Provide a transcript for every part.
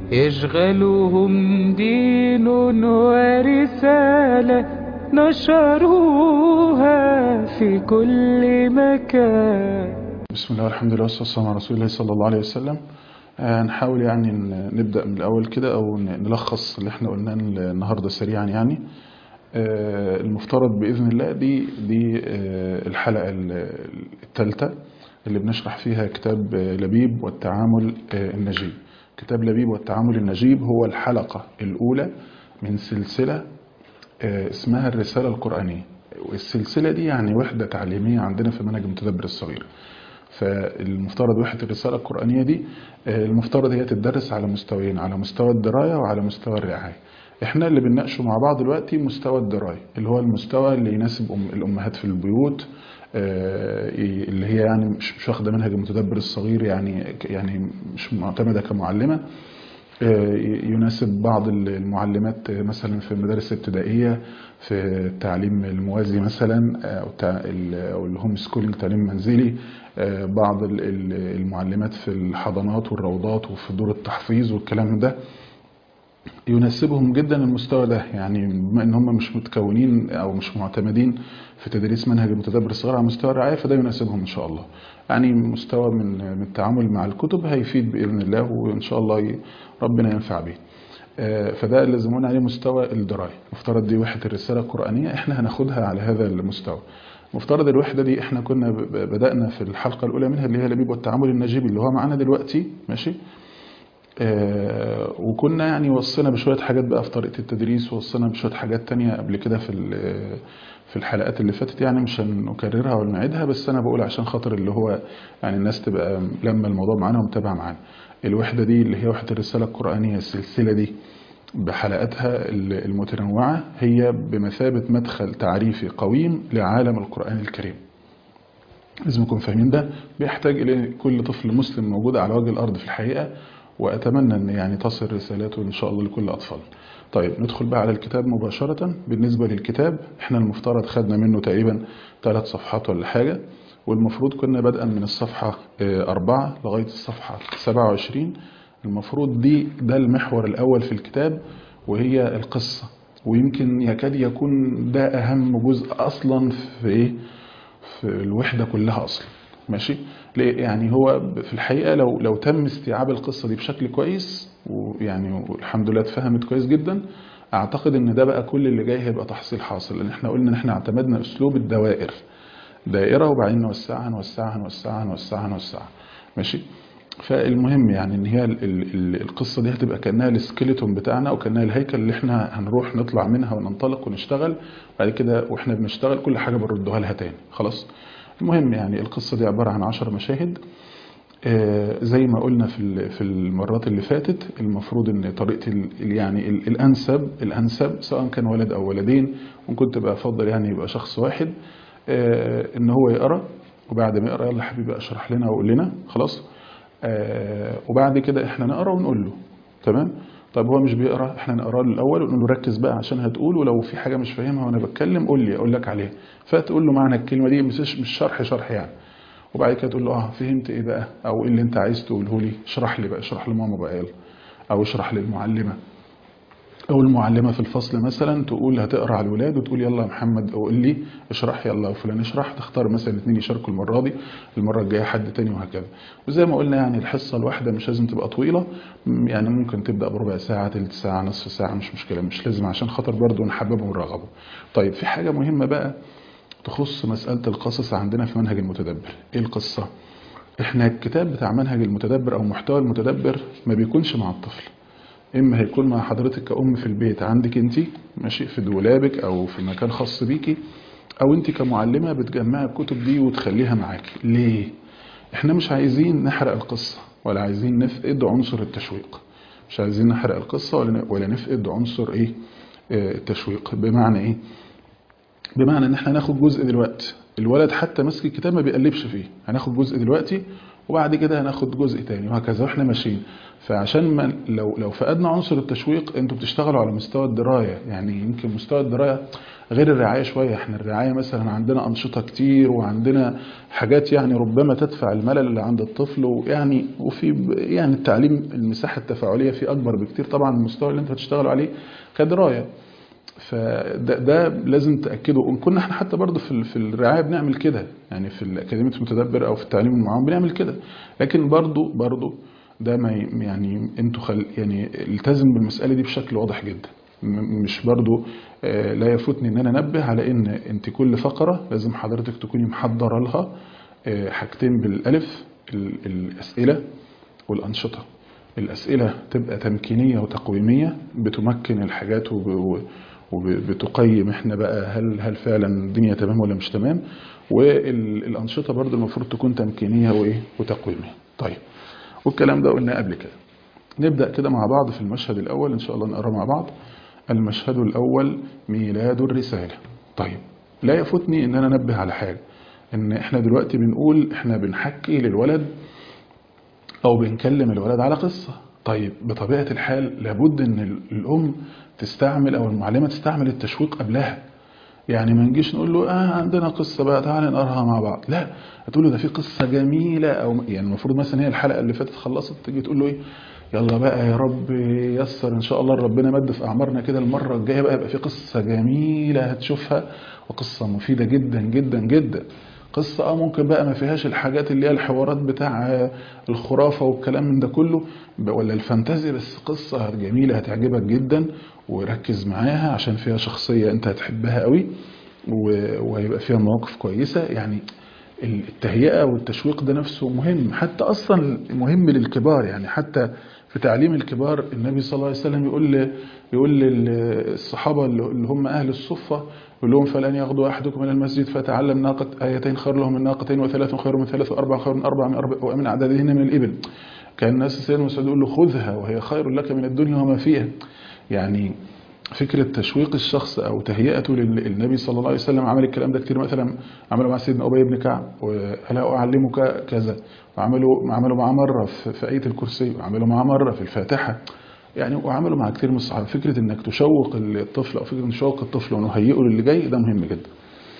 يشغلهم دين ورسالة نشروها في كل مكان بسم الله والحمد لله والصلاة والسلام على رسول الله صلى الله عليه وسلم آه، نحاول يعني ن- نبدأ من الأول كده أو ن- نلخص اللي احنا قلناه النهاردة سريعا يعني آه، المفترض بإذن الله دي دي آه، الحلقة الثالثة اللي بنشرح فيها كتاب آه، لبيب والتعامل آه، النجيب كتاب لبيب والتعامل النجيب هو الحلقة الأولى من سلسلة آه، اسمها الرسالة القرآنية والسلسلة دي يعني وحدة تعليمية عندنا في منهج المتدبر الصغير فالمفترض وحدة الرسالة القرآنية دي آه، المفترض هي تدرس على مستويين على مستوى الدراية وعلى مستوى الرعاية احنا اللي بنناقشه مع بعض دلوقتي مستوى الدراية اللي هو المستوى اللي يناسب أم الأمهات في البيوت آه، اللي هي يعني مش مش واخدة منهج المتدبر الصغير يعني يعني مش معتمدة كمعلمة آه، يناسب بعض المعلمات مثلا في المدارس الابتدائية في التعليم الموازي مثلا آه، أو التع- ال- أو الهوم سكولينج تعليم منزلي آه، بعض ال- ال- المعلمات في الحضانات والروضات وفي دور التحفيظ والكلام ده يناسبهم جدا المستوى ده يعني بما ان هم مش متكونين او مش معتمدين في تدريس منهج المتدبر الصغير على مستوى الرعايه فده يناسبهم ان شاء الله يعني مستوى من من التعامل مع الكتب هيفيد باذن الله وان شاء الله ي- ربنا ينفع به آه، فده اللي زمونا عليه مستوى الدرايه مفترض دي وحده الرساله القرانيه احنا هناخدها على هذا المستوى مفترض الوحده دي احنا كنا ب- ب- بدانا في الحلقه الاولى منها اللي هي لبيب والتعامل النجيبي اللي هو معانا دلوقتي ماشي آه، وكنا يعني وصينا بشوية حاجات بقى في طريقة التدريس ووصينا بشوية حاجات تانية قبل كده في ال- في الحلقات اللي فاتت يعني مش هنكررها ولا نعيدها بس أنا بقول عشان خاطر اللي هو يعني الناس تبقى لما الموضوع معانا ومتابعة معانا الوحدة دي اللي هي وحدة الرسالة القرآنية السلسلة دي بحلقاتها ال- المتنوعة هي بمثابة مدخل تعريفي قويم لعالم القرآن الكريم لازم نكون فاهمين ده بيحتاج إلى كل طفل مسلم موجود على وجه الأرض في الحقيقة وأتمنى أن يعني تصل رسالته إن شاء الله لكل الأطفال طيب ندخل بقى على الكتاب مباشرة بالنسبة للكتاب احنا المفترض خدنا منه تقريبا ثلاث صفحات ولا حاجة والمفروض كنا بدءا من الصفحة آه، أربعة لغاية الصفحة 27 المفروض دي ده المحور الأول في الكتاب وهي القصة ويمكن يكاد يكون ده أهم جزء أصلا في إيه في الوحدة كلها أصلا ماشي ليه؟ يعني هو في الحقيقة لو لو تم استيعاب القصة دي بشكل كويس ويعني والحمد لله اتفهمت كويس جدا أعتقد إن ده بقى كل اللي جاي هيبقى تحصيل حاصل لأن احنا قلنا إن احنا اعتمدنا أسلوب الدوائر دائرة وبعدين نوسعها نوسعها نوسعها نوسعها نوسعها ماشي فالمهم يعني ان هي ال- ال- ال- القصه دي هتبقى كانها السكيلتون بتاعنا او كانها الهيكل اللي احنا هنروح نطلع منها وننطلق ونشتغل بعد كده واحنا بنشتغل كل حاجه بنردها لها تاني خلاص المهم يعني القصه دي عباره عن عشر مشاهد آه، زي ما قلنا في ال- في المرات اللي فاتت المفروض ان طريقه ال- ال- يعني ال- الانسب الانسب سواء كان ولد او ولدين وكنت تبقى افضل يعني يبقى شخص واحد آه، ان هو يقرا وبعد ما يقرا يلا حبيبي اشرح لنا وقول لنا خلاص آه، وبعد كده احنا نقرا ونقول له تمام طب هو مش بيقرا احنا نقرا له الاول ونقول له ركز بقى عشان هتقول ولو في حاجه مش فاهمها وانا بتكلم قول لي اقول لك عليها فتقول له معنى الكلمه دي مش مش شرح شرح يعني وبعد كده تقول له اه فهمت ايه بقى او ايه اللي انت عايز تقوله لي اشرح لي بقى اشرح لماما بقى يلا او اشرح للمعلمه او المعلمه في الفصل مثلا تقول هتقرا على الولاد وتقول يلا يا محمد قول لي اشرح يلا فلان اشرح تختار مثلا اثنين يشاركوا المره دي المره الجايه حد تاني وهكذا وزي ما قلنا يعني الحصه الواحده مش لازم تبقى طويله م- يعني ممكن تبدا بربع ساعه ثلث ساعه نصف ساعه مش مشكله مش لازم عشان خاطر برضه نحببه ونرغبه طيب في حاجه مهمه بقى تخص مساله القصص عندنا في منهج المتدبر ايه القصه احنا الكتاب بتاع منهج المتدبر او محتوى المتدبر ما بيكونش مع الطفل اما هيكون مع حضرتك كأم في البيت عندك انت ماشي في دولابك او في مكان خاص بيكي او انت كمعلمة بتجمعي الكتب دي وتخليها معاكي ليه احنا مش عايزين نحرق القصة ولا عايزين نفقد عنصر التشويق مش عايزين نحرق القصة ولا ولا نفقد عنصر ايه آه، التشويق بمعنى ايه بمعنى ان احنا هناخد جزء دلوقتي الولد حتى ماسك الكتاب ما بيقلبش فيه هناخد جزء دلوقتي وبعد كده هناخد جزء تاني وهكذا واحنا ماشيين فعشان ما لو لو فقدنا عنصر التشويق انتوا بتشتغلوا على مستوى الدرايه يعني يمكن مستوى الدرايه غير الرعايه شويه احنا الرعايه مثلا عندنا انشطه كتير وعندنا حاجات يعني ربما تدفع الملل اللي عند الطفل ويعني وفي ب- يعني التعليم المساحه التفاعليه فيه اكبر بكتير طبعا من المستوى اللي انتوا هتشتغلوا عليه كدرايه فده ده لازم تاكده وان كنا احنا حتى برضه في ال- في الرعايه بنعمل كده يعني في الاكاديميه المتدبر او في التعليم المعاون بنعمل كده لكن برضه برضه ده ما ي- يعني انتوا خل يعني التزم بالمساله دي بشكل واضح جدا م- مش برضو آه، لا يفوتني ان انا انبه على ان انت كل فقره لازم حضرتك تكوني محضره لها آه، حاجتين بالالف ال- الاسئله والانشطه الاسئله تبقى تمكينيه وتقويميه بتمكن الحاجات وب- وبتقيم احنا بقى هل هل فعلا الدنيا تمام ولا مش تمام والانشطه برضو المفروض تكون تمكينيه وايه وتقويميه طيب والكلام ده قلناه قبل كده نبدأ كده مع بعض في المشهد الأول إن شاء الله نقرأ مع بعض المشهد الأول ميلاد الرسالة طيب لا يفوتني إن أنا أنبه على حاجة إن إحنا دلوقتي بنقول إحنا بنحكي للولد أو بنكلم الولد على قصة طيب بطبيعة الحال لابد إن ال- الأم تستعمل أو المعلمة تستعمل التشويق قبلها يعني ما نجيش نقول له اه عندنا قصه بقى تعالى نقراها مع بعض لا هتقول له ده في قصه جميله او يعني المفروض مثلا هي الحلقه اللي فاتت خلصت تيجي تقول له ايه يلا بقى يا رب يسر ان شاء الله ربنا مد في اعمارنا كده المره الجايه بقى يبقى في قصه جميله هتشوفها وقصه مفيده جدا جدا جدا قصة اه ممكن بقى ما فيهاش الحاجات اللي هي الحوارات بتاع آه، الخرافة والكلام من ده كله ب- ولا الفانتازي بس قصة جميلة هتعجبك جدا وركز معاها عشان فيها شخصية انت هتحبها قوي و- وهيبقى فيها مواقف كويسة يعني التهيئة والتشويق ده نفسه مهم حتى أصلا مهم للكبار يعني حتى في تعليم الكبار النبي صلى الله عليه وسلم يقول ل- يقول للصحابة اللي هم أهل الصفة يقول لهم فلن يغدو أحدكم إلى المسجد فتعلم ناقة آيتين خير له من ناقتين وثلاث خير من ثلاث وأربع خير من أربع من أربع ومن أعدادهن من الإبل كان الناس سيدنا مسعود يقول له خذها وهي خير لك من الدنيا وما فيها يعني فكرة تشويق الشخص أو تهيئته للنبي صلى الله عليه وسلم عمل الكلام ده كتير مثلا عمله مع سيدنا أبي بن كعب وألا أعلمك كذا وعملوا عملوا معاه مرة في في آية الكرسي وعملوا معاه مرة في الفاتحة يعني وعملوا مع كتير من الصحابة فكرة إنك تشوق الطفل أو فكرة إنك تشوق الطفل ونهيئه للي جاي ده مهم جدا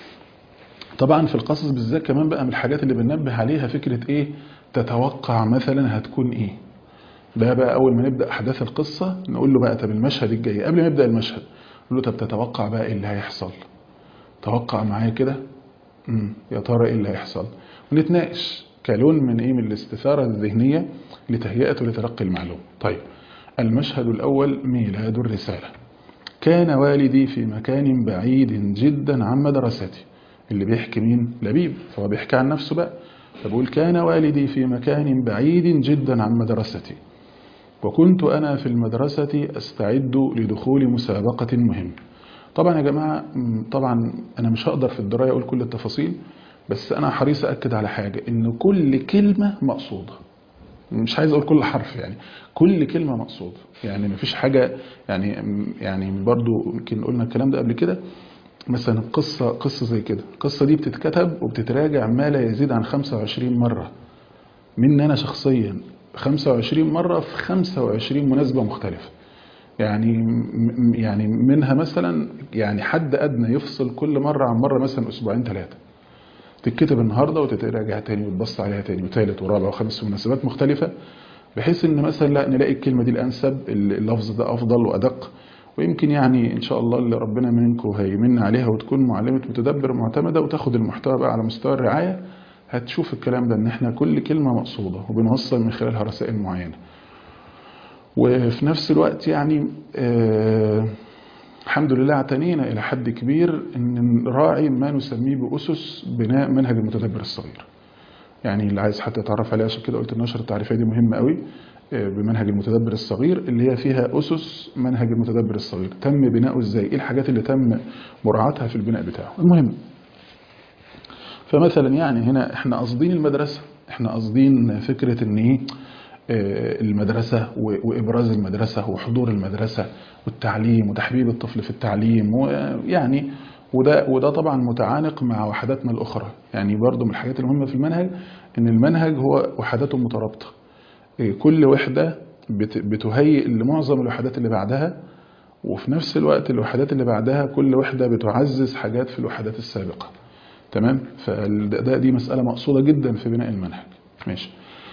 طبعا في القصص بالذات كمان بقى من الحاجات اللي بننبه عليها فكرة إيه تتوقع مثلا هتكون إيه ده بقى اول ما نبدا احداث القصه نقول له بقى طب المشهد الجاي قبل ما يبدا المشهد نقول له طب تتوقع بقى ايه اللي هيحصل توقع معايا كده امم يا ترى ايه اللي هيحصل ونتناقش كلون من ايه من الاستثاره الذهنيه لتهيئه لتلقي المعلومه طيب المشهد الاول ميلاد الرساله كان والدي في مكان بعيد جدا عن مدرستي اللي بيحكي مين لبيب فهو بيحكي عن نفسه بقى فبقول كان والدي في مكان بعيد جدا عن مدرستي وكنت أنا في المدرسة أستعد لدخول مسابقة مهمة طبعا يا جماعة م، طبعا أنا مش هقدر في الدراية أقول كل التفاصيل بس أنا حريص أكد على حاجة إن كل كلمة مقصودة مش عايز اقول كل حرف يعني كل كلمه مقصوده يعني مفيش حاجه يعني يعني برضو يمكن قلنا الكلام ده قبل كده مثلا قصه قصه زي كده القصه دي بتتكتب وبتتراجع ما لا يزيد عن 25 مره مني انا شخصيا 25 مره في 25 مناسبه مختلفه يعني م- يعني منها مثلا يعني حد ادنى يفصل كل مره عن مره مثلا اسبوعين ثلاثه تتكتب النهارده وتتراجع تاني وتبص عليها تاني وثالث ورابع وخامس في مناسبات مختلفه بحيث ان مثلا لا نلاقي الكلمه دي الانسب اللفظ ده افضل وادق ويمكن يعني ان شاء الله اللي ربنا منكم هيمن عليها وتكون معلمه متدبر معتمده وتاخد المحتوى بقى على مستوى الرعايه هتشوف الكلام ده ان احنا كل كلمه مقصوده وبنوصل من خلالها رسائل معينه وفي نفس الوقت يعني آه الحمد لله اعتنينا إلى حد كبير أن نراعي ما نسميه بأسس بناء منهج المتدبر الصغير يعني اللي عايز حتى يتعرف عليه عشان كده قلت النشرة التعريفية دي مهمة قوي آه، بمنهج المتدبر الصغير اللي هي فيها أسس منهج المتدبر الصغير تم بناؤه ازاي ايه الحاجات اللي تم مراعاتها في البناء بتاعه المهم فمثلا يعني هنا احنا قاصدين المدرسة احنا قاصدين فكرة ان ايه آه، المدرسة و- وإبراز المدرسة وحضور المدرسة والتعليم وتحبيب الطفل في التعليم ويعني وده وده طبعا متعانق مع وحداتنا الاخرى يعني برضو من الحاجات المهمه في المنهج ان المنهج هو وحداته مترابطه إيه، كل وحده بت- بتهيئ لمعظم الوحدات اللي بعدها وفي نفس الوقت الوحدات اللي بعدها كل وحده بتعزز حاجات في الوحدات السابقه تمام فده دي مساله مقصوده جدا في بناء المنهج ماشي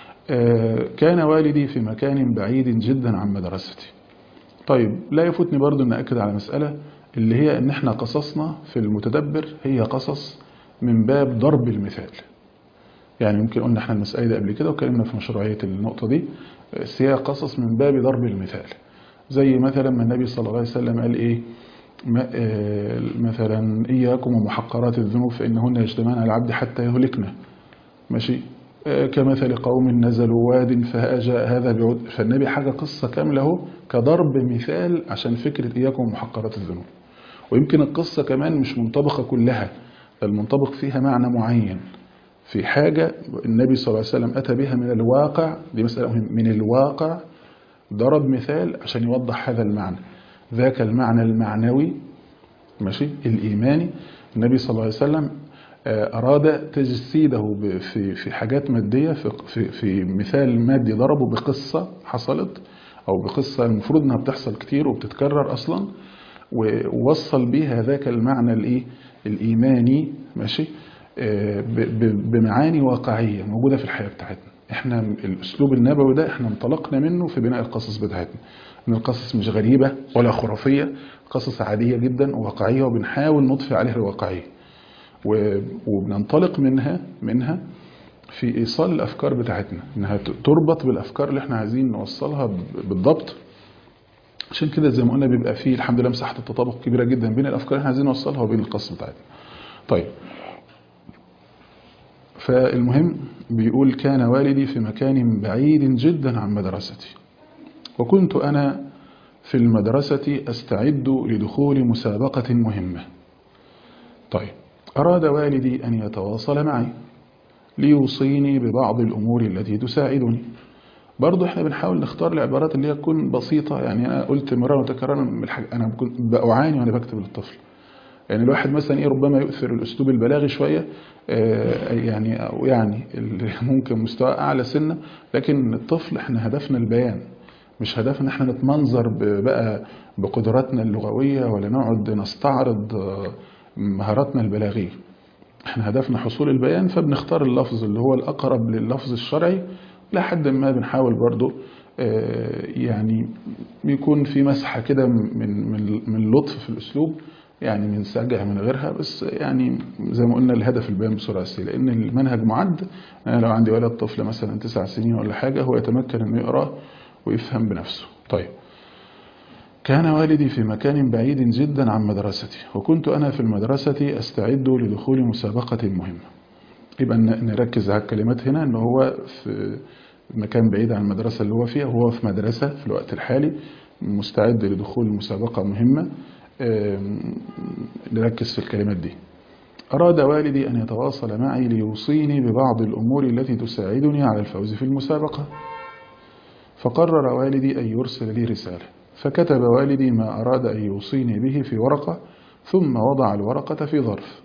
آه، كان والدي في مكان بعيد جدا عن مدرستي طيب لا يفوتني برضو ان اكد على مساله اللي هي ان احنا قصصنا في المتدبر هي قصص من باب ضرب المثال يعني يمكن قلنا احنا المسألة دي قبل كده وكلمنا في مشروعية النقطة دي بس هي قصص من باب ضرب المثال زي مثلا ما النبي صلى الله عليه وسلم قال ايه ما- آه، مثلا إياكم ومحقرات الذنوب فإنهن يجتمعن على العبد حتى يهلكنا ماشي آه، كمثل قوم نزلوا واد فهاجى هذا بعود فالنبي حاجة قصة كاملة اهو كضرب مثال عشان فكرة إياكم ومحقرات الذنوب ويمكن القصة كمان مش منطبقة كلها المنطبق فيها معنى معين في حاجة النبي صلى الله عليه وسلم أتى بها من الواقع دي مسألة مهمة من الواقع ضرب مثال عشان يوضح هذا المعنى ذاك المعنى المعنوي ماشي الإيماني النبي صلى الله عليه وسلم آه، أراد تجسيده ب- في في حاجات مادية في في في مثال مادي ضربه بقصة حصلت أو بقصة المفروض إنها بتحصل كتير وبتتكرر أصلا ووصل بيها ذاك المعنى الإيه الإيماني ماشي آه، ب- ب- بمعاني واقعية موجودة في الحياة بتاعتنا احنا الأسلوب النبوي ده احنا انطلقنا منه في بناء القصص بتاعتنا ان القصص مش غريبة ولا خرافية قصص عادية جدا وواقعية وبنحاول نضفي عليها الواقعية و- وبننطلق منها منها في ايصال الافكار بتاعتنا انها ت- تربط بالافكار اللي احنا عايزين نوصلها ب- بالضبط عشان كده زي ما قلنا بيبقى فيه الحمد لله مساحه التطابق كبيره جدا بين الافكار اللي احنا عايزين نوصلها وبين القصه بتاعتنا طيب فالمهم بيقول كان والدي في مكان بعيد جدا عن مدرستي وكنت أنا في المدرسة أستعد لدخول مسابقة مهمة طيب أراد والدي أن يتواصل معي ليوصيني ببعض الأمور التي تساعدني برضه احنا بنحاول نختار العبارات اللي هي تكون بسيطة يعني أنا قلت مرة متكررة من الحاجة أنا كنت بأعاني وأنا بكتب للطفل يعني الواحد مثلا ايه ربما يؤثر الاسلوب البلاغي شويه آه، يعني او يعني اللي ممكن مستوى اعلى سنه لكن الطفل احنا هدفنا البيان مش هدفنا احنا نتمنظر ب- بقى بقدراتنا اللغويه ولا نقعد نستعرض آه، مهاراتنا البلاغيه احنا هدفنا حصول البيان فبنختار اللفظ اللي هو الاقرب لللفظ الشرعي لحد ما بنحاول برضو آه، يعني يكون في مسحه كده من من من لطف في الاسلوب يعني من سجع من غيرها بس يعني زي ما قلنا الهدف البيان بسرعه سي لان المنهج معد انا لو عندي ولد طفل مثلا تسع سنين ولا حاجه هو يتمكن انه يقرا ويفهم بنفسه طيب كان والدي في مكان بعيد جدا عن مدرستي وكنت أنا في المدرسة أستعد لدخول مسابقة مهمة يبقى ن- نركز على الكلمات هنا أنه هو في مكان بعيد عن المدرسة اللي هو فيها وهو في مدرسة في الوقت الحالي مستعد لدخول مسابقة مهمة آم، نركز في الكلمات دي أراد والدي أن يتواصل معي ليوصيني ببعض الأمور التي تساعدني على الفوز في المسابقة فقرر والدي أن يرسل لي رسالة فكتب والدي ما أراد أن يوصيني به في ورقة ثم وضع الورقة في ظرف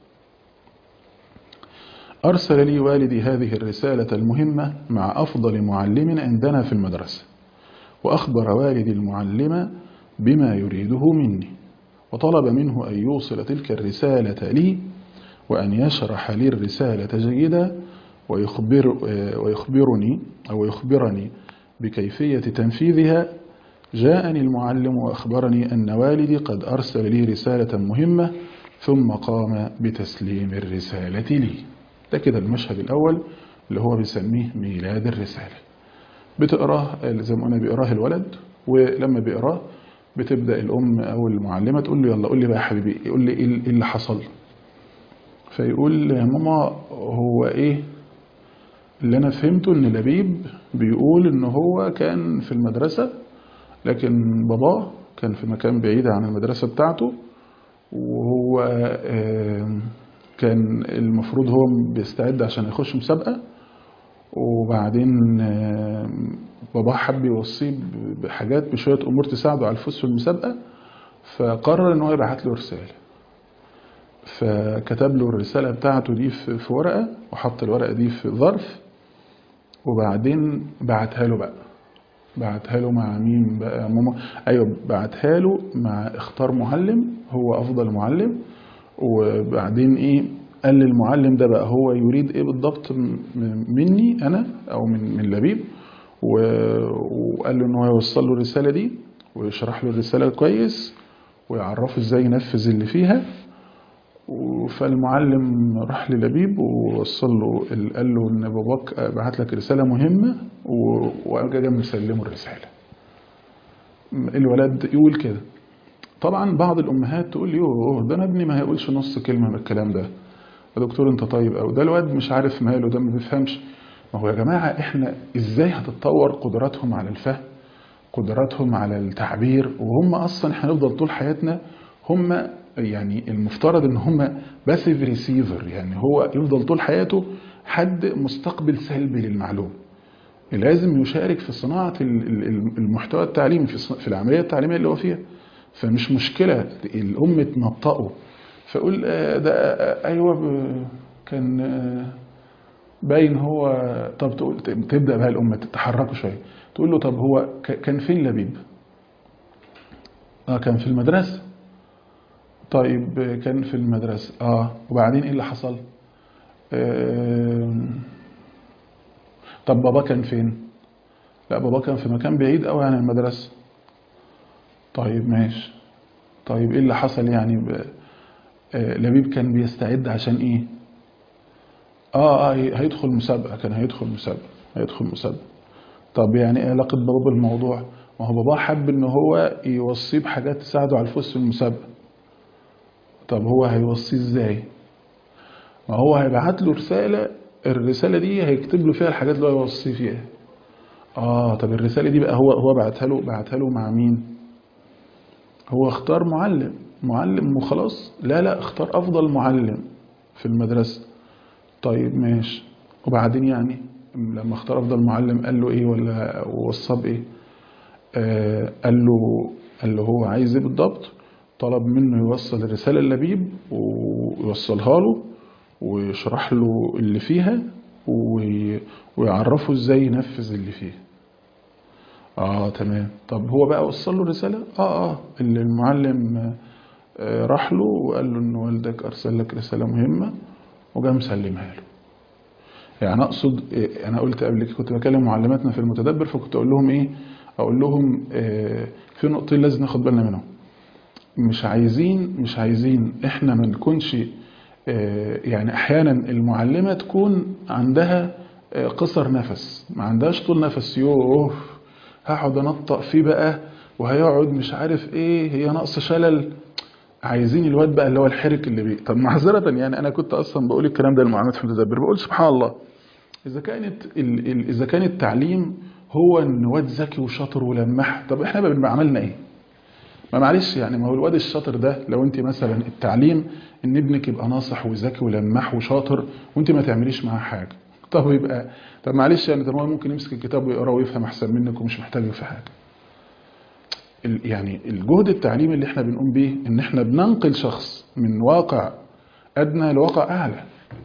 أرسل لي والدي هذه الرسالة المهمة مع أفضل معلم عندنا في المدرسة وأخبر والدي المعلم بما يريده مني وطلب منه أن يوصل تلك الرسالة لي وأن يشرح لي الرسالة جيدا ويخبر ويخبرني أو يخبرني بكيفية تنفيذها جاءني المعلم وأخبرني أن والدي قد أرسل لي رسالة مهمة ثم قام بتسليم الرسالة لي ده كده المشهد الأول اللي هو بيسميه ميلاد الرسالة بتقراه زي ما قلنا بيقراه الولد ولما بيقراه بتبدأ الأم أو المعلمة تقول له يلا قول لي بقى يا حبيبي يقول لي إيه اللي حصل فيقول يا ماما هو إيه اللي أنا فهمته إن لبيب بيقول إن هو كان في المدرسة لكن باباه كان في مكان بعيد عن المدرسة بتاعته وهو كان المفروض هو بيستعد عشان يخش مسابقة وبعدين باباه حب يوصيه بحاجات بشوية أمور تساعده على الفوز في المسابقة فقرر إن هو يبعت له رسالة فكتب له الرسالة بتاعته دي في في ورقة وحط الورقة دي في ظرف وبعدين بعتها له بقى بعتها له مع مين بقى ماما ايوه بعتها له مع اختار معلم هو افضل معلم وبعدين ايه قال للمعلم ده بقى هو يريد ايه بالضبط م- مني انا او من من لبيب و- وقال له ان هو يوصل له الرساله دي ويشرح له الرساله كويس ويعرفه ازاي ينفذ اللي فيها و- فالمعلم راح للبيب ووصل له ال- قال له ان باباك بعت لك رساله مهمه و- واجا جنب مسلمه الرساله الولد يقول كده طبعا بعض الامهات تقول لي يوه ده انا ابني ما هيقولش نص كلمه من الكلام ده يا دكتور انت طيب او ده الواد مش عارف ماله ده ما بيفهمش ما هو يا جماعه احنا ازاي هتتطور قدراتهم على الفهم قدراتهم على التعبير وهم اصلا احنا هنفضل طول حياتنا هم يعني المفترض ان هم باسيف ريسيفر يعني هو يفضل طول حياته حد مستقبل سلبي للمعلومه لازم يشارك في صناعه ال- ال- المحتوى التعليمي في ص- في العمليه التعليميه اللي هو فيها فمش مشكله الام تنطقه فاقول آه، ده آه، ايوه ب- كان آه، باين هو طب تقول تبدا بقى الام تتحركوا شويه تقول له طب هو ك- كان فين لبيب؟ اه كان في المدرسه طيب آه، كان في المدرسه اه وبعدين ايه اللي حصل؟ آه طب بابا كان فين؟ لا بابا كان في مكان بعيد قوي عن المدرسه طيب ماشي طيب ايه اللي حصل يعني ب... آه، لبيب كان بيستعد عشان ايه اه اه هيدخل مسابقة كان هيدخل مسابقة هيدخل مسابقة طب يعني ايه علاقة بابا بالموضوع ما هو بابا حب ان هو يوصيه بحاجات تساعده على الفوز في المسابقة طب هو هيوصيه ازاي ما هو هيبعت له رسالة الرسالة دي هيكتب له فيها الحاجات اللي هو يوصيه فيها اه طب الرسالة دي بقى هو هو بعتها له بعتها له مع مين هو اختار معلم معلم وخلاص لا لا اختار افضل معلم في المدرسة طيب ماشي وبعدين يعني لما اختار افضل معلم قال له ايه ولا وصاه بايه آه قال له قال له هو عايز ايه بالضبط طلب منه يوصل الرسالة للبيب ويوصلها له ويشرح له اللي فيها وي- ويعرفه ازاي ينفذ اللي فيها اه تمام طب هو بقى وصل له الرسالة اه اه اللي المعلم آه راح له وقال له ان والدك ارسل لك رسالة مهمة وجا مسلمها له يعني اقصد إيه، انا قلت قبل كده كنت بكلم معلماتنا في المتدبر فكنت اقول لهم ايه اقول لهم آه، في نقطتين لازم ناخد بالنا منهم مش عايزين مش عايزين احنا ما نكونش آه، يعني احيانا المعلمه تكون عندها آه، قصر نفس ما عندهاش طول نفس يوه هقعد انطق فيه بقى وهيقعد مش عارف ايه هي نقص شلل عايزين الواد بقى اللي هو الحرك اللي بيه طب معذرة يعني انا كنت اصلا بقول الكلام ده للمعلومات في المتدبر بقول سبحان الله اذا كانت ال ال اذا كان التعليم هو ان واد ذكي وشاطر ولمح طب احنا بقى بنبقى عملنا ايه ما معلش يعني ما هو الواد الشاطر ده لو انت مثلا التعليم ان ابنك يبقى ناصح وذكي ولماح وشاطر وانت ما تعمليش معاه حاجه طب يبقى طب معلش يعني طب هو ممكن يمسك الكتاب ويقراه ويفهم احسن منك ومش محتاج في حاجه ال- يعني الجهد التعليمي اللي احنا بنقوم بيه ان احنا بننقل شخص من واقع ادنى لواقع اعلى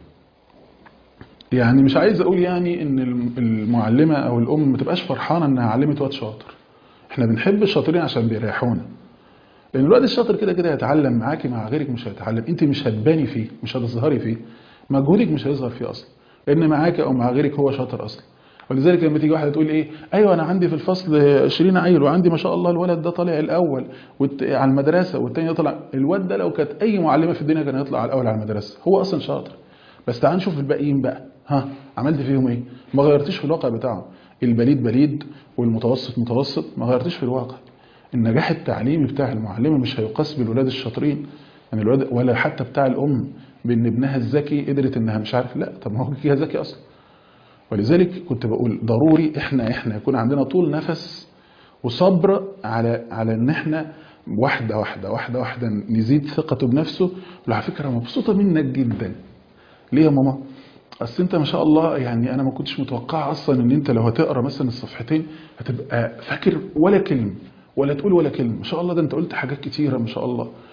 يعني مش عايز اقول يعني ان الم- المعلمه او الام ما تبقاش فرحانه انها علمت واد شاطر احنا بنحب الشاطرين عشان بيريحونا لان الواد الشاطر كده كده هيتعلم معاكي مع غيرك مش هيتعلم انت مش هتباني فيه مش هتظهري فيه مجهودك مش هيظهر فيه اصلا لان معاكي او مع غيرك هو شاطر اصلا ولذلك لما تيجي واحده تقول ايه ايوه انا عندي في الفصل 20 عيل وعندي ما شاء الله الولد ده طالع الاول والت... على المدرسه والتاني طلع الواد ده لو كانت اي معلمه في الدنيا كان هيطلع على الاول على المدرسه هو اصلا شاطر بس تعال نشوف الباقيين بقى ها عملت فيهم ايه ما غيرتش في الواقع بتاعهم البليد بليد والمتوسط متوسط ما غيرتش في الواقع النجاح التعليمي بتاع المعلمه مش هيقاس بالولاد الشاطرين يعني الولاد ولا حتى بتاع الام بان ابنها الذكي قدرت انها مش عارف لا طب ما هو كده ذكي اصلا ولذلك كنت بقول ضروري احنا احنا يكون عندنا طول نفس وصبر على على ان احنا واحده واحده واحده واحده نزيد ثقته بنفسه وعلى فكره مبسوطه منك جدا ليه يا ماما اصل انت ما شاء الله يعني انا ما كنتش متوقعه اصلا ان انت لو هتقرا مثلا الصفحتين هتبقى فاكر ولا كلمه ولا تقول ولا كلمه ما شاء الله ده انت قلت حاجات كتيره ما شاء الله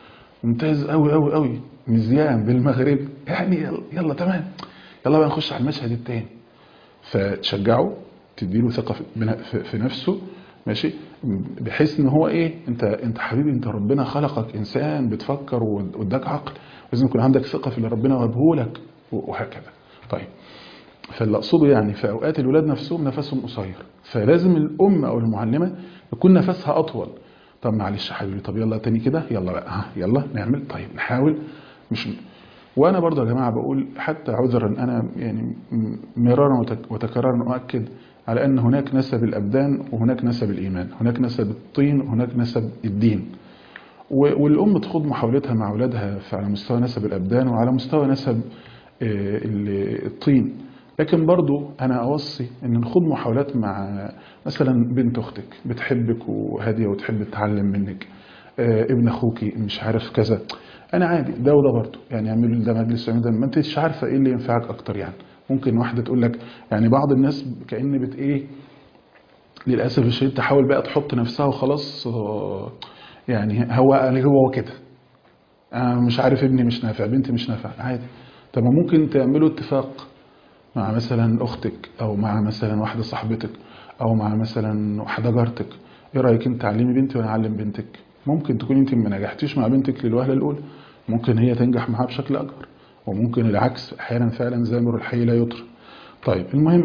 ممتاز قوي قوي قوي مزيان بالمغرب يعني يلا, يلا تمام يلا بقى نخش على المشهد التاني فتشجعه تديله ثقه في- بنا- في في نفسه ماشي بحيث ان هو ايه انت انت حبيبي انت ربنا خلقك انسان بتفكر واداك عقل لازم يكون عندك ثقه في اللي ربنا وهبه لك وهكذا طيب فاللي اقصده يعني في اوقات الولاد نفسهم نفسهم قصير فلازم الام او المعلمه يكون نفسها اطول طب معلش يا حبيبي طب يلا تاني كده يلا بقى ها يلا نعمل طيب نحاول مش وانا برضه يا جماعه بقول حتى عذرا انا يعني مرارا وتك- وتكرارا اؤكد على ان هناك نسب الابدان وهناك نسب الايمان هناك نسب الطين وهناك نسب الدين و- والام تخوض محاولتها مع اولادها في- على مستوى نسب الابدان وعلى مستوى نسب آه، ال- الطين لكن برضو انا اوصي ان نخوض محاولات مع مثلا بنت اختك بتحبك وهاديه وتحب تتعلم منك آه، ابن اخوكي مش عارف كذا انا عادي ده وده برضو يعني اعملوا ده مجلس اعملوا ده ما انتش عارفه ايه اللي ينفعك اكتر يعني ممكن واحده تقول لك يعني بعض الناس كأن بت ايه للاسف الشديد تحاول بقى تحط نفسها وخلاص آه، يعني هو هو كده أنا مش عارف ابني مش نافع بنتي مش نافع عادي طب ما ممكن تعملوا اتفاق مع مثلا اختك او مع مثلا واحده صاحبتك او مع مثلا واحده جارتك ايه رايك انت تعلمي بنتي وانا اعلم بنتك ممكن تكون انت ما نجحتيش مع بنتك للوهله الاولى ممكن هي تنجح معاها بشكل اكبر وممكن العكس احيانا فعلا زي ما الحي لا يطر طيب المهم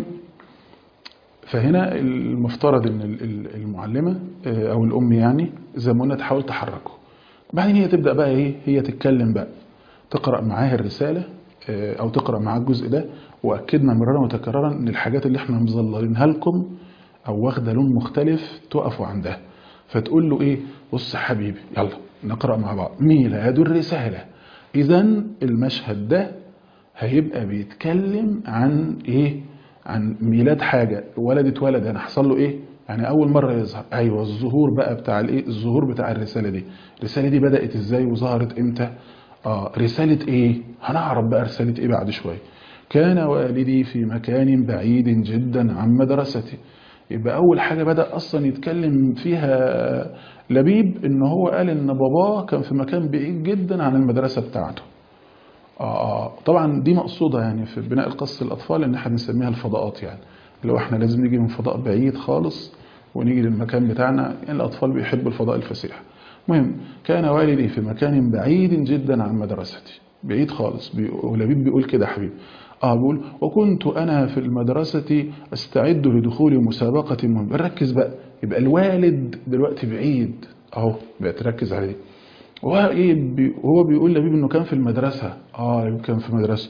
فهنا المفترض ان ال- ال- المعلمه آه، او الام يعني زي ما قلنا تحاول تحركه بعدين هي تبدا بقى ايه هي تتكلم بقى تقرا معاها الرساله آه، او تقرا معاه الجزء ده واكدنا مرارا وتكرارا ان الحاجات اللي احنا مظللينها لكم او واخده لون مختلف تقفوا عندها فتقول له ايه بص يا حبيبي يلا نقرا مع بعض ميلاد الرساله اذا المشهد ده هيبقى بيتكلم عن ايه عن ميلاد حاجه ولد اتولد يعني حصل له ايه يعني اول مره يظهر ايوه الظهور بقى بتاع الايه الظهور بتاع الرساله دي الرساله دي بدات ازاي وظهرت امتى اه رساله ايه هنعرف بقى رساله ايه بعد شويه كان والدي في مكان بعيد جدا عن مدرستي يبقى اول حاجه بدا اصلا يتكلم فيها لبيب ان هو قال ان باباه كان في مكان بعيد جدا عن المدرسه بتاعته آه طبعا دي مقصودة يعني في بناء القص الأطفال إن احنا بنسميها الفضاءات يعني لو احنا لازم نيجي من فضاء بعيد خالص ونيجي للمكان بتاعنا يعني الأطفال بيحبوا الفضاء الفسيح المهم كان والدي في مكان بعيد جدا عن مدرستي بعيد خالص بي- ولبيب بيقول كده يا حبيبي اه بيقول وكنت انا في المدرسه استعد لدخول مسابقه مهمه ركز بقى يبقى الوالد دلوقتي بعيد اهو بقى تركز على دي هو ايه بي هو بيقول لبيب انه كان في المدرسه اه لبيب كان في مدرسته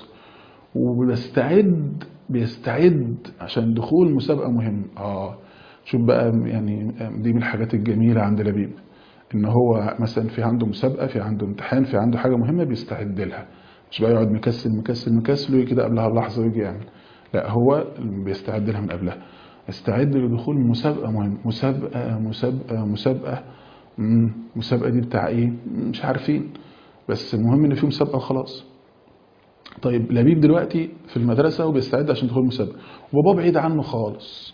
وبيستعد بيستعد عشان دخول مسابقه مهمه اه شوف بقى يعني دي من الحاجات الجميله عند لبيب ان هو مثلا في عنده مسابقه في عنده امتحان في عنده حاجه مهمه بيستعد لها مش بقى يقعد مكسل مكسل مكسل ويجي كده قبلها بلحظه ويجي يعمل لا هو بيستعد لها من قبلها استعد لدخول مسابقه مهمه مسابقه مسابقه مسابقه مم، مسابقه دي بتاع ايه مش عارفين بس المهم ان في مسابقه وخلاص طيب لبيب دلوقتي في المدرسه وبيستعد عشان يدخل مسابقه وباباه بعيد عنه خالص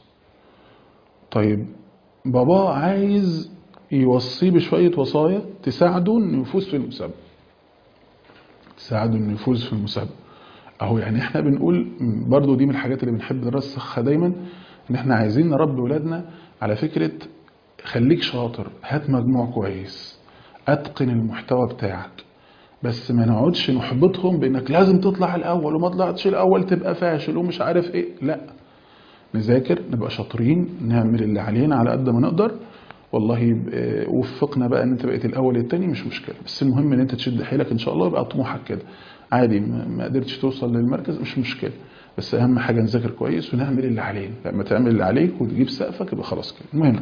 طيب باباه عايز يوصيه بشويه وصايا تساعده انه يفوز في المسابقه تساعده انه يفوز في المسابقه اهو يعني احنا بنقول برضو دي من الحاجات اللي بنحب نرسخها دايما ان احنا عايزين نربي ولادنا على فكره خليك شاطر هات مجموع كويس اتقن المحتوى بتاعك بس ما نقعدش نحبطهم بانك لازم تطلع الاول وما طلعتش الاول تبقى فاشل ومش عارف ايه لا نذاكر نبقى شاطرين نعمل اللي علينا على قد ما نقدر والله يبقى- وفقنا بقى ان انت بقيت الاول التاني مش مشكله بس المهم ان انت تشد حيلك ان شاء الله يبقى طموحك كده عادي ما ما قدرتش توصل للمركز مش مشكله بس اهم حاجه نذاكر كويس ونعمل اللي علينا لما تعمل اللي عليك وتجيب سقفك يبقى خلاص كده المهم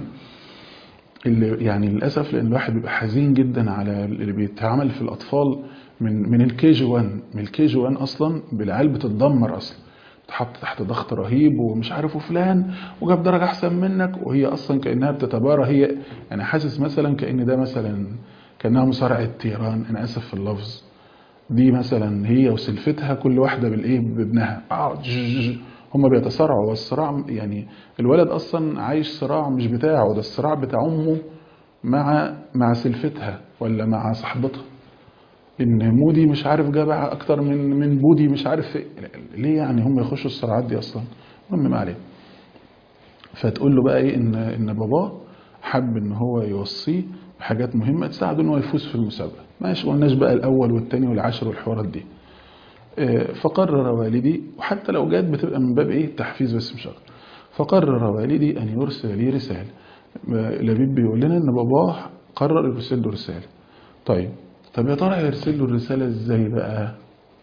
اللي يعني للاسف لان الواحد بيبقى حزين جدا على اللي بيتعمل في الاطفال من من الكي جي 1 من الكي جي 1 اصلا بالعيال بتتدمر اصلا تحط تحت ضغط رهيب ومش عارف فلان وجاب درجه احسن منك وهي اصلا كانها بتتبارى هي انا حاسس مثلا كان ده مثلا كانها مصارعه تيران انا اسف في اللفظ دي مثلا هي وسلفتها كل واحده بالايه بابنها آه، جج- هم بيتصارعوا والصراع يعني الولد اصلا عايش صراع مش بتاعه ده الصراع بتاع امه مع مع سلفتها ولا مع صاحبتها ان مودي مش عارف جابع اكتر من من بودي مش عارف إيه. ليه يعني هم يخشوا الصراعات دي اصلا المهم ما علينا فتقول له بقى ايه ان ان باباه حب ان هو يوصيه بحاجات مهمه تساعده ان هو يفوز في المسابقه ما قلناش بقى الاول والثاني والعاشر والحوارات دي آه، فقرر والدي وحتى لو جت بتبقى من باب ايه تحفيز بس مش اكتر فقرر والدي ان يرسل لي رساله آه، لبيب بيقول لنا ان باباه قرر يرسل له رساله طيب طب يا ترى هيرسل له الرساله ازاي بقى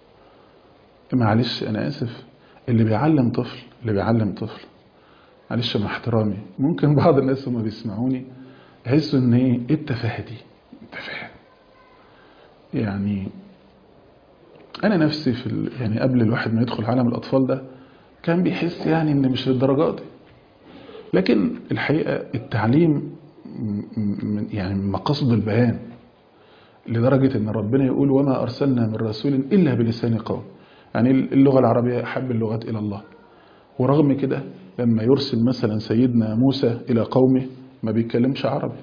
معلش انا اسف اللي بيعلم طفل اللي بيعلم طفل معلش مع احترامي ممكن بعض الناس هم بيسمعوني يحسوا ان ايه ايه التفاهه دي التفاهه يعني انا نفسي في ال... يعني قبل الواحد ما يدخل عالم الاطفال ده كان بيحس يعني ان مش للدرجات دي لكن الحقيقه التعليم م- من يعني من مقاصد البيان لدرجه ان ربنا يقول وما ارسلنا من رسول الا بلسان قوم يعني اللغه العربيه احب اللغات الى الله ورغم كده لما يرسل مثلا سيدنا موسى الى قومه ما بيتكلمش عربي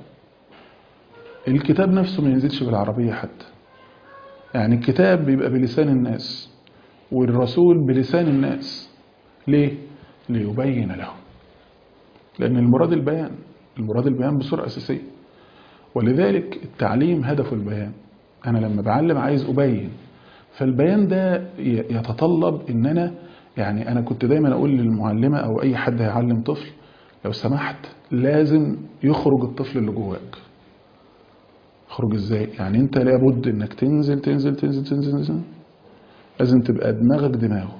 الكتاب نفسه ما ينزلش بالعربيه حتى يعني الكتاب بيبقى بلسان الناس والرسول بلسان الناس ليه؟ ليبين لهم لأن المراد البيان المراد البيان بصورة أساسية ولذلك التعليم هدفه البيان أنا لما بعلم عايز أبين فالبيان ده ي- يتطلب إن أنا يعني أنا كنت دايما أقول للمعلمة أو أي حد هيعلم طفل لو سمحت لازم يخرج الطفل اللي جواك خروج ازاي يعني انت لابد انك تنزل تنزل تنزل تنزل, تنزل. لازم تبقى دماغك دماغه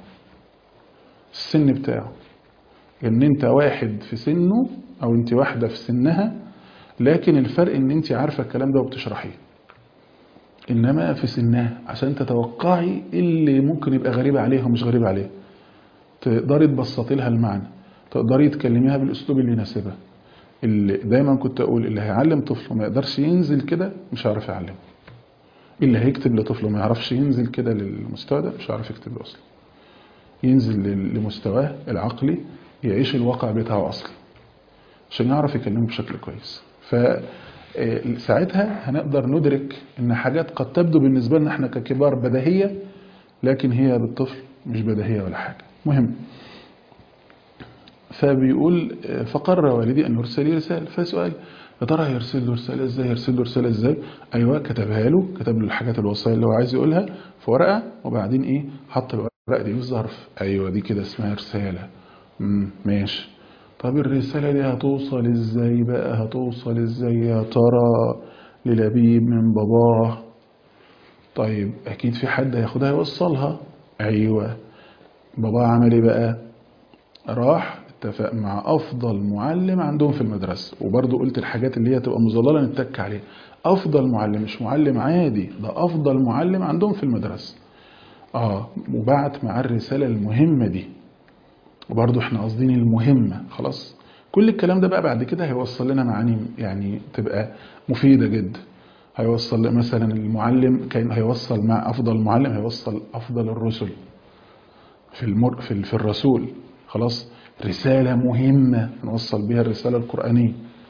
السن بتاعه ان انت واحد في سنه او انت واحدة في سنها لكن الفرق ان انت عارفة الكلام ده وبتشرحيه انما في سنها عشان تتوقعي إيه اللي ممكن يبقى غريب عليها ومش غريب عليها تقدري تبسطي لها المعنى تقدري تكلميها بالاسلوب اللي يناسبها اللي دايما كنت اقول اللي هيعلم طفل وما يقدرش ينزل كده مش هيعرف يعلمه اللي هيكتب لطفل وما يعرفش ينزل كده للمستوى ده مش هيعرف يكتب له اصلا ينزل لل- لمستواه العقلي يعيش الواقع بتاعه اصلا عشان يعرف يكلمه بشكل كويس ف آه، ساعتها هنقدر ندرك ان حاجات قد تبدو بالنسبه لنا احنا ككبار بديهيه لكن هي بالطفل مش بديهيه ولا حاجه مهم فبيقول آه، فقرر والدي ان يرسل لي رساله فسؤال يا ترى هيرسل له رساله ازاي هيرسل له رساله ازاي ايوه كتبها له كتب له الحاجات الوصايا اللي هو عايز يقولها في ورقه وبعدين ايه حط الورقه دي في ظرف ايوه دي كده اسمها رساله امم ماشي طب الرساله دي هتوصل ازاي بقى هتوصل ازاي يا ترى للبيب من باباه طيب اكيد في حد هياخدها يوصلها ايوه بابا عمل ايه بقى راح اتفق مع افضل معلم عندهم في المدرسه وبرضه قلت الحاجات اللي هي تبقى مظلله نتك عليها افضل معلم مش معلم عادي ده افضل معلم عندهم في المدرسه اه وبعت معاه الرساله المهمه دي وبرضه احنا قاصدين المهمه خلاص كل الكلام ده بقى بعد كده هيوصل لنا معاني يعني تبقى مفيده جدا هيوصل مثلا المعلم كان هيوصل مع افضل معلم هيوصل افضل الرسل في المر في, في الرسول خلاص رسالة مهمة نوصل بها الرسالة القرآنية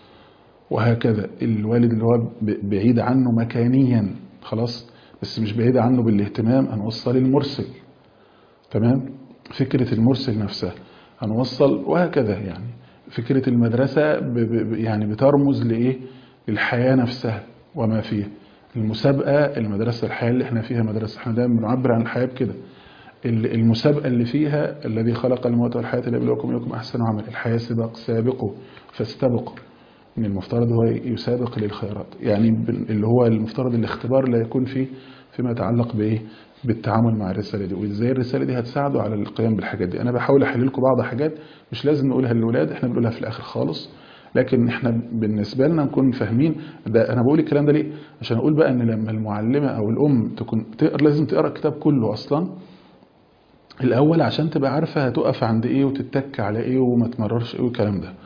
وهكذا الوالد اللي هو ب- بعيد عنه مكانيا خلاص بس مش بعيد عنه بالاهتمام هنوصل المرسل تمام فكرة المرسل نفسها هنوصل وهكذا يعني فكرة المدرسة ب ب يعني بترمز لإيه للحياة نفسها وما فيها المسابقة المدرسة الحياة اللي احنا فيها مدرسة احنا دايما بنعبر عن الحياة بكده ال- المسابقة اللي فيها الذي خلق الموت والحياة ليبلوكم أيكم أحسن عمل الحياة سباق سابقوا فاستبقوا من المفترض هو يسابق للخيرات يعني بن- اللي هو المفترض الاختبار اللي يكون فيه فيما يتعلق بإيه بالتعامل مع الرسالة دي وإزاي الرسالة دي هتساعده على القيام بالحاجات دي أنا بحاول أحلل لكم بعض حاجات مش لازم نقولها للولاد احنا بنقولها في الآخر خالص لكن احنا بالنسبة لنا نكون فاهمين ده انا بقول الكلام ده ليه عشان اقول بقى ان لما المعلمة او الام تكون تقرا لازم تقرا الكتاب كله اصلا الاول عشان تبقى عارفه هتقف عند ايه وتتك على ايه وما تمررش ايه والكلام ده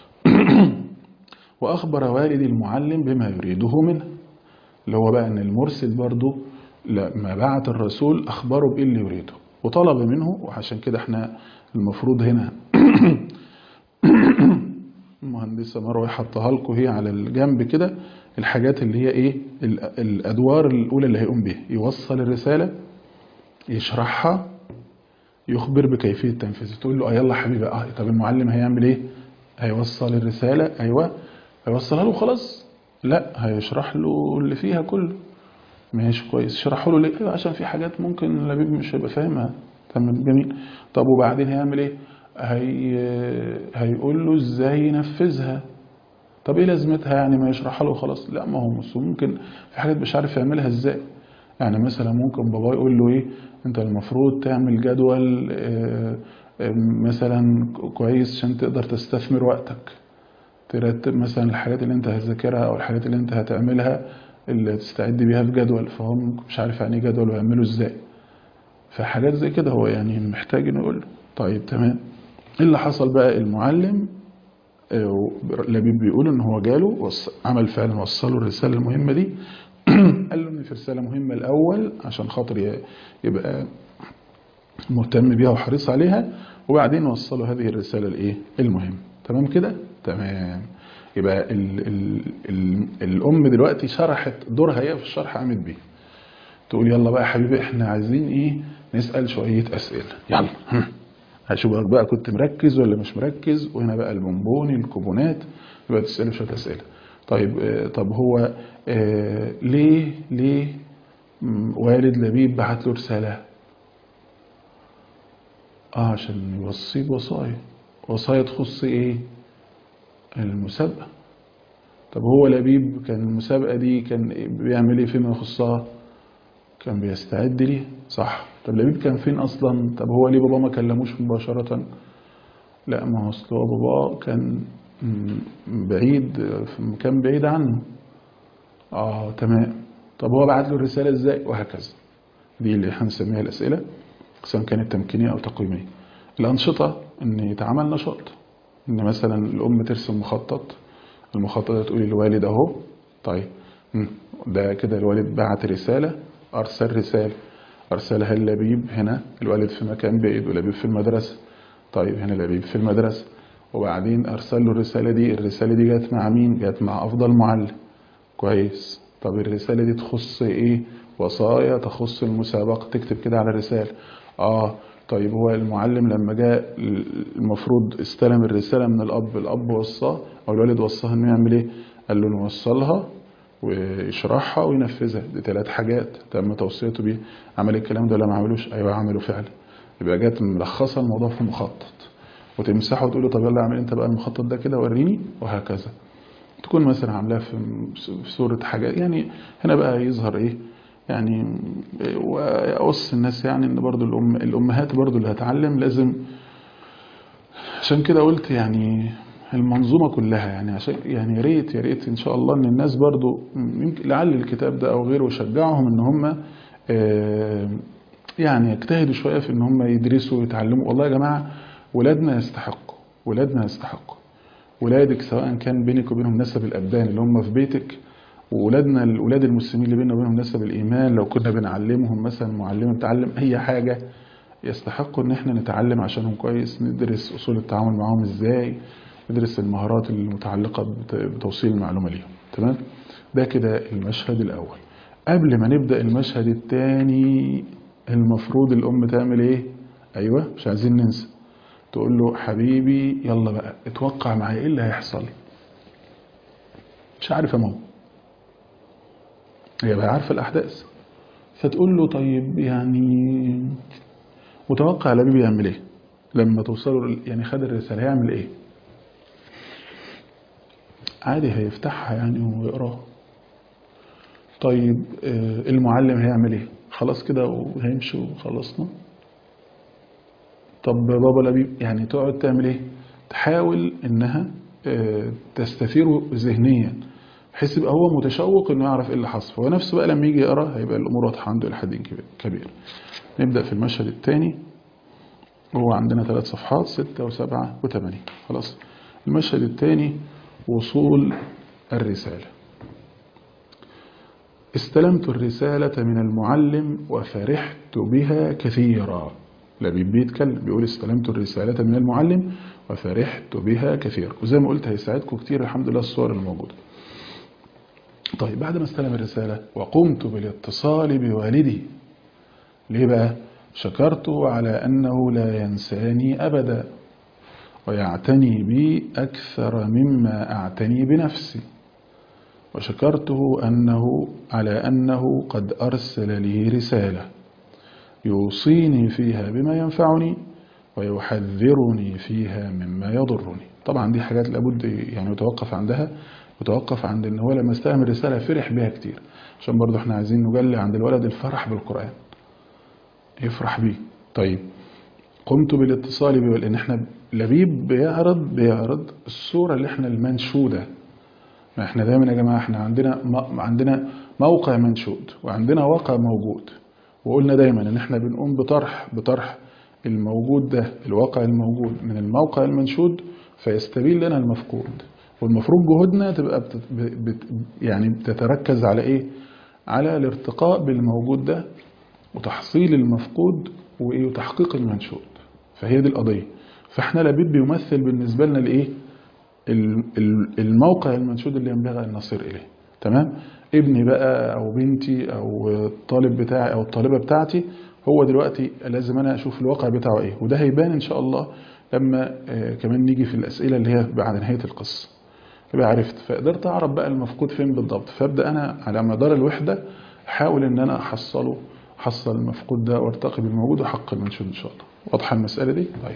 واخبر والدي المعلم بما يريده منه اللي هو بقى ان المرسل برضو لما بعت الرسول اخبره بايه اللي يريده وطلب منه وعشان كده احنا المفروض هنا المهندسة مروة حطها لكم هي على الجنب كده الحاجات اللي هي ايه ال- الادوار الاولى اللي هيقوم بيها يوصل الرسالة يشرحها يخبر بكيفية تنفيذها تقول له اه يلا حبيبي اه طب المعلم هيعمل ايه هيوصل الرسالة ايوه هيوصلها له خلاص لا هيشرح له اللي فيها كله ماشي كويس شرحوا له ليه أيوة عشان في حاجات ممكن اللبيب مش هيبقى فاهمها تمام جميل طب وبعدين هيعمل ايه هي... هيقول له ازاي ينفذها طب ايه لازمتها يعني ما يشرحها له خلاص لا ما هو مش ممكن في حاجات مش عارف يعملها ازاي يعني مثلا ممكن بابا يقول له ايه انت المفروض تعمل جدول آه، آه، مثلا كويس عشان تقدر تستثمر وقتك ترتب مثلا الحاجات اللي انت هتذاكرها او الحاجات اللي انت هتعملها اللي تستعد بيها في جدول فهو ممكن مش عارف يعني ايه جدول ويعمله ازاي فحاجات زي كده هو يعني محتاج انه يقول له طيب تمام ايه اللي حصل بقى المعلم آه، لبيب بيقول ان هو جاله وص- عمل فعلا وصله الرساله المهمه دي قال له ان في رساله مهمه الاول عشان خاطر ي- يبقى مهتم بيها وحريص عليها وبعدين وصلوا هذه الرساله الايه المهمه تمام كده تمام يبقى ال ال ال الام دلوقتي شرحت دورها هي في الشرح قامت بيه تقول يلا بقى يا حبيبي احنا عايزين ايه نسال شويه اسئله يلا هم. هشوفك بقى كنت مركز ولا مش مركز وهنا بقى البونبوني الكوبونات يبقى تسأله شوية أسئلة طيب آه، طب هو آه، ليه ليه مم، والد لبيب بعت له رسالة اه عشان يوصيه بوصايا وصايا تخص ايه المسابقة طب هو لبيب كان المسابقة دي كان بيعمل ايه فيما يخصها كان بيستعد ليه صح طب لبيب كان فين اصلا طب هو ليه بابا ما كلموش مباشرة لا ما هو اصل هو بابا كان م- بعيد في مكان بعيد عنه اه تمام طب هو بعت له الرسالة ازاي وهكذا دي اللي هنسميها الاسئلة سواء كانت تمكينية او تقويمية الانشطة ان يتعمل نشاط ان مثلا الام ترسم مخطط المخطط ده تقول للوالد اهو طيب مم. ده كده الوالد بعت رسالة ارسل رسالة ارسلها للبيب هنا الوالد في مكان بعيد ولبيب في المدرسة طيب هنا لبيب في المدرسة وبعدين ارسل له الرسالة دي الرسالة دي جت مع مين جت مع افضل معلم كويس طب الرسالة دي تخص ايه وصايا تخص المسابقة تكتب كده على الرسالة اه طيب هو المعلم لما جاء المفروض استلم الرسالة من الأب الأب وصاه أو الوالد وصاه إنه يعمل إيه؟ قال له نوصلها ويشرحها وينفذها دي ثلاث حاجات تم توصيته بيه عمل الكلام ده ولا ما عملوش أيوه عمله فعلا يبقى جت ملخصة الموضوع في مخطط وتمسحه وتقول له طب يلا اعمل انت بقى المخطط ده كده وريني وهكذا تكون مثلا عاملاها في في صورة حاجة يعني هنا بقى يظهر ايه يعني وأقص الناس يعني ان برضو الأم الأمهات برضو اللي هتعلم لازم عشان كده قلت يعني المنظومة كلها يعني عشان يعني يا ريت يا ريت ان شاء الله ان الناس برضو يمكن لعل الكتاب ده او غيره يشجعهم ان هم آه، يعني يجتهدوا شوية في ان هم يدرسوا ويتعلموا والله يا جماعة ولادنا يستحقوا ولادنا يستحقوا ولادك سواء كان بينك وبينهم نسب الأبدان اللي هم في بيتك وولادنا الولاد المسلمين اللي بيننا وبينهم نسب الإيمان لو كنا بنعلمهم مثلا معلمة بتعلم أي حاجة يستحقوا إن احنا نتعلم عشانهم كويس ندرس أصول التعامل معاهم إزاي ندرس المهارات المتعلقة بت- بتوصيل المعلومة ليهم تمام ده كده المشهد الأول قبل ما نبدأ المشهد الثاني المفروض الأم تعمل إيه أيوة مش عايزين ننسى تقول له حبيبي يلا بقى اتوقع معايا ايه اللي هيحصل مش عارف يا ماما هي بقى عارفه الاحداث فتقول له طيب يعني متوقع لبيبي يعمل ايه لما توصلوا يعني خد الرساله هيعمل ايه عادي هيفتحها يعني ويقراها طيب آه، المعلم هيعمل ايه خلاص كده وهيمشي وخلصنا طب بابا لبيب يعني تقعد تعمل ايه تحاول انها آه، تستثيره ذهنيا بحيث يبقى هو متشوق انه يعرف ايه اللي حصل هو نفسه بقى لما يجي يقرا هيبقى الامور واضحه عنده الى حد كبير- كبير نبدا في المشهد الثاني هو عندنا ثلاث صفحات ستة وسبعة وثمانية خلاص المشهد الثاني وصول الرسالة استلمت الرسالة من المعلم وفرحت بها كثيرا لبيب بيتكلم بيقول استلمت الرسالة من المعلم وفرحت بها كثيرا وزي ما قلت هيساعدكم كتير الحمد لله الصور الموجودة طيب بعد ما استلم الرسالة وقمت بالاتصال بوالدي ليه بقى شكرته على أنه لا ينساني أبدا ويعتني بي أكثر مما أعتني بنفسي وشكرته أنه على أنه قد أرسل لي رسالة يوصيني فيها بما ينفعني ويحذرني فيها مما يضرني طبعا دي حاجات لابد يعني يتوقف عندها يتوقف عند ان هو لما استلم الرسالة فرح بها كتير عشان برضو احنا عايزين نجلي عند الولد الفرح بالقرآن يفرح بيه طيب قمت بالاتصال بيه لان احنا لبيب بيعرض بيعرض الصورة اللي احنا المنشودة ما احنا دايما يا جماعة احنا عندنا عندنا موقع منشود وعندنا واقع موجود وقلنا دايما ان احنا بنقوم بطرح بطرح الموجود ده الواقع الموجود من الموقع المنشود فيستبين لنا المفقود والمفروض جهودنا تبقى بت بت يعني بتتركز على ايه على الارتقاء بالموجود ده وتحصيل المفقود وايه وتحقيق المنشود فهي دي القضيه فاحنا لابد بيمثل بالنسبه لنا الايه الموقع المنشود اللي ينبغي ان نصير اليه تمام ابني بقى او بنتي او الطالب بتاعي او الطالبه بتاعتي هو دلوقتي لازم انا اشوف الواقع بتاعه ايه وده هيبان ان شاء الله لما كمان نيجي في الاسئله اللي هي بعد نهايه القصه يبقى عرفت فقدرت اعرف بقى المفقود فين بالضبط فابدا انا على مدار الوحده احاول ان انا احصله احصل المفقود ده وارتقي بالموجود واحقق المنشود ان شاء الله واضحه المساله دي طيب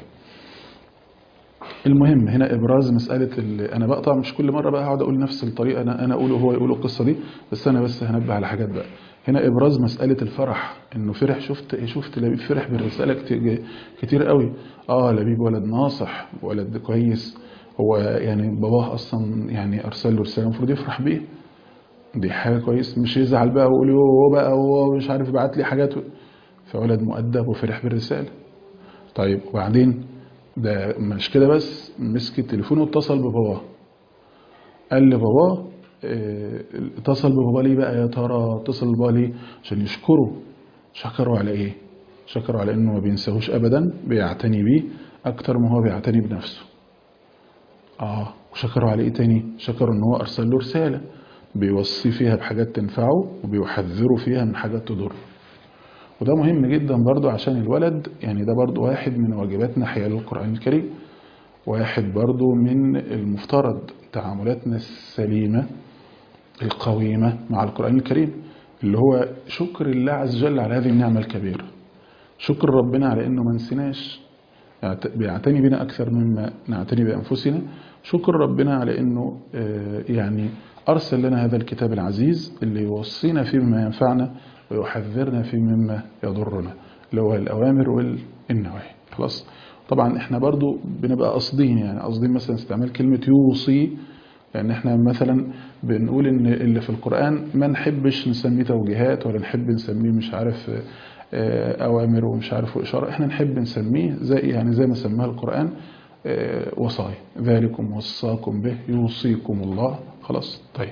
المهم هنا ابراز مساله اللي انا بقطع مش كل مره بقى هقعد اقول نفس الطريقه انا انا اقوله هو يقول القصه دي بس انا بس هنبه على حاجات بقى هنا ابراز مساله الفرح انه فرح شفت شفت لبيب فرح بالرساله كتير, كتير قوي اه لبيب ولد ناصح ولد كويس هو يعني باباه اصلا يعني ارسل له رساله المفروض يفرح بيه دي حاجه كويس مش يزعل بقى ويقول هو بقى هو مش عارف بعت لي حاجات فولد مؤدب وفرح بالرساله طيب وبعدين ده مش كده بس مسك التليفون واتصل بباباه قال لباباه اه اتصل بباباه ليه بقى يا ترى اتصل بباباه ليه عشان يشكره شكره على ايه شكره على انه ما بينساهوش ابدا بيعتني بيه اكتر ما هو بيعتني بنفسه اه وشكره على ايه تاني شكره ان هو ارسل له رساله بيوصي فيها بحاجات تنفعه وبيحذره فيها من حاجات تضره وده مهم جدا برضو عشان الولد يعني ده برضو واحد من واجباتنا حيال القرآن الكريم واحد برضو من المفترض تعاملاتنا السليمة القويمة مع القرآن الكريم اللي هو شكر الله عز وجل على هذه النعمة الكبيرة شكر ربنا على انه ما نسيناش بيعتني بنا اكثر مما نعتني بانفسنا شكر ربنا على انه يعني ارسل لنا هذا الكتاب العزيز اللي يوصينا فيه بما ينفعنا ويحذرنا فيه مما يضرنا اللي هو الأوامر والنواهي خلاص طبعا احنا برضو بنبقى قاصدين يعني قاصدين مثلا استعمال كلمة يوصي لأن احنا مثلا بنقول ان اللي في القرآن ما نحبش نسميه توجيهات ولا نحب نسميه مش عارف أوامر ومش عارف وإشارة احنا نحب نسميه زي يعني زي ما سماها القرآن وصايا ذلكم وصاكم به يوصيكم الله خلاص طيب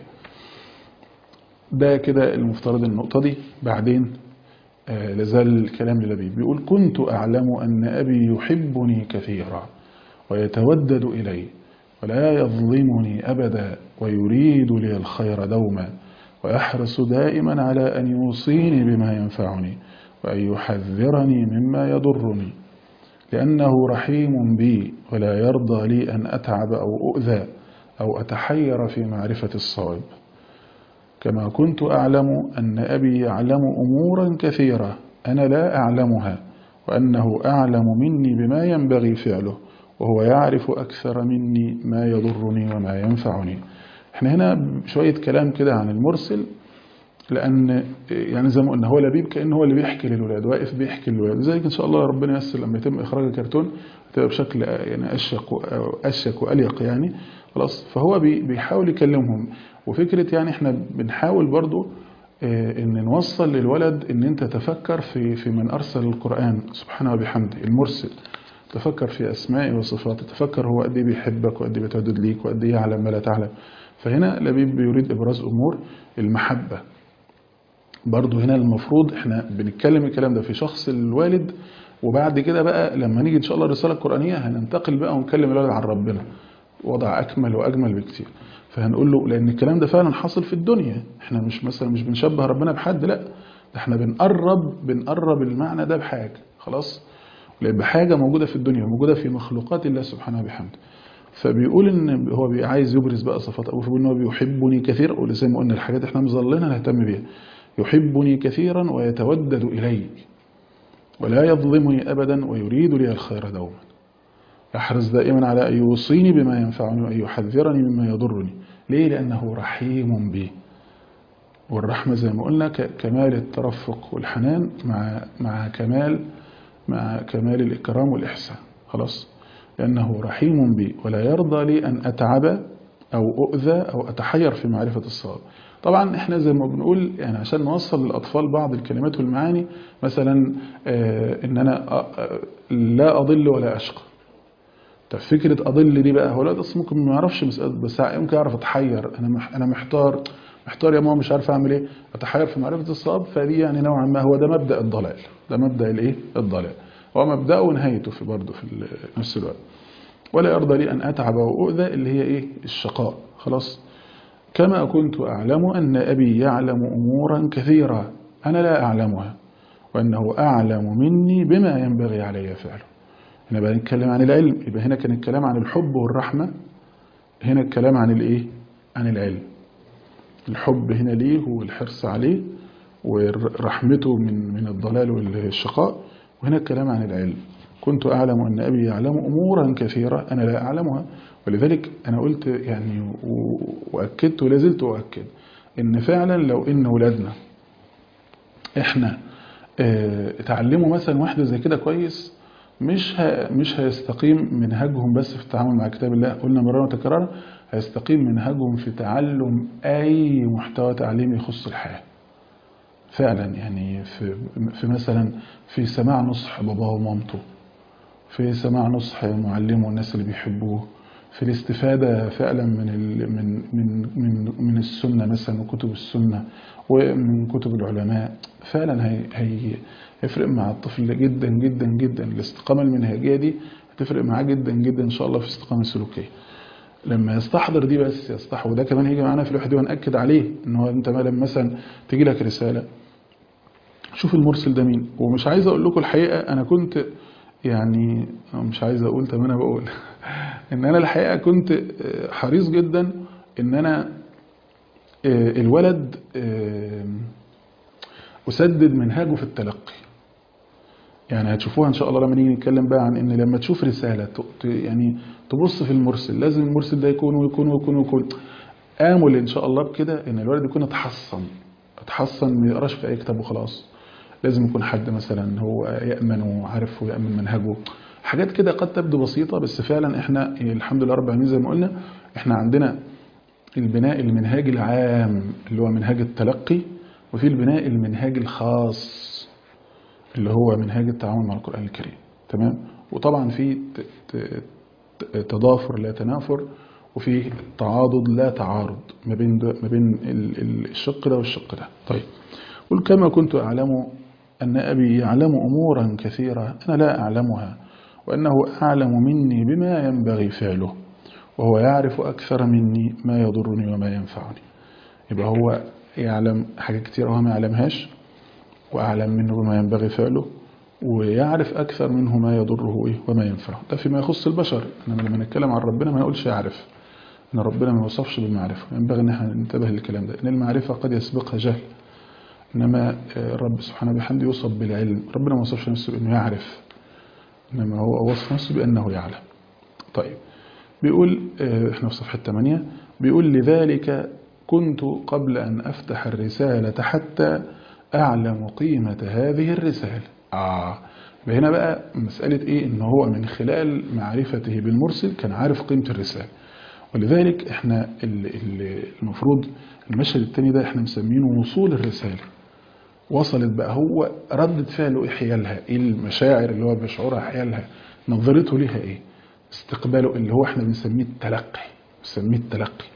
ده كده المفترض النقطة دي بعدين آه لازال الكلام للبيب بيقول كنت أعلم أن أبي يحبني كثيرا ويتودد إلي ولا يظلمني أبدا ويريد لي الخير دوما ويحرص دائما على أن يوصيني بما ينفعني وأن يحذرني مما يضرني لأنه رحيم بي ولا يرضى لي أن أتعب أو أؤذى أو أتحير في معرفة الصواب كما كنت أعلم أن أبي يعلم أمورا كثيرة أنا لا أعلمها وأنه أعلم مني بما ينبغي فعله وهو يعرف أكثر مني ما يضرني وما ينفعني احنا هنا شوية كلام كده عن المرسل لأن يعني زي ما قلنا هو لبيب كأنه هو اللي بيحكي للولاد واقف بيحكي للولاد زي إن شاء الله ربنا ييسر لما يتم إخراج الكرتون تبقى بشكل يعني أشيك أشيك وأليق يعني خلاص فهو بيحاول يكلمهم وفكرة يعني احنا بنحاول برضو ان نوصل للولد ان انت تفكر في في من ارسل القرآن سبحانه وبحمده المرسل تفكر في اسمائه وصفاته تفكر هو قد ايه بيحبك وقد ايه بيتودد ليك وقد ايه يعلم ما لا تعلم فهنا لبيب بيريد ابراز امور المحبة برضو هنا المفروض احنا بنتكلم الكلام ده في شخص الوالد وبعد كده بقى لما نيجي ان شاء الله الرساله القرانيه هننتقل بقى ونكلم الولد عن ربنا وضع اكمل واجمل بكتير فهنقول له لان الكلام ده فعلا حاصل في الدنيا احنا مش مثلا مش بنشبه ربنا بحد لا ده احنا بنقرب بنقرب المعنى ده بحاجه خلاص لان بحاجه موجوده في الدنيا موجوده في مخلوقات الله سبحانه وبحمده فبيقول ان هو بي- عايز يبرز بقى صفات ابوه فبيقول ان هو بيحبني كثيرا وزي ما قلنا الحاجات احنا مظلينها نهتم بيها يحبني كثيرا ويتودد الي ولا يظلمني ابدا ويريد لي الخير دوما يحرص دائما على ان يوصيني بما ينفعني وان يحذرني مما يضرني ليه لانه رحيم بي والرحمه زي ما قلنا ك- كمال الترفق والحنان مع مع كمال مع كمال الاكرام والاحسان خلاص لأنه رحيم بي ولا يرضى لي أن أتعب أو أؤذى أو أتحير في معرفة الصواب طبعا احنا زي ما بنقول يعني عشان نوصل للأطفال بعض الكلمات والمعاني مثلا آه، إن أنا آه، آه، لا أضل ولا أشقى طب فكرة أضل دي بقى هو الولد أصلا ممكن ما يعرفش مسألة بس يمكن يعرف أتحير أنا مح أنا محتار محتار يا ماما مش عارف أعمل إيه أتحير في معرفة الصواب فدي يعني نوعا ما هو ده مبدأ الضلال ده مبدأ الإيه الضلال هو مبدأه ونهايته في برضه في ال- نفس الوقت ولا يرضى لي أن أتعب وأؤذى اللي هي إيه الشقاء خلاص كما كنت أعلم أن أبي يعلم أمورا كثيرة أنا لا أعلمها وأنه أعلم مني بما ينبغي علي فعله هنا بقى نتكلم عن العلم يبقى هنا كان الكلام عن الحب والرحمة هنا الكلام عن الإيه عن العلم الحب هنا ليه والحرص عليه ورحمته من من الضلال والشقاء وهنا الكلام عن العلم كنت أعلم أن أبي يعلم أمورا كثيرة أنا لا أعلمها ولذلك أنا قلت يعني و- وأكدت ولا زلت أؤكد إن فعلا لو إن ولادنا إحنا آه، اتعلموا مثلا واحدة زي كده كويس مش ه... مش هيستقيم منهجهم بس في التعامل مع كتاب الله قلنا مرارا وتكرارا هيستقيم منهجهم في تعلم أي محتوى تعليمي يخص الحياة فعلا يعني في, في مثلا في سماع نصح باباه ومامته في سماع نصح معلمه والناس اللي بيحبوه في الاستفادة فعلا من ال من من من من السنة مثلا وكتب السنة ومن كتب العلماء فعلا هي هي هيفرق مع الطفل جدا جدا جدا الاستقامة المنهجية دي هتفرق معاه جدا جدا إن شاء الله في الاستقامة السلوكية لما يستحضر دي بس يستحضر وده كمان هيجي معانا في الوحدة ونأكد عليه ان هو انت ما لما مثلا تيجي لك رسالة شوف المرسل ده مين ومش عايز اقول لكم الحقيقة انا كنت يعني مش عايز اقول طب انا بقول ان انا الحقيقة كنت آه، حريص جدا ان انا آه، الولد آه، اسدد منهجه في التلقي يعني هتشوفوها ان شاء الله لما نيجي نتكلم بقى عن ان لما تشوف رسالة ت- ت- يعني تبص في المرسل لازم المرسل ده يكون ويكون ويكون ويكون آمل ان شاء الله بكده ان الولد يكون اتحصن اتحصن ما يقراش في اي كتاب وخلاص لازم يكون حد مثلا هو يأمن وعارف ويأمن منهجه حاجات كده قد تبدو بسيطة بس فعلا احنا الحمد لله رب العالمين زي ما قلنا احنا عندنا البناء المنهاجي العام اللي هو منهاج التلقي وفي البناء المنهاجي الخاص اللي هو منهاج التعامل مع القرآن الكريم تمام وطبعا في ت- ت- ت- تضافر لا تنافر وفي تعاضد لا تعارض ما بين ده ما بين ال- ال- الشق ده والشق ده طيب قل كما كنت أعلم أن أبي يعلم أمورا كثيرة أنا لا أعلمها وأنه أعلم مني بما ينبغي فعله وهو يعرف أكثر مني ما يضرني وما ينفعني يبقى هو يعلم حاجات كتير وهو ما يعلمهاش وأعلم منه بما ينبغي فعله ويعرف أكثر منه ما يضره إيه وما ينفعه ده فيما يخص البشر إنما لما نتكلم عن ربنا ما نقولش يعرف إن ربنا ما يوصفش بالمعرفة ينبغي إن احنا ننتبه للكلام ده إن المعرفة قد يسبقها جهل إنما آه، الرب سبحانه وبحمده يوصف بالعلم ربنا ما وصفش نفسه بأنه يعرف إنما هو وصف نفسه بأنه يعلم طيب بيقول آه، احنا في صفحة 8 بيقول لذلك كنت قبل أن أفتح الرسالة حتى أعلم قيمة هذه الرسالة آه يبقى هنا بقى مسألة إيه إن هو من خلال معرفته بالمرسل كان عارف قيمة الرسالة ولذلك احنا ال- ال- المفروض المشهد التاني ده احنا مسمينه وصول الرسالة وصلت بقى هو ردة فعله ايه حيالها ايه المشاعر اللي هو بيشعرها حيالها نظرته ليها ايه استقباله اللي هو احنا بنسميه التلقي بنسميه التلقي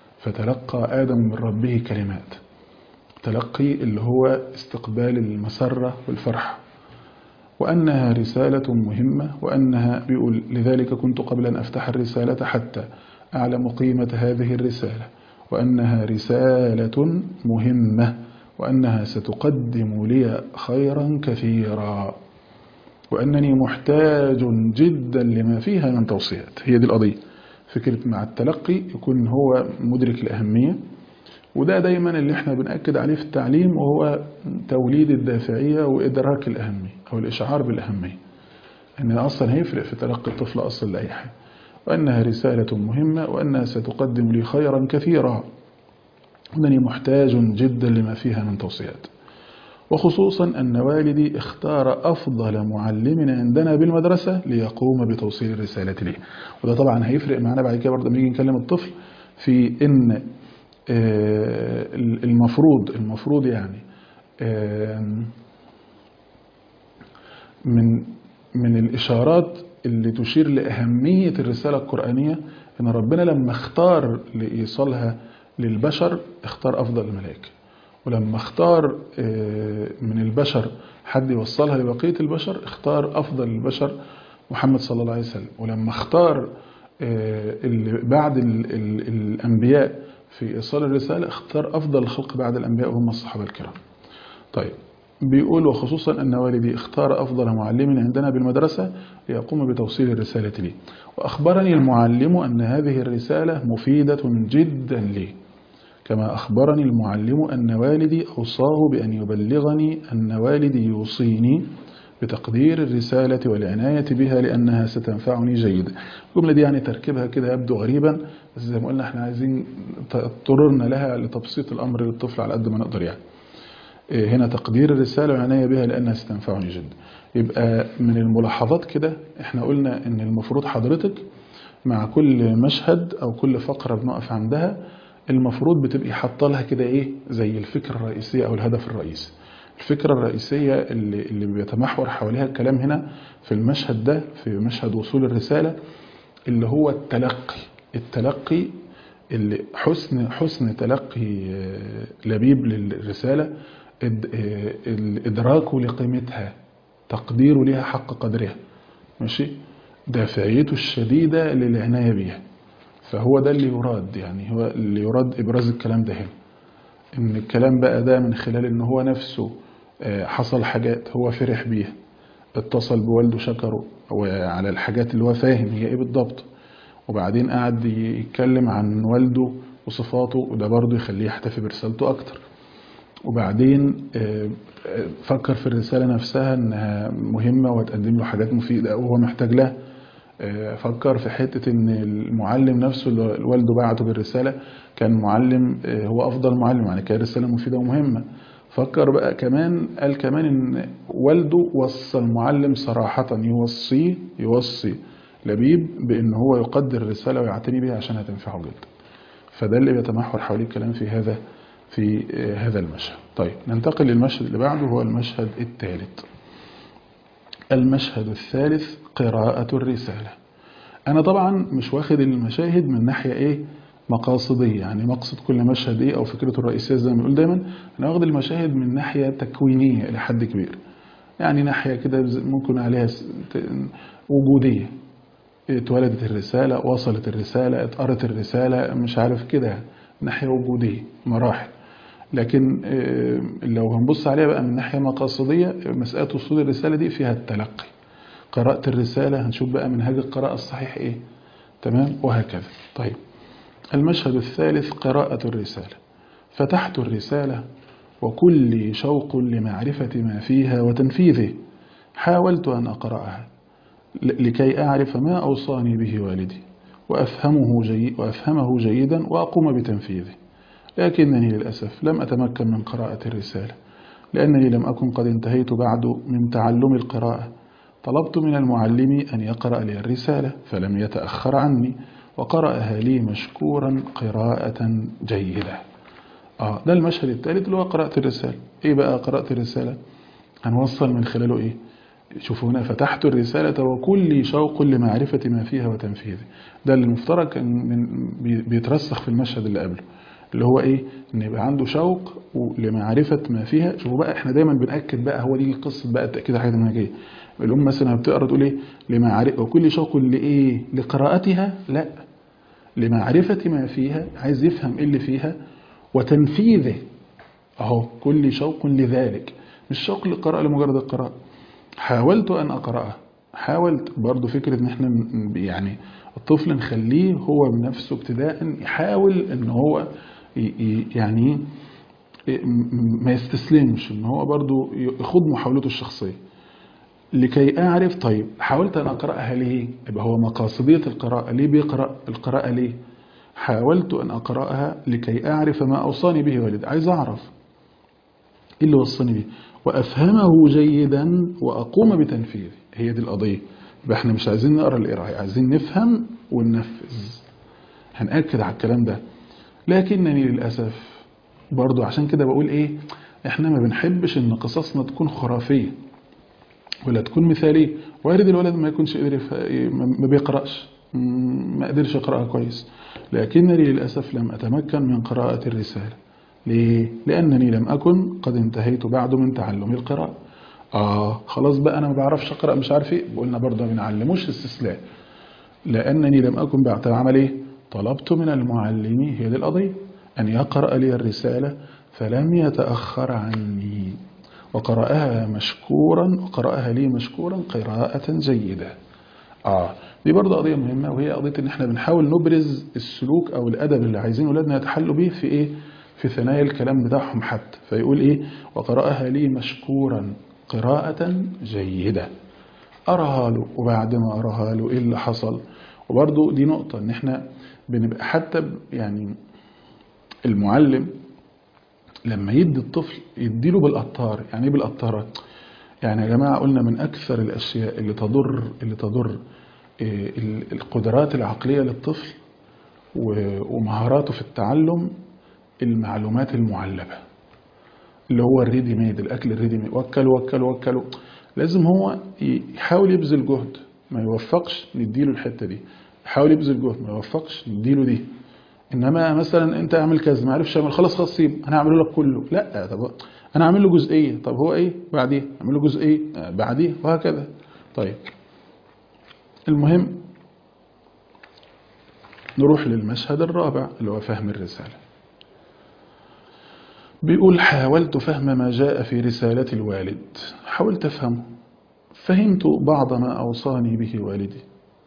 فتلقى آدم من ربه كلمات تلقي اللي هو استقبال المسرة والفرحة وأنها رسالة مهمة وأنها بيقول لذلك كنت قبل أن أفتح الرسالة حتى أعلم قيمة هذه الرسالة وأنها رسالة مهمة وأنها ستقدم لي خيرا كثيرا وأنني محتاج جدا لما فيها من توصيات هي دي القضية فكرة مع التلقي يكون هو مدرك الأهمية وده دايما اللي احنا بنأكد عليه في التعليم وهو توليد الدافعية وإدراك الأهمية أو الإشعار بالأهمية أن أصلا هيفرق في تلقي الطفل أصلا لأي حاجة وأنها رسالة مهمة وأنها ستقدم لي خيرا كثيرا وأنني محتاج جدا لما فيها من توصيات وخصوصا أن والدي اختار أفضل معلم عندنا بالمدرسة ليقوم بتوصيل الرسالة لي وده طبعا هيفرق معنا بعد كده برضه لما نيجي نكلم الطفل في إن المفروض المفروض يعني من من الإشارات اللي تشير لأهمية الرسالة القرآنية إن ربنا لما اختار لإيصالها للبشر اختار أفضل الملائكة ولما اختار من البشر حد يوصلها لبقية البشر اختار أفضل البشر محمد صلى الله عليه وسلم ولما اختار اللي بعد ال ال الأنبياء في إيصال الرسالة اختار أفضل الخلق بعد الأنبياء وهم الصحابة الكرام طيب بيقول وخصوصا أن والدي اختار أفضل معلم عندنا بالمدرسة ليقوم بتوصيل الرسالة لي وأخبرني المعلم أن هذه الرسالة مفيدة جدا لي كما أخبرني المعلم أن والدي أوصاه بأن يبلغني أن والدي يوصيني بتقدير الرسالة والعناية بها لأنها ستنفعني جيدا الجملة دي يعني تركيبها كده يبدو غريبا بس زي ما قلنا احنا عايزين اضطررنا لها لتبسيط الأمر للطفل على قد ما نقدر يعني هنا تقدير الرسالة والعناية بها لأنها ستنفعني جدا يبقى من الملاحظات كده احنا قلنا ان المفروض حضرتك مع كل مشهد او كل فقرة بنقف عندها المفروض بتبقي حاطه لها كده ايه زي الفكرة الرئيسية او الهدف الرئيسي الفكرة الرئيسية اللي, اللي بيتمحور حواليها الكلام هنا في المشهد ده في مشهد وصول الرسالة اللي هو التلقي التلقي اللي حسن حسن تلقي لبيب للرسالة إدراكه لقيمتها تقديره لها حق قدرها ماشي دافعيته الشديدة للعناية بها فهو ده اللي يراد يعني هو اللي يراد إبراز الكلام ده هنا إن الكلام بقى ده من خلال إن هو نفسه حصل حاجات هو فرح بيها اتصل بوالده شكره على الحاجات اللي هو فاهم هي ايه بالضبط وبعدين قعد يتكلم عن والده وصفاته وده برضه يخليه يحتفي برسالته أكتر وبعدين فكر في الرسالة نفسها انها مهمة وتقدم له حاجات مفيدة وهو محتاج لها فكر في حتة ان المعلم نفسه اللي والده بعته بالرسالة كان معلم هو افضل معلم يعني كان رسالة مفيدة ومهمة فكر بقى كمان قال كمان ان والده وصى المعلم صراحة يوصيه يوصي لبيب بان هو يقدر الرسالة ويعتني بها عشان هتنفعه جدا فده اللي بيتمحور حوالين الكلام في هذا في هذا المشهد طيب ننتقل للمشهد اللي بعده هو المشهد الثالث المشهد الثالث قراءة الرسالة أنا طبعا مش واخد المشاهد من ناحية إيه مقاصدية يعني مقصد كل مشهد إيه أو فكرته الرئيسية زي ما بنقول دايما أنا واخد المشاهد من ناحية تكوينية إلى حد كبير يعني ناحية كده ممكن عليها وجودية اتولدت الرسالة وصلت الرسالة اتقرت الرسالة مش عارف كده ناحية وجودية مراحل لكن لو هنبص عليها بقى من ناحية مقاصدية مسألة وصول الرسالة دي فيها التلقي قراءة الرسالة هنشوف بقى منهج القراءة الصحيح ايه تمام وهكذا طيب المشهد الثالث قراءة الرسالة فتحت الرسالة وكل شوق لمعرفة ما فيها وتنفيذه حاولت أن أقرأها لكي أعرف ما أوصاني به والدي وأفهمه, جي وأفهمه جيدا وأقوم بتنفيذه لكنني للأسف لم أتمكن من قراءة الرسالة لأنني لم أكن قد انتهيت بعد من تعلم القراءة طلبت من المعلم أن يقرأ لي الرسالة فلم يتأخر عني وقرأها لي مشكورا قراءة جيدة آه ده المشهد الثالث اللي هو قراءة الرسالة إيه بقى قراءة الرسالة هنوصل من خلاله إيه شوفوا هنا فتحت الرسالة وكل شوق لمعرفة ما فيها وتنفيذه ده اللي المفترض كان بيترسخ في المشهد اللي قبله اللي هو ايه ان يبقى عنده شوق لمعرفه ما فيها شوفوا بقى احنا دايما بناكد بقى هو دي القصه بقى التاكيد على الحاجات المنهجيه الام مثلا بتقرا تقول ايه لمعرفه وكل شوق لايه لقراءتها لا لمعرفه ما فيها عايز يفهم ايه اللي فيها وتنفيذه اهو كل شوق لذلك مش شوق للقراءه لمجرد القراءه حاولت ان اقراها حاولت برضو فكره ان احنا يعني الطفل نخليه هو بنفسه ابتداء يحاول ان هو يعني ما يستسلمش ان هو برضو يخوض محاولته الشخصيه لكي اعرف طيب حاولت ان اقراها ليه يبقى هو مقاصديه القراءه ليه بيقرا القراءه ليه حاولت ان اقراها لكي اعرف ما اوصاني به والدي عايز اعرف ايه اللي وصاني به وافهمه جيدا واقوم بتنفيذه هي دي القضيه يبقى احنا مش عايزين نقرا القرايه عايزين نفهم وننفذ هنأكد على الكلام ده لكنني للأسف برضو عشان كده بقول ايه احنا ما بنحبش ان قصصنا تكون خرافية ولا تكون مثالية وارد الولد ما يكونش قدر ما بيقرأش ما قدرش يقرأها كويس لكنني للأسف لم أتمكن من قراءة الرسالة ليه؟ لأنني لم أكن قد انتهيت بعد من تعلم القراءة آه خلاص بقى أنا ما بعرفش أقرأ مش عارف إيه قلنا برضه ما بنعلموش استسلام لأنني لم أكن بعد عمل إيه؟ طلبت من المعلم هي دي القضية أن يقرأ لي الرسالة فلم يتأخر عني وقرأها مشكورا وقرأها لي مشكورا قراءة جيدة آه دي برضه قضية مهمة وهي قضية إن إحنا بنحاول نبرز السلوك أو الأدب اللي عايزين أولادنا يتحلوا بيه في إيه؟ في ثنايا الكلام بتاعهم حتى فيقول إيه؟ وقرأها لي مشكورا قراءة جيدة أراها له وبعد ما أراها له إيه اللي حصل وبرضه دي نقطة إن إحنا بنبقى حتى يعني المعلم لما يدي الطفل يديله بالقطار يعني ايه بالقطارة يعني يا جماعة قلنا من أكثر الأشياء اللي تضر اللي تضر القدرات العقلية للطفل ومهاراته في التعلم المعلومات المعلبة اللي هو الريدي ميد الأكل الريدي ميد وكلوا وكلوا وكلوا لازم هو يحاول يبذل جهد ما يوفقش نديله الحتة دي يحاول يبذل جهد ما يوفقش نديله دي انما مثلا انت اعمل كذا ما عرفش اعمل خلاص خلاص سيب انا هعمله لك كله لا طب انا هعمل له جزئيه طب هو ايه بعديه اعمل له جزئيه بعديه وهكذا طيب المهم نروح للمشهد الرابع اللي هو فهم الرساله بيقول حاولت فهم ما جاء في رسالة الوالد حاولت أفهمه فهمت بعض ما أوصاني به والدي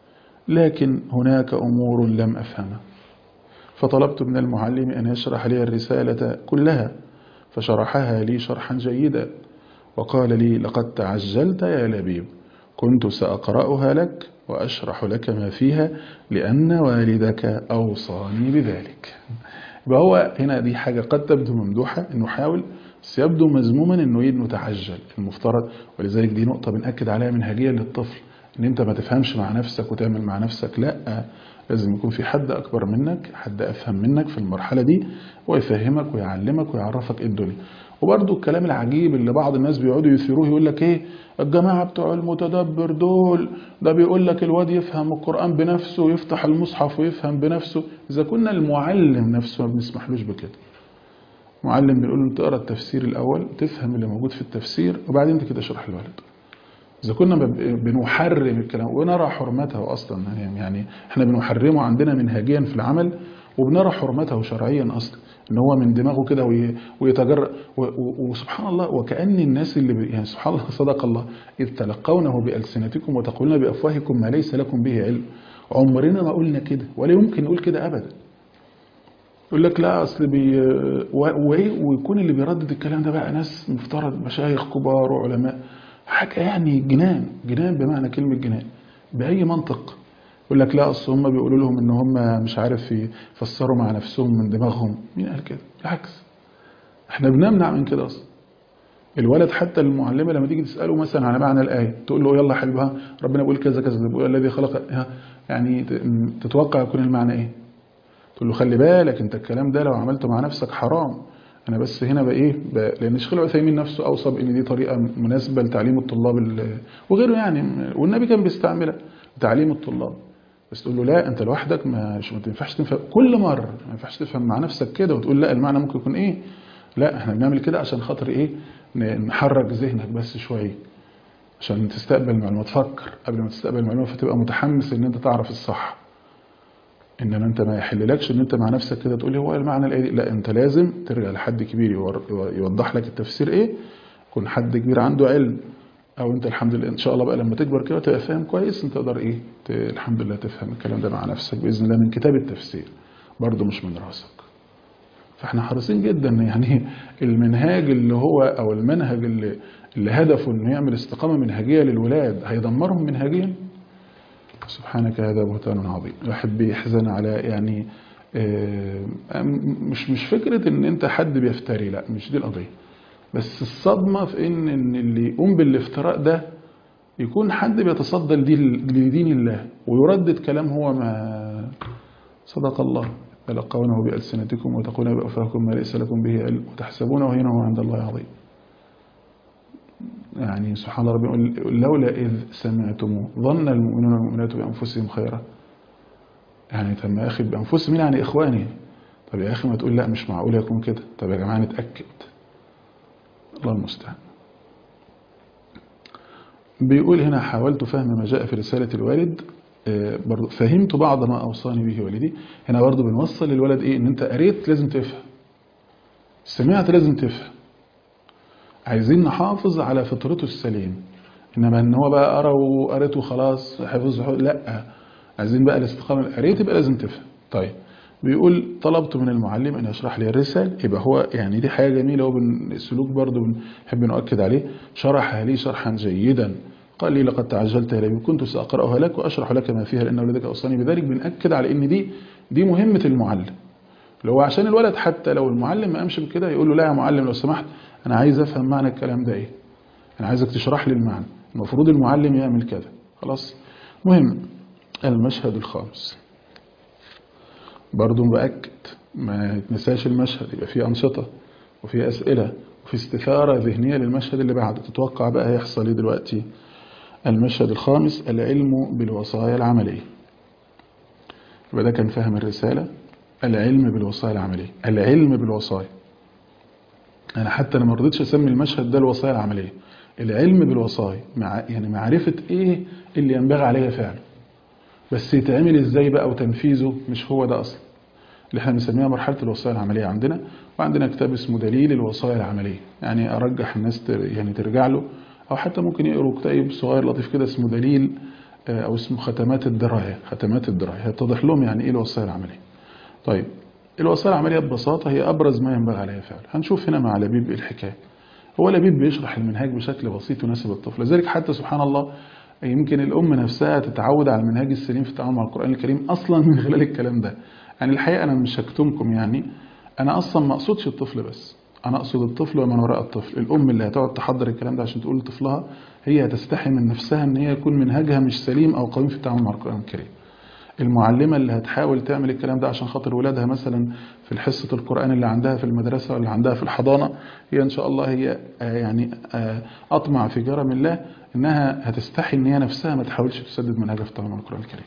لكن هناك أمور لم أفهمها فطلبت من المعلم أن يشرح لي الرسالة كلها فشرحها لي شرحا جيدا وقال لي لقد تعجلت يا لبيب كنت سأقرأها لك وأشرح لك ما فيها لأن والدك أوصاني بذلك يبقى هو هنا دي حاجة قد تبدو ممدوحة انه حاول بس يبدو مذموما انه ايه انه تعجل المفترض ولذلك دي نقطة بنأكد عليها منهجية للطفل ان انت ما تفهمش مع نفسك وتعمل مع نفسك لا لازم يكون في حد اكبر منك حد افهم منك في المرحلة دي ويفهمك ويعلمك ويعرفك ايه الدنيا وبرضه الكلام العجيب اللي بعض الناس بيقعدوا يثيروه يقول لك ايه الجماعة بتوع المتدبر دول ده بيقول لك الواد يفهم القرآن بنفسه ويفتح المصحف ويفهم بنفسه إذا كنا المعلم نفسه ما بنسمحلوش بكده معلم بنقول له تقرا التفسير الأول تفهم اللي موجود في التفسير وبعدين انت كده اشرح للولد إذا كنا بنحرم الكلام ونرى حرمته أصلا يعني احنا بنحرمه عندنا منهجيا في العمل وبنرى حرمته شرعيا أصلا ان هو من دماغه كده ويتجرأ وسبحان الله وكأن الناس اللي يعني سبحان الله صدق الله إذ تلقونه بألسنتكم وتقولون بأفواهكم ما ليس لكم به علم عمرنا ما قلنا كده ولا يمكن نقول كده أبدا يقول لك لا أصل بي ويكون اللي بيردد الكلام ده بقى ناس مفترض مشايخ كبار وعلماء حاجة يعني جنان جنان بمعنى كلمة جنان بأي منطق يقول لك لا اصل هم بيقولوا لهم ان هم مش عارف يفسروا مع نفسهم من دماغهم مين قال كده بالعكس احنا بنمنع من كده اصلا الولد حتى المعلمه لما تيجي تساله مثلا على معنى الايه تقول له يلا يا حبيبي ربنا بيقول كذا كذا بيقول الذي خلق يعني تتوقع يكون المعنى ايه تقول له خلي بالك انت الكلام ده لو عملته مع نفسك حرام انا بس هنا بقى ايه بقى لان الشيخ العثيمين نفسه اوصى بان دي طريقه مناسبه لتعليم الطلاب وغيره يعني والنبي كان بيستعملها لتعليم الطلاب بس تقول له لا انت لوحدك مش ما تنفعش تفهم كل مره ما ينفعش تفهم مع نفسك كده وتقول لا المعنى ممكن يكون ايه لا احنا بنعمل كده عشان خاطر ايه ن- نحرك ذهنك بس شويه عشان تستقبل معلومات تفكر قبل ما تستقبل معلومات فتبقى متحمس ان انت تعرف الصح انما انت ما يحللكش ان انت مع نفسك كده تقول لي هو المعنى الايه لا انت لازم ترجع لحد كبير يور- يوضح لك التفسير ايه يكون حد كبير عنده علم او انت الحمد لله ان شاء الله بقى لما تكبر كده تبقى فاهم كويس انت تقدر ايه ت- الحمد لله تفهم الكلام ده مع نفسك باذن الله من كتاب التفسير برضه مش من راسك فاحنا حريصين جدا يعني المنهاج اللي هو او المنهج اللي اللي هدفه انه يعمل استقامه منهجيه للولاد هيدمرهم منهجيا سبحانك هذا بهتان عظيم الواحد بيحزن على يعني آه، مش مش فكره ان انت حد بيفتري لا مش دي القضيه بس الصدمه في ان ان اللي يقوم بالافتراء ده يكون حد بيتصدى لدين لدين الله ويردد كلام هو ما صدق الله تلقونه بألسنتكم وتقولون بأفواهكم ما ليس لكم به علم وتحسبونه هينه عند الله عظيم يعني سبحان ربي يقول لولا إذ سمعتموه ظن المؤمنون والمؤمنات بأنفسهم خيرا يعني طب يا أخي بأنفسهم يعني إخواني طب يا أخي ما تقول لا مش معقول يكون كده طب يا جماعة نتأكد الله المستعان بيقول هنا حاولت فهم ما جاء في رسالة الوالد آه، برضو فهمت بعض ما أوصاني به والدي هنا برضو بنوصل للولد إيه إن أنت قريت لازم تفهم سمعت لازم تفهم عايزين نحافظ على فطرته السليم إنما إن هو بقى قرا وقريته خلاص حفظ حفظ لا عايزين بقى الاستقامة قريت يبقى لازم تفهم طيب بيقول طلبت من المعلم أن يشرح لي الرسالة يبقى هو يعني دي حاجة جميلة وبالسلوك برضو بنحب نؤكد عليه شرحها لي شرحا جيدا قال لي لقد تعجلت إلي كنت سأقرأها لك وأشرح لك ما فيها لأن ولدك أوصاني بذلك بنأكد على إن دي دي مهمة المعلم لو عشان الولد حتى لو المعلم ما قامش بكده يقول له لا يا معلم لو سمحت أنا عايز أفهم معنى الكلام ده إيه أنا عايزك تشرح لي المعنى المفروض المعلم يعمل كده خلاص مهم المشهد الخامس برضو بأكد ما يتنساش المشهد يبقى فيه أنشطة وفيه أسئلة وفي استثارة ذهنية للمشهد اللي بعده تتوقع بقى هيحصل ايه دلوقتي المشهد الخامس العلم بالوصايا العملية يبقى ده كان فهم الرسالة العلم بالوصايا العملية العلم بالوصايا أنا حتى أنا ما رضيتش أسمي المشهد ده الوصايا العملية العلم بالوصايا مع يعني معرفة إيه اللي ينبغي عليه فعله بس يتعمل إزاي بقى وتنفيذه مش هو ده أصلا اللي احنا بنسميها مرحلة الوصايا العملية عندنا وعندنا كتاب اسمه دليل الوصايا العملية يعني أرجح الناس تر يعني ترجع له أو حتى ممكن يقروا كتاب صغير لطيف كده اسمه دليل آه، أو اسمه ختمات الدراية ختمات الدراية هيتضح لهم يعني إيه الوصايا العملية طيب الوصايا العملية ببساطة هي أبرز ما ينبغي عليها فعله هنشوف هنا مع لبيب إيه الحكاية هو لبيب بيشرح المنهاج بشكل بسيط يناسب الطفل لذلك حتى سبحان الله يمكن الأم نفسها تتعود على المنهاج السليم في التعامل مع القرآن الكريم أصلا من خلال الكلام ده يعني الحقيقة أنا مش هكتمكم يعني أنا أصلا ما أقصدش الطفل بس أنا أقصد الطفل ومن وراء الطفل الأم اللي هتقعد تحضر الكلام ده عشان تقول لطفلها هي هتستحي من نفسها إن هي يكون منهجها مش سليم أو قويم في التعامل مع القرآن الكريم المعلمة اللي هتحاول تعمل الكلام ده عشان خاطر ولادها مثلا في حصة القرآن اللي عندها في المدرسة واللي عندها في الحضانة هي إن شاء الله هي آه، يعني آه، أطمع في كرم الله إنها هتستحي إن هي نفسها ما تحاولش تسدد منهجها في التعامل مع القرآن الكريم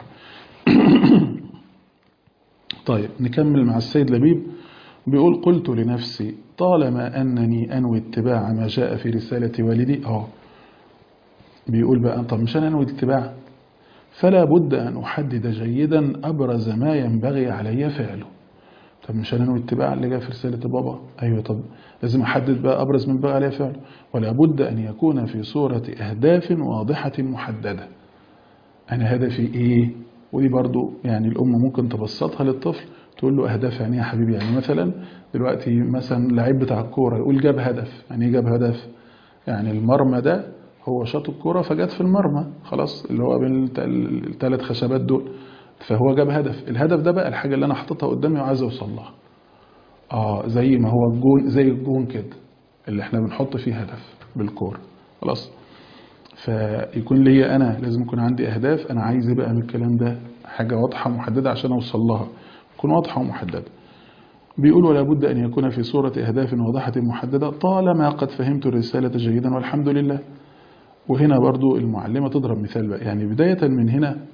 طيب نكمل مع السيد لبيب بيقول قلت لنفسي طالما أنني أنوي اتباع ما جاء في رسالة والدي أهو بيقول بقى طب مش أنا أنوي الاتباع فلا بد أن أحدد جيدا أبرز ما ينبغي علي فعله طب مش أنا أنوي اتباع اللي جاء في رسالة بابا أيوة طب لازم أحدد بقى أبرز ما ينبغي علي فعله ولا بد أن يكون في صورة أهداف واضحة محددة أنا هدفي إيه ودي برضو يعني الأم ممكن تبسطها للطفل تقول له أهداف يعني إيه يا حبيبي يعني مثلا دلوقتي مثلا لعيب بتاع الكورة يقول جاب هدف يعني إيه جاب هدف يعني المرمى ده هو شاط الكورة فجت في المرمى خلاص اللي هو بالثلاث خشبات دول فهو جاب هدف الهدف ده بقى الحاجة اللي أنا حاططها قدامي وعايز أوصل لها آه زي ما هو الجون زي الجون كده اللي احنا بنحط فيه هدف بالكورة خلاص فيكون ليا أنا لازم يكون عندي أهداف أنا عايز بقى من الكلام ده حاجة واضحة محددة عشان أوصل لها تكون واضحة ومحددة بيقول ولا بد أن يكون في صورة أهداف واضحة محددة طالما قد فهمت الرسالة جيدا والحمد لله وهنا برضو المعلمة تضرب مثال بقى يعني بداية من هنا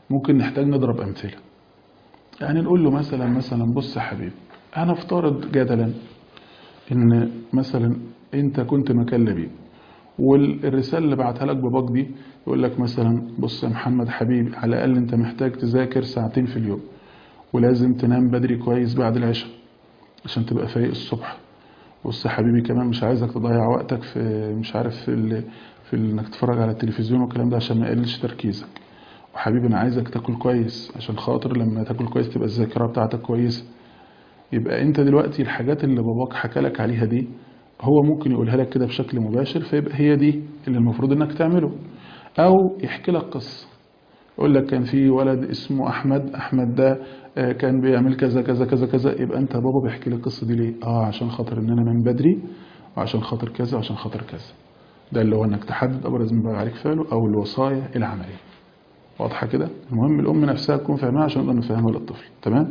ممكن نحتاج نضرب أمثلة يعني نقول له مثلا مثلا بص يا حبيبي أنا افترض جدلا إن مثلا أنت كنت مكان لبيب والرسالة اللي بعتها لك باباك دي يقول لك مثلا بص يا محمد حبيبي على الأقل أنت محتاج تذاكر ساعتين في اليوم ولازم تنام بدري كويس بعد العشاء عشان تبقى فايق الصبح بص يا حبيبي كمان مش عايزك تضيع وقتك في مش عارف في ال... في انك تتفرج على التلفزيون والكلام ده عشان ما يقلش تركيزك وحبيبي انا عايزك تاكل كويس عشان خاطر لما تاكل كويس تبقى الذاكره بتاعتك كويسه يبقى انت دلوقتي الحاجات اللي باباك حكى لك عليها دي هو ممكن يقولها لك كده بشكل مباشر فيبقى هي دي اللي المفروض انك تعمله او يحكي لك قصه يقول لك كان في ولد اسمه احمد احمد ده آه، كان بيعمل كذا كذا كذا كذا يبقى انت بابا بيحكي لي القصه دي ليه اه عشان خاطر ان انا من بدري وعشان خاطر كذا وعشان خاطر كذا ده اللي هو انك تحدد ابرز ما بقى عليك فعله او الوصايا العمليه واضحه كده المهم الام نفسها تكون فاهمها عشان نقدر نفهمها للطفل تمام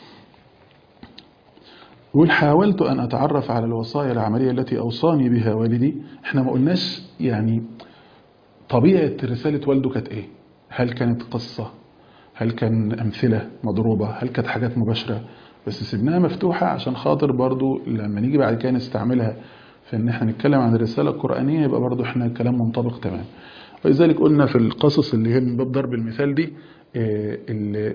يقول حاولت ان اتعرف على الوصايا العمليه التي اوصاني بها والدي احنا ما قلناش يعني طبيعه رساله والده كانت ايه هل كانت قصه هل كان امثله مضروبه هل كانت حاجات مباشره بس سيبناها مفتوحه عشان خاطر برضو لما نيجي بعد كده نستعملها في ان احنا نتكلم عن الرساله القرانيه يبقى برضو احنا الكلام منطبق تمام ولذلك قلنا في القصص اللي هي من باب ضرب المثال دي آه، اللي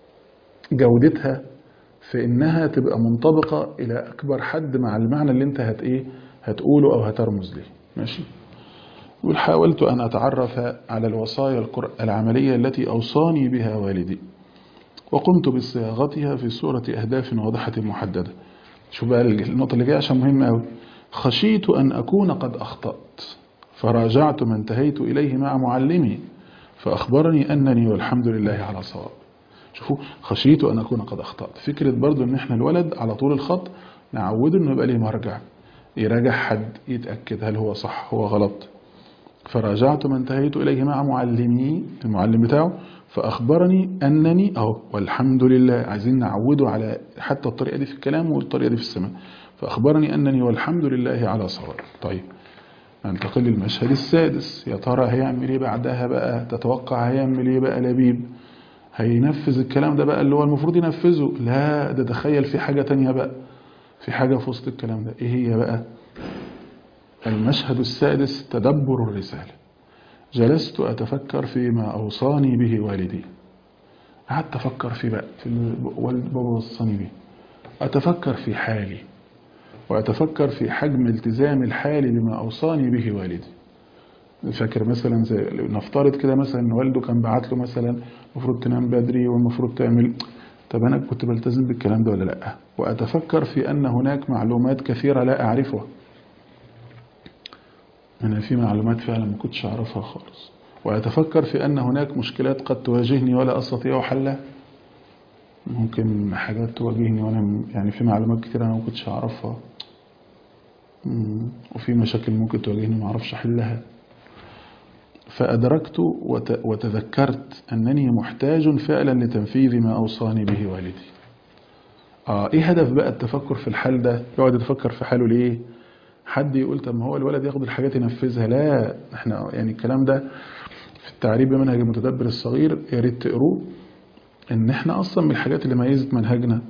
جودتها في انها تبقى منطبقه الى اكبر حد مع المعنى اللي انت هت ايه هتقوله او هترمز ليه ماشي يقول حاولت ان اتعرف على الوصايا القر- العمليه التي اوصاني بها والدي وقمت بصياغتها في صورة أهداف واضحة محددة شوف بقى النقطة اللي جاية عشان مهمة أوي خشيت أن أكون قد أخطأت فراجعت ما انتهيت إليه مع معلمي فأخبرني أنني والحمد لله على صواب شوفوا خشيت أن أكون قد أخطأت فكرة برضو أن إحنا الولد على طول الخط نعوده أنه يبقى ليه مرجع يراجع حد يتأكد هل هو صح هو غلط فراجعت ما انتهيت إليه مع معلمي المعلم بتاعه فأخبرني أنني أهو والحمد لله عايزين نعوده على حتى الطريقة دي في الكلام والطريقة دي في السماء فأخبرني أنني والحمد لله على صواب طيب ننتقل للمشهد السادس يا ترى هيعمل ايه بعدها بقى تتوقع هيعمل ايه بقى لبيب هينفذ الكلام ده بقى اللي هو المفروض ينفذه لا ده تخيل في حاجة تانية بقى في حاجة في وسط الكلام ده ايه هي بقى المشهد السادس تدبر الرسالة جلست أتفكر فيما أوصاني به والدي قعدت أفكر في بقى في اللي والد بابا وصاني به أتفكر في حالي وأتفكر في حجم التزام الحالي بما أوصاني به والدي فاكر مثلا زي نفترض كده مثلا ان والده كان بعت له مثلا المفروض تنام بدري والمفروض تعمل طب انا كنت بلتزم بالكلام ده ولا لا واتفكر في ان هناك معلومات كثيره لا اعرفها أنا في معلومات فعلا ما كنتش أعرفها خالص وأتفكر في أن هناك مشكلات قد تواجهني ولا أستطيع حلها ممكن حاجات تواجهني وأنا يعني في معلومات كتير أنا ما كنتش أعرفها مم. وفي مشاكل ممكن تواجهني ما أعرفش أحلها فأدركت وت- وتذكرت أنني محتاج فعلا لتنفيذ ما أوصاني به والدي آه إيه هدف بقى التفكر في الحال ده يقعد يتفكر في حاله ليه حد يقول طب ما هو الولد ياخد الحاجات ينفذها لا احنا يعني الكلام ده في التعريب بمنهج المتدبر الصغير يا ريت تقروه ان احنا اصلا من الحاجات اللي ميزت منهجنا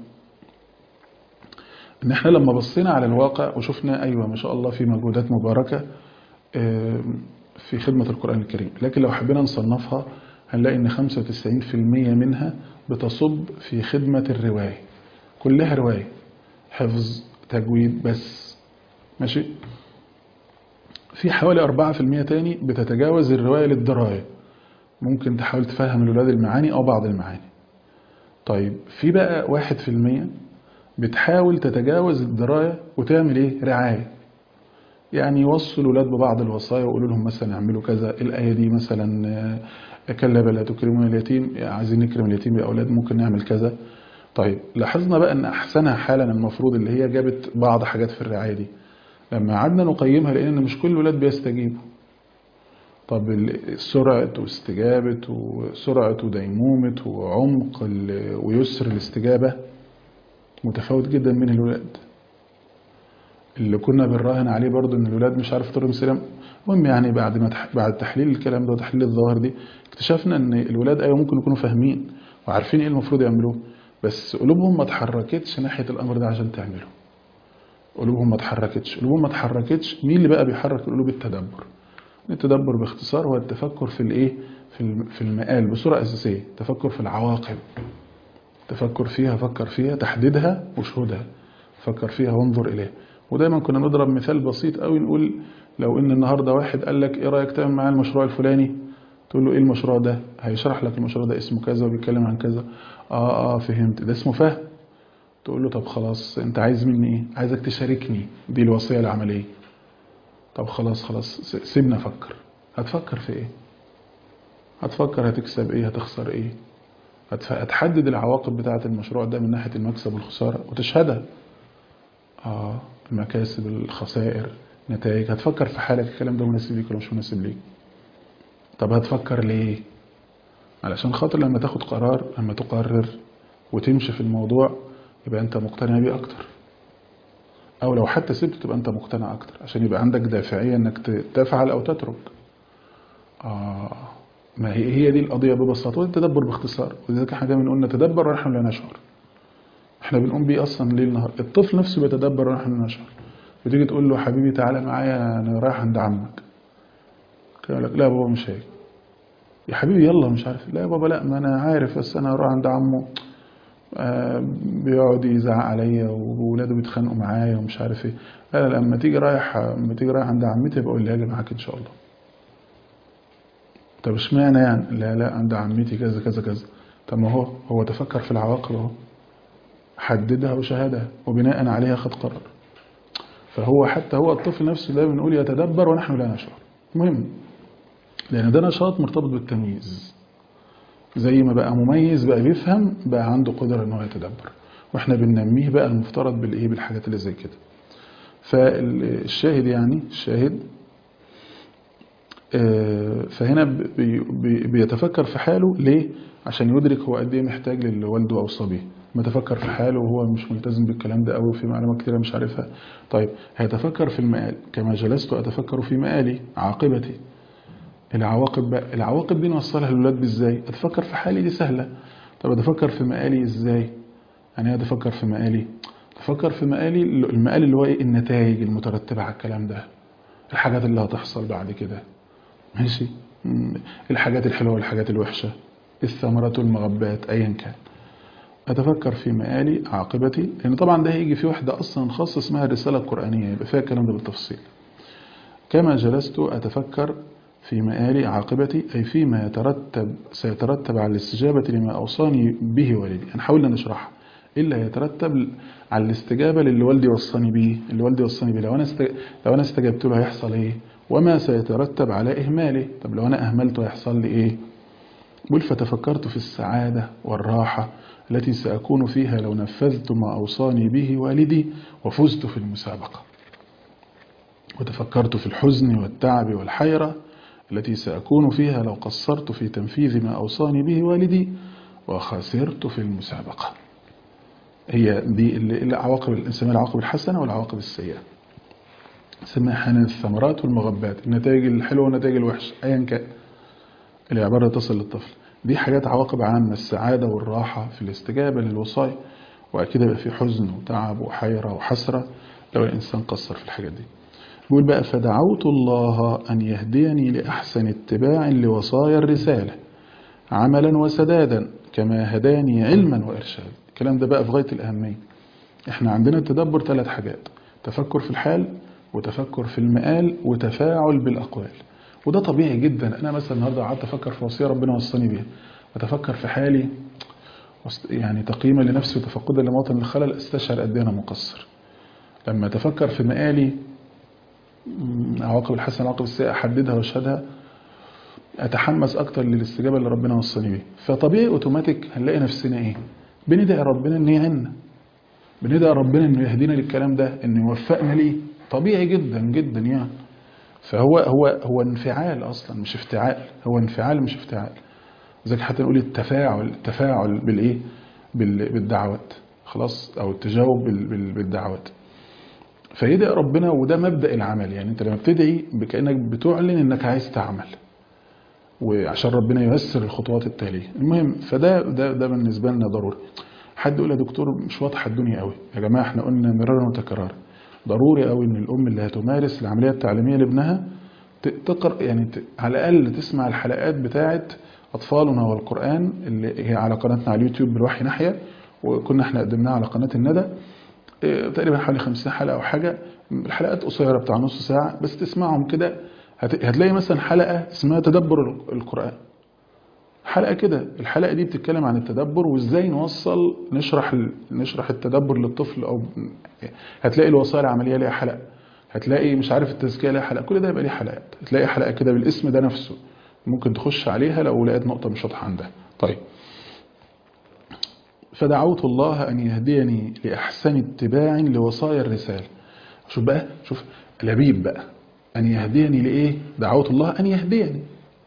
ان احنا لما بصينا على الواقع وشفنا ايوه ما شاء الله في مجهودات مباركه آم، في خدمه القران الكريم لكن لو حبينا نصنفها هنلاقي ان 95% منها بتصب في خدمه الروايه كلها روايه حفظ تجويد بس ماشي في حوالي 4% تاني بتتجاوز الرواية للدراية ممكن تحاول تفهم الولاد المعاني أو بعض المعاني طيب في بقى 1% بتحاول تتجاوز الدراية وتعمل إيه رعاية يعني يوصل الولاد ببعض الوصايا ويقولوا لهم مثلا اعملوا كذا الآية دي مثلا آه، كلا بل لا تكرمون اليتيم عايزين نكرم اليتيم يا أولاد ممكن نعمل كذا طيب لاحظنا بقى أن أحسنها حالا المفروض اللي هي جابت بعض حاجات في الرعاية دي لما قعدنا نقيمها لقينا ان مش كل الولاد بيستجيبوا طب ال- سرعة واستجابة وسرعة وديمومة وعمق ال- ويسر الاستجابة متفاوت جدا من الولاد اللي كنا بنراهن عليه برضو ان الولاد مش عارف طريقهم سلام المهم يعني بعد ما تح... بعد تحليل الكلام ده وتحليل الظواهر دي اكتشفنا ان الولاد ايوه ممكن يكونوا فاهمين وعارفين ايه المفروض يعملوه بس قلوبهم ما اتحركتش ناحيه الامر ده عشان تعمله قلوبهم ما اتحركتش قلوبهم ما اتحركتش مين اللي بقى بيحرك القلوب التدبر التدبر باختصار هو التفكر في الايه في الم- في المقال بصوره اساسيه تفكر في العواقب تفكر فيها فكر فيها تحديدها وشهودها فكر فيها وانظر إليها ودايما كنا نضرب مثال بسيط قوي نقول لو ان النهارده واحد قال لك ايه رايك تعمل معايا المشروع الفلاني تقول له ايه المشروع ده هيشرح لك المشروع ده اسمه كذا وبيتكلم عن كذا اه اه فهمت ده اسمه فهم تقول له طب خلاص انت عايز مني ايه عايزك تشاركني دي الوصيه العمليه طب خلاص خلاص س- سيبنا افكر هتفكر في ايه هتفكر هتكسب ايه هتخسر ايه هتف- هتحدد العواقب بتاعة المشروع ده من ناحية المكسب والخسارة وتشهدها اه المكاسب الخسائر نتائج هتفكر في حالك الكلام ده مناسب ليك ولا مش مناسب ليك طب هتفكر ليه علشان خاطر لما تاخد قرار لما تقرر وتمشي في الموضوع يبقى انت مقتنع بيه اكتر او لو حتى سبت تبقى انت مقتنع اكتر عشان يبقى عندك دافعية انك ت- تفعل او تترك اه ما هي هي دي القضية ببساطة والتدبر باختصار ولذلك احنا دايما قلنا تدبر ونحن لا نشعر احنا بنقوم بيه اصلا ليل نهار الطفل نفسه بيتدبر ونحن لا نشعر بتيجي تقول له حبيبي تعالى معايا انا رايح عند عمك يقول لك لا يا بابا مش هيجي يا حبيبي يلا مش عارف لا يا بابا لا ما انا عارف بس انا هروح عند عمه آه بيقعد يزعق عليا وولاده بيتخانقوا معايا ومش عارف ايه لا لا لما تيجي رايح لما تيجي رايح عند عمتي بقول لي هاجي معاك ان شاء الله طب اشمعنى يعني لا لا عند عمتي كذا كذا كذا طب ما هو هو تفكر في العواقب اهو حددها وشهدها وبناء عليها خد قرار فهو حتى هو الطفل نفسه دايما بنقول يتدبر ونحن لا نشعر مهم لان ده نشاط مرتبط بالتمييز زي ما بقى مميز بقى بيفهم بقى عنده قدرة ان هو يتدبر واحنا بننميه بقى المفترض بالايه بالحاجات اللي زي كده فالشاهد يعني الشاهد آه، فهنا بي- بي- بيتفكر في حاله ليه عشان يدرك هو قد ايه محتاج للي والده اوصى بيه ما تفكر في حاله وهو مش ملتزم بالكلام ده قوي في معلومات كتيره مش عارفها طيب هيتفكر في المآل كما جلست اتفكر في مآلي عاقبتي العواقب بقى العواقب دي نوصلها للولاد ازاي اتفكر في حالي دي سهله طب اتفكر في مآلي ازاي يعني ايه اتفكر في مآلي اتفكر في مآلي المآل اللي هو ايه النتائج المترتبه على الكلام ده الحاجات اللي هتحصل بعد كده ماشي مم. الحاجات الحلوة والحاجات الوحشة الثمرات والمغبات أيا كان أتفكر في مآلي عاقبتي لأن طبعا ده هيجي في واحدة أصلا خاصة اسمها الرسالة القرآنية يبقى فيها الكلام ده بالتفصيل كما جلست أتفكر في مآلي عاقبتي أي فيما يترتب سيترتب على الاستجابة لما أوصاني به والدي أنا حاولنا نشرحها إلا يترتب على الاستجابة للي والدي وصاني بيه اللي والدي وصاني بيه لو أنا است... لو أنا استجبت له هيحصل إيه وما سيترتب على إهماله طب لو أنا أهملته هيحصل لي إيه بل فتفكرت في السعادة والراحة التي سأكون فيها لو نفذت ما أوصاني به والدي وفزت في المسابقة وتفكرت في الحزن والتعب والحيرة التي سأكون فيها لو قصرت في تنفيذ ما أوصاني به والدي وخسرت في المسابقة هي دي العواقب نسميها العواقب الحسنة والعواقب السيئة نسميها أحيانا الثمرات والمغبات النتائج الحلوة والنتائج الوحشة أيا كان العبارة تصل للطفل دي حاجات عواقب عامة السعادة والراحة في الاستجابة للوصايا وأكيد يبقى في حزن وتعب وحيرة وحسرة لو الإنسان قصر في الحاجات دي بيقول بقى فدعوت الله أن يهديني لأحسن اتباع لوصايا الرسالة عملا وسدادا كما هداني علما وإرشاد الكلام ده بقى في غاية الأهمية احنا عندنا التدبر ثلاث حاجات تفكر في الحال وتفكر في المآل وتفاعل بالأقوال وده طبيعي جدا أنا مثلا النهاردة قعدت أفكر في وصية ربنا وصاني بيها وتفكر في حالي يعني تقييما لنفسي وتفقدا لمواطن الخلل استشعر قد ايه انا مقصر لما اتفكر في مقالي عواقب الحسنه العواقب السيئه احددها واشهدها اتحمس اكتر للاستجابه اللي ربنا وصاني بيه فطبيعي اوتوماتيك هنلاقي نفسنا ايه بندعي ربنا ان يعيننا بندعي ربنا انه يهدينا للكلام ده انه يوفقنا ليه طبيعي جدا جدا يعني فهو هو هو انفعال اصلا مش افتعال هو انفعال مش افتعال زي حتى نقول التفاعل التفاعل بالايه بالدعوات خلاص او التجاوب بالدعوات فيدعي ربنا وده مبدأ العمل يعني انت لما بتدعي كأنك بتعلن انك عايز تعمل وعشان ربنا ييسر الخطوات التالية المهم فده ده ده بالنسبة لنا ضروري حد يقول يا دكتور مش واضحة الدنيا قوي يا جماعة احنا قلنا مرارا وتكرارا ضروري قوي ان الام اللي هتمارس العملية التعليمية لابنها تقرأ يعني ت- على الأقل تسمع الحلقات بتاعة أطفالنا والقرآن اللي هي على قناتنا على اليوتيوب بالوحي ناحية وكنا احنا قدمناها على قناة الندى إيه، تقريبا حوالي 50 حلقة أو حاجة الحلقات قصيرة بتاع نص ساعة بس تسمعهم كده هت- هتلاقي مثلا حلقة اسمها تدبر ال- القرآن حلقة كده الحلقة دي بتتكلم عن التدبر وازاي نوصل نشرح ال- نشرح التدبر للطفل او هتلاقي الوسائل العملية ليها حلقة هتلاقي مش عارف التزكية ليها حلقة كل ده يبقى ليه حلقات هتلاقي حلقة كده بالاسم ده نفسه ممكن تخش عليها لو لقيت نقطة مش واضحة عندها طيب فدعوت الله أن يهديني لأحسن اتباع لوصايا الرسالة شوف بقى شوف لبيب بقى أن يهديني لإيه دعوت الله أن يهديني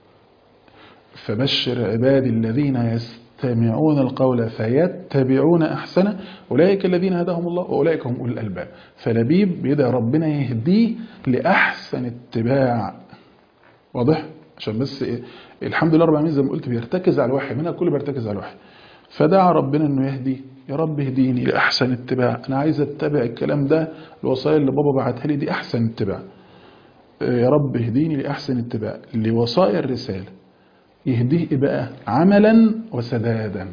فبشر عبادي الذين يستمعون القول فيتبعون أحسنه أولئك الذين هداهم الله وأولئك هم أولي الألباب فلبيب بيدعي ربنا يهديه لأحسن اتباع واضح عشان بس إيه؟ الحمد لله رب العالمين زي ما قلت بيرتكز على الوحي منها الكل بيرتكز على الوحي فدعا ربنا انه يهدي يا رب اهديني لاحسن اتباع انا عايز اتبع الكلام ده الوصايا اللي بابا بعتها لي دي احسن اتباع يا رب اهديني لاحسن اتباع لوصايا الرساله يهديه إيه بقى عملا وسدادا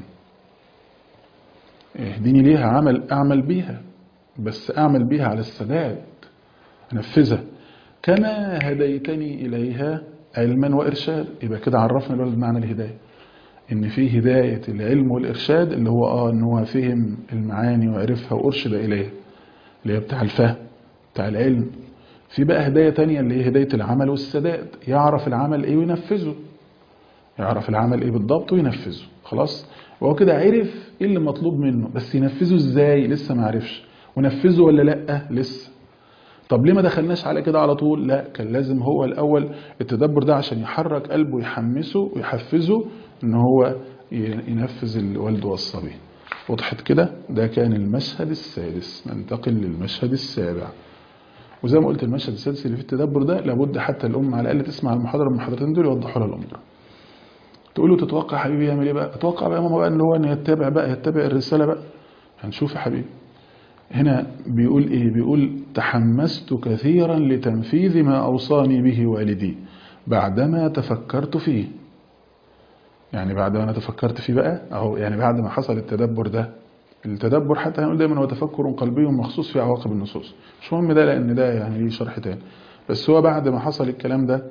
يهديني ليها عمل اعمل بيها بس اعمل بيها على السداد انفذها كما هديتني اليها علما وارشاد يبقى كده عرفنا الولد معنى الهدايه ان في هدايه العلم والارشاد اللي هو اه ان هو فهم المعاني وعرفها وارشد اليها اللي هي بتاع الفهم بتاع العلم في بقى هدايه تانية اللي هي هدايه العمل والسداد يعرف العمل ايه وينفذه يعرف العمل ايه بالضبط وينفذه خلاص وهو كده عرف ايه اللي مطلوب منه بس ينفذه ازاي لسه ما عرفش ونفذه ولا لا لسه طب ليه ما دخلناش على كده على طول لا كان لازم هو الاول التدبر ده عشان يحرك قلبه ويحمسه ويحفزه ان هو ينفذ اللي والده وصى به وضحت كده ده كان المشهد السادس ننتقل للمشهد السابع وزي ما قلت المشهد السادس اللي في التدبر ده لابد حتى الام على الاقل تسمع المحاضره المحاضرتين دول يوضحوا لها الامور تقول له تتوقع حبيبي يعمل ايه بقى اتوقع بقى يا ماما بقى ان هو ان يتبع بقى يتبع الرساله بقى هنشوف يا حبيبي هنا بيقول ايه بيقول تحمست كثيرا لتنفيذ ما اوصاني به والدي بعدما تفكرت فيه يعني بعد ما انا تفكرت فيه بقى اهو يعني بعد ما حصل التدبر ده التدبر حتى هنقول دايما هو تفكر قلبي مخصوص في عواقب النصوص مش مهم ده لان ده يعني ليه شرح تاني بس هو بعد ما حصل الكلام ده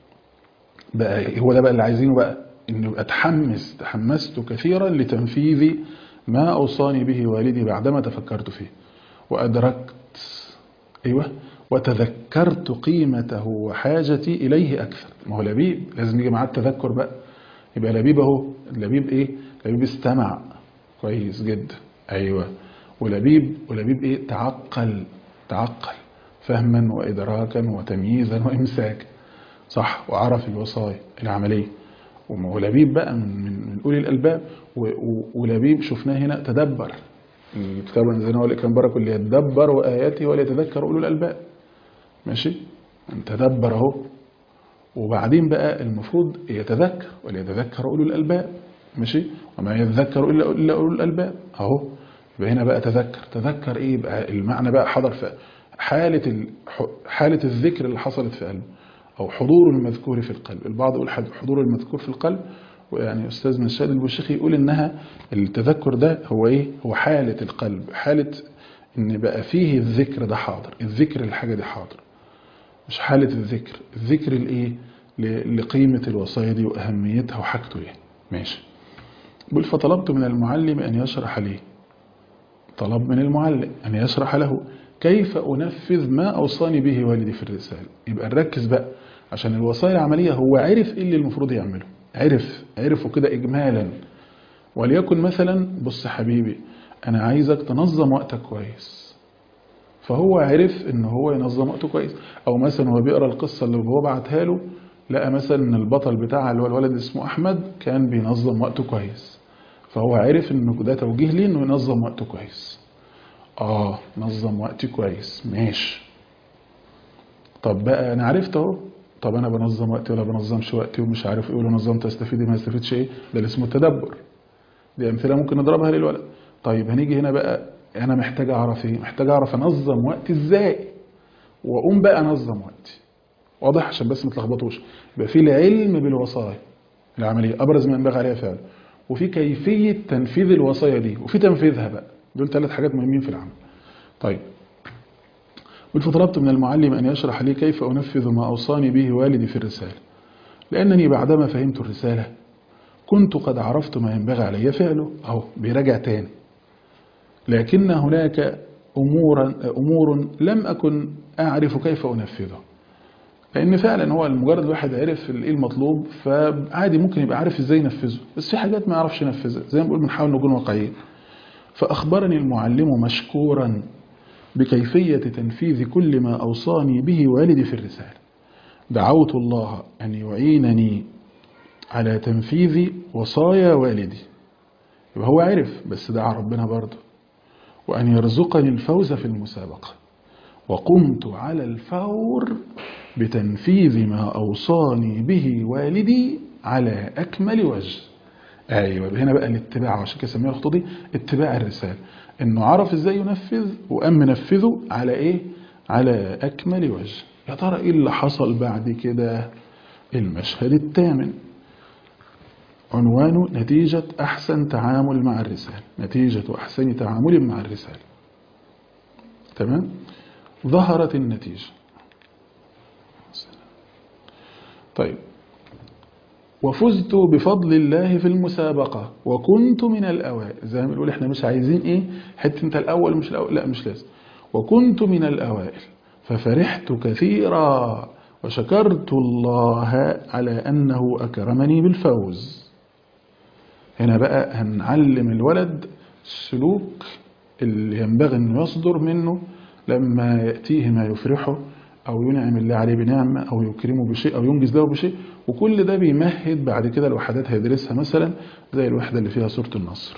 بقى هو ده بقى اللي عايزينه بقى انه يبقى اتحمس تحمست كثيرا لتنفيذ ما اوصاني به والدي بعدما تفكرت فيه وادركت ايوه وتذكرت قيمته وحاجتي اليه اكثر ما هو لبيب لازم يجي معاه التذكر بقى يبقى لبيب اهو لبيب ايه لبيب استمع كويس جدا ايوه ولبيب ولبيب ايه تعقل تعقل فهما وادراكا وتمييزا وامساكا صح وعرف الوصايا العمليه ولبيب بقى من, من, من اولي الالباب ولبيب شفناه هنا تدبر الكتاب زي ما قال كان بركه اللي يتدبر واياته وليتذكر اولو الالباب ماشي تدبر اهو وبعدين بقى المفروض يتذكر وليتذكر اولو الالباب ماشي وما يتذكر الا الا اولو الالباب اهو يبقى هنا بقى تذكر تذكر ايه بقى المعنى بقى حضر في حاله حاله الذكر اللي حصلت في قلبه أو حضور المذكور في القلب البعض يقول حضور المذكور في القلب ويعني أستاذنا الشاد البوشيخي يقول إنها التذكر ده هو إيه هو حالة القلب حالة إن بقى فيه الذكر ده حاضر الذكر الحاجة دي حاضر مش حالة الذكر الذكر الإيه لقيمة الوصايا دي وأهميتها وحاجته إيه ماشي بقول فطلبت من المعلم أن يشرح لي طلب من المعلم أن يشرح له كيف أنفذ ما أوصاني به والدي في الرسالة يبقى نركز بقى عشان الوصايا العملية هو عرف إيه اللي المفروض يعمله عرف عرفه كده إجمالا وليكن مثلا بص حبيبي أنا عايزك تنظم وقتك كويس فهو عرف إن هو ينظم وقته كويس أو مثلا هو بيقرأ القصة اللي هو بعتها له لقى مثلا إن البطل بتاعها اللي هو الولد اسمه أحمد كان بينظم وقته كويس فهو عرف إنه ده توجيه ليه إنه ينظم وقته كويس اه نظم وقتي كويس ماشي طب بقى انا عرفت اهو طب انا بنظم وقتي ولا بنظمش وقتي ومش عارف ايه ولو نظمت استفيد إيه ما استفيدش ايه ده اللي اسمه التدبر دي امثله ممكن نضربها للولد طيب هنيجي هنا بقى انا محتاج اعرف ايه محتاج اعرف انظم وقتي ازاي واقوم بقى انظم وقتي واضح عشان بس ما تلخبطوش يبقى في العلم بالوصايا العمليه ابرز ما ينبغي عليها فعل وفي كيفيه تنفيذ الوصايا دي وفي تنفيذها بقى دول ثلاث حاجات مهمين في العمل طيب قلت فطلبت من المعلم أن يشرح لي كيف أنفذ ما أوصاني به والدي في الرسالة لأنني بعدما فهمت الرسالة كنت قد عرفت ما ينبغي علي فعله أهو بيراجع تاني لكن هناك أمورا أمور لم أكن أعرف كيف أنفذها لأن فعلا هو مجرد الواحد عرف إيه المطلوب فعادي ممكن يبقى عارف إزاي ينفذه بس في حاجات ما يعرفش ينفذها زي ما بقول بنحاول نكون واقعيين فأخبرني المعلم مشكورا بكيفية تنفيذ كل ما أوصاني به والدي في الرسالة دعوت الله أن يعينني على تنفيذ وصايا والدي يبقى هو عرف بس دعا ربنا برضه وأن يرزقني الفوز في المسابقة وقمت على الفور بتنفيذ ما أوصاني به والدي على أكمل وجه ايوه هنا بقى الاتباع عشان كده سميها الخطوه دي اتباع الرساله انه عرف ازاي ينفذ وقام منفذه على ايه على اكمل وجه يا ترى ايه اللي حصل بعد كده المشهد الثامن عنوانه نتيجة أحسن تعامل مع الرسالة نتيجة أحسن تعامل مع الرسالة تمام ظهرت النتيجة طيب وفزت بفضل الله في المسابقة وكنت من الأوائل زي ما بنقول احنا مش عايزين ايه حتى انت الأول مش الأول لا مش لازم وكنت من الأوائل ففرحت كثيرا وشكرت الله على أنه أكرمني بالفوز هنا بقى هنعلم الولد السلوك اللي ينبغي أن يصدر منه لما يأتيه ما يفرحه أو ينعم الله عليه بنعمة أو يكرمه بشيء أو ينجز له بشيء وكل ده بيمهد بعد كده الوحدات هيدرسها مثلا زي الوحدة اللي فيها سورة النصر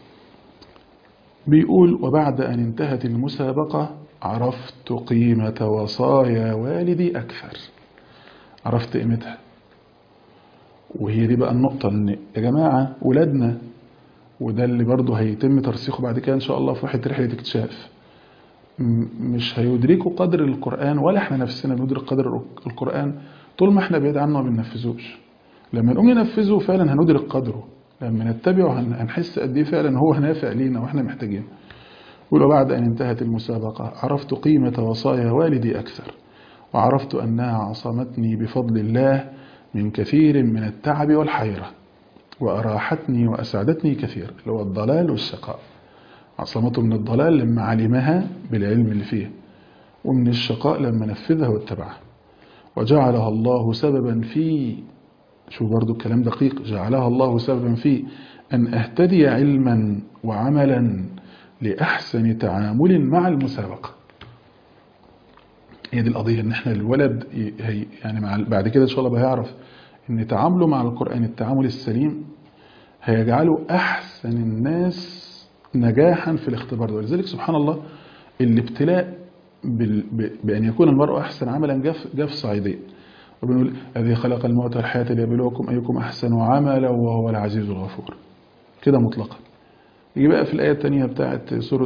بيقول وبعد أن انتهت المسابقة عرفت قيمة وصايا والدي أكثر عرفت قيمتها وهي دي بقى النقطة ان يا جماعة ولادنا وده اللي برضه هيتم ترسيخه بعد كده ان شاء الله في واحد رحلة اكتشاف مش هيدركوا قدر القرآن ولا احنا نفسنا ندرك قدر القرآن طول ما احنا بعيد عنه ما بننفذوش لما نقوم ننفذه فعلا هندرك قدره لما نتبعه هنحس قد ايه فعلا هو نافع لينا واحنا محتاجين ولو بعد أن انتهت المسابقة عرفت قيمة وصايا والدي أكثر وعرفت أنها عصمتني بفضل الله من كثير من التعب والحيرة وأراحتني وأسعدتني كثير اللي هو الضلال والشقاء عصمته من الضلال لما علمها بالعلم اللي فيه ومن الشقاء لما نفذها واتبعها وجعلها الله سببا في شوف برضو الكلام دقيق جعلها الله سببا في أن أهتدي علما وعملا لأحسن تعامل مع المسابقة هي دي القضية ان احنا الولد هي يعني مع بعد كده ان شاء الله هيعرف ان تعامله مع القرآن التعامل السليم هيجعله احسن الناس نجاحا في الاختبار ده ولذلك سبحان الله الابتلاء بأن يكون المرء أحسن عملا جاء في صعيدين وبنقول الذي خلق الموت والحياة ليبلوكم أيكم أحسن عملا وهو العزيز الغفور كده مطلقا يجي بقى في الآية الثانية بتاعت سورة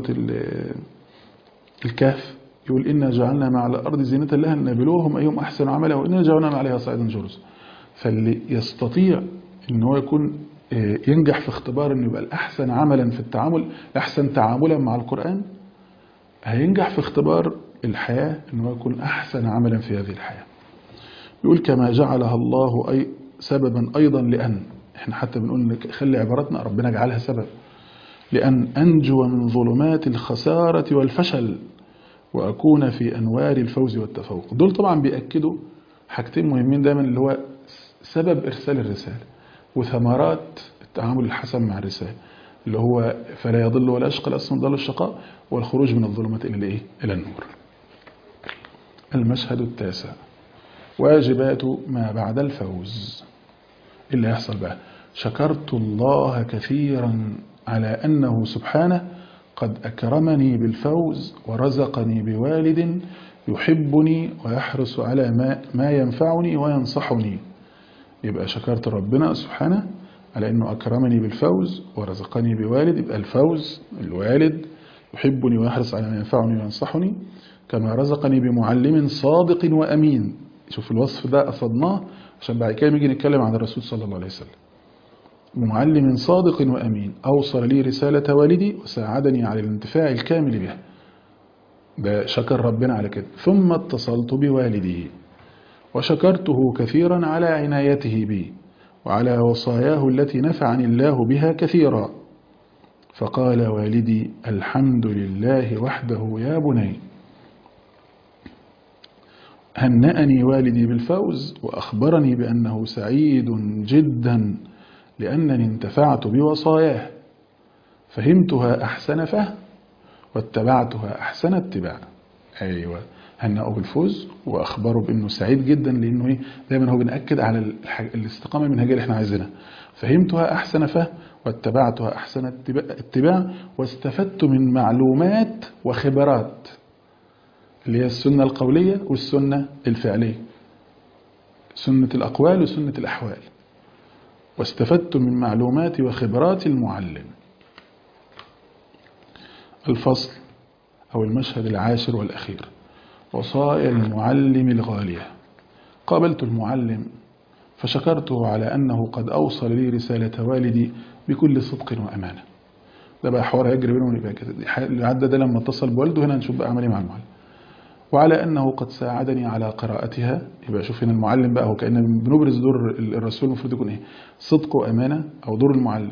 الكهف يقول إنا جعلنا مع الأرض زينة لها نبلوهم أيهم أحسن عملا وإنا جعلنا عليها صعيدا جرزا فاللي يستطيع إن هو يكون ينجح في اختبار إنه يبقى الأحسن عملا في التعامل الأحسن تعاملا مع القرآن هينجح في اختبار الحياة إنه يكون أحسن عملا في هذه الحياة يقول كما جعلها الله أي سببا أيضا لأن احنا حتى بنقول خلي عبارتنا ربنا جعلها سبب لأن أنجو من ظلمات الخسارة والفشل وأكون في أنوار الفوز والتفوق دول طبعا بيأكدوا حاجتين مهمين دايما اللي هو سبب إرسال الرسالة وثمرات التعامل الحسن مع الرسالة اللي هو فلا يضل ولا يشقى الأسم ضل الشقاء والخروج من الظلمات إلى الإيه؟ إلى النور المشهد التاسع واجبات ما بعد الفوز اللي يحصل بقى شكرت الله كثيرا على أنه سبحانه قد أكرمني بالفوز ورزقني بوالد يحبني ويحرص على ما, ما ينفعني وينصحني يبقى شكرت ربنا سبحانه على أنه أكرمني بالفوز ورزقني بوالد يبقى الفوز الوالد يحبني ويحرص على ما ينفعني وينصحني كما رزقني بمعلم صادق وأمين شوف الوصف ده أصدناه عشان بعد كده نيجي نتكلم عن الرسول صلى الله عليه وسلم معلم صادق وأمين أوصل لي رسالة والدي وساعدني على الانتفاع الكامل بها ده شكر ربنا على كده ثم اتصلت بوالدي وشكرته كثيرا على عنايته بي وعلى وصاياه التي نفعني الله بها كثيرا فقال والدي الحمد لله وحده يا بني هنأني والدي بالفوز وأخبرني بأنه سعيد جدا لأنني انتفعت بوصاياه فهمتها أحسن فهم واتبعتها أحسن اتباع أيوة هنأه بالفوز وأخبره بأنه سعيد جدا لأنه إيه دايما هو بنأكد على الحاجة الاستقامة المنهجية اللي احنا عايزينها فهمتها أحسن فهم واتبعتها أحسن اتباع واستفدت من معلومات وخبرات اللي هي السنة القولية والسنة الفعلية سنة الأقوال وسنة الأحوال واستفدت من معلومات وخبرات المعلم الفصل أو المشهد العاشر والأخير وصايا المعلم الغالية قابلت المعلم فشكرته على أنه قد أوصل لي رسالة والدي بكل صدق وأمانة ده بقى حوار هيجري بينهم يبقى كده اللي عدى ده لما اتصل بوالده هنا نشوف بقى عملي مع المعلم وعلى أنه قد ساعدني على قراءتها يبقى شوف هنا المعلم بقى هو كأن بنبرز دور الرسول المفروض يكون إيه صدق وأمانة أو دور المعلم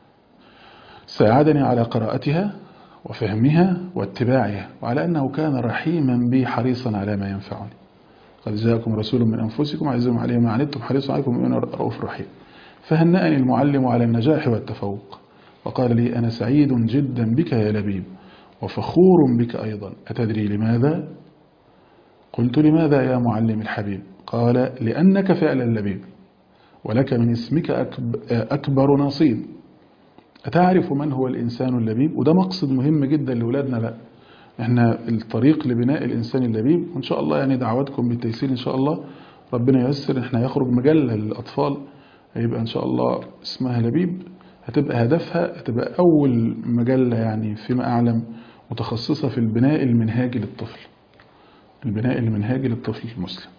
ساعدني على قراءتها وفهمها واتباعها وعلى أنه كان رحيما بي حريصا على ما ينفعني قد جاءكم رسول من أنفسكم عزيز عليه ما عنتم حريص عليكم من رؤوف رحيم فهنأني المعلم على النجاح والتفوق وقال لي أنا سعيد جدا بك يا لبيب وفخور بك أيضا أتدري لماذا؟ قلت لماذا يا معلم الحبيب قال لأنك فعلا لبيب ولك من اسمك أكبر نصيب أتعرف من هو الإنسان اللبيب وده مقصد مهم جدا لأولادنا بقى احنا الطريق لبناء الإنسان اللبيب وإن شاء الله يعني دعواتكم بالتيسير إن شاء الله ربنا ييسر احنا يخرج مجلة للأطفال هيبقى إن شاء الله اسمها لبيب هتبقى هدفها هتبقى أول مجلة يعني فيما أعلم متخصصة في البناء المنهاجي للطفل البناء المنهاجي للطفل المسلم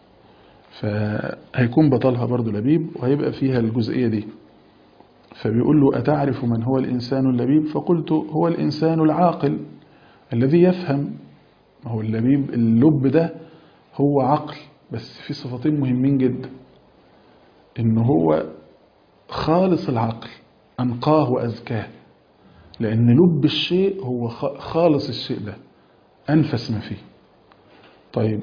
فهيكون بطلها برضو لبيب وهيبقى فيها الجزئية دي فبيقول له أتعرف من هو الإنسان اللبيب فقلت هو الإنسان العاقل الذي يفهم ما هو اللبيب اللب ده هو عقل بس في صفتين مهمين جدا إن هو خالص العقل أنقاه وأزكاه لأن لب الشيء هو خالص الشيء ده أنفس ما فيه طيب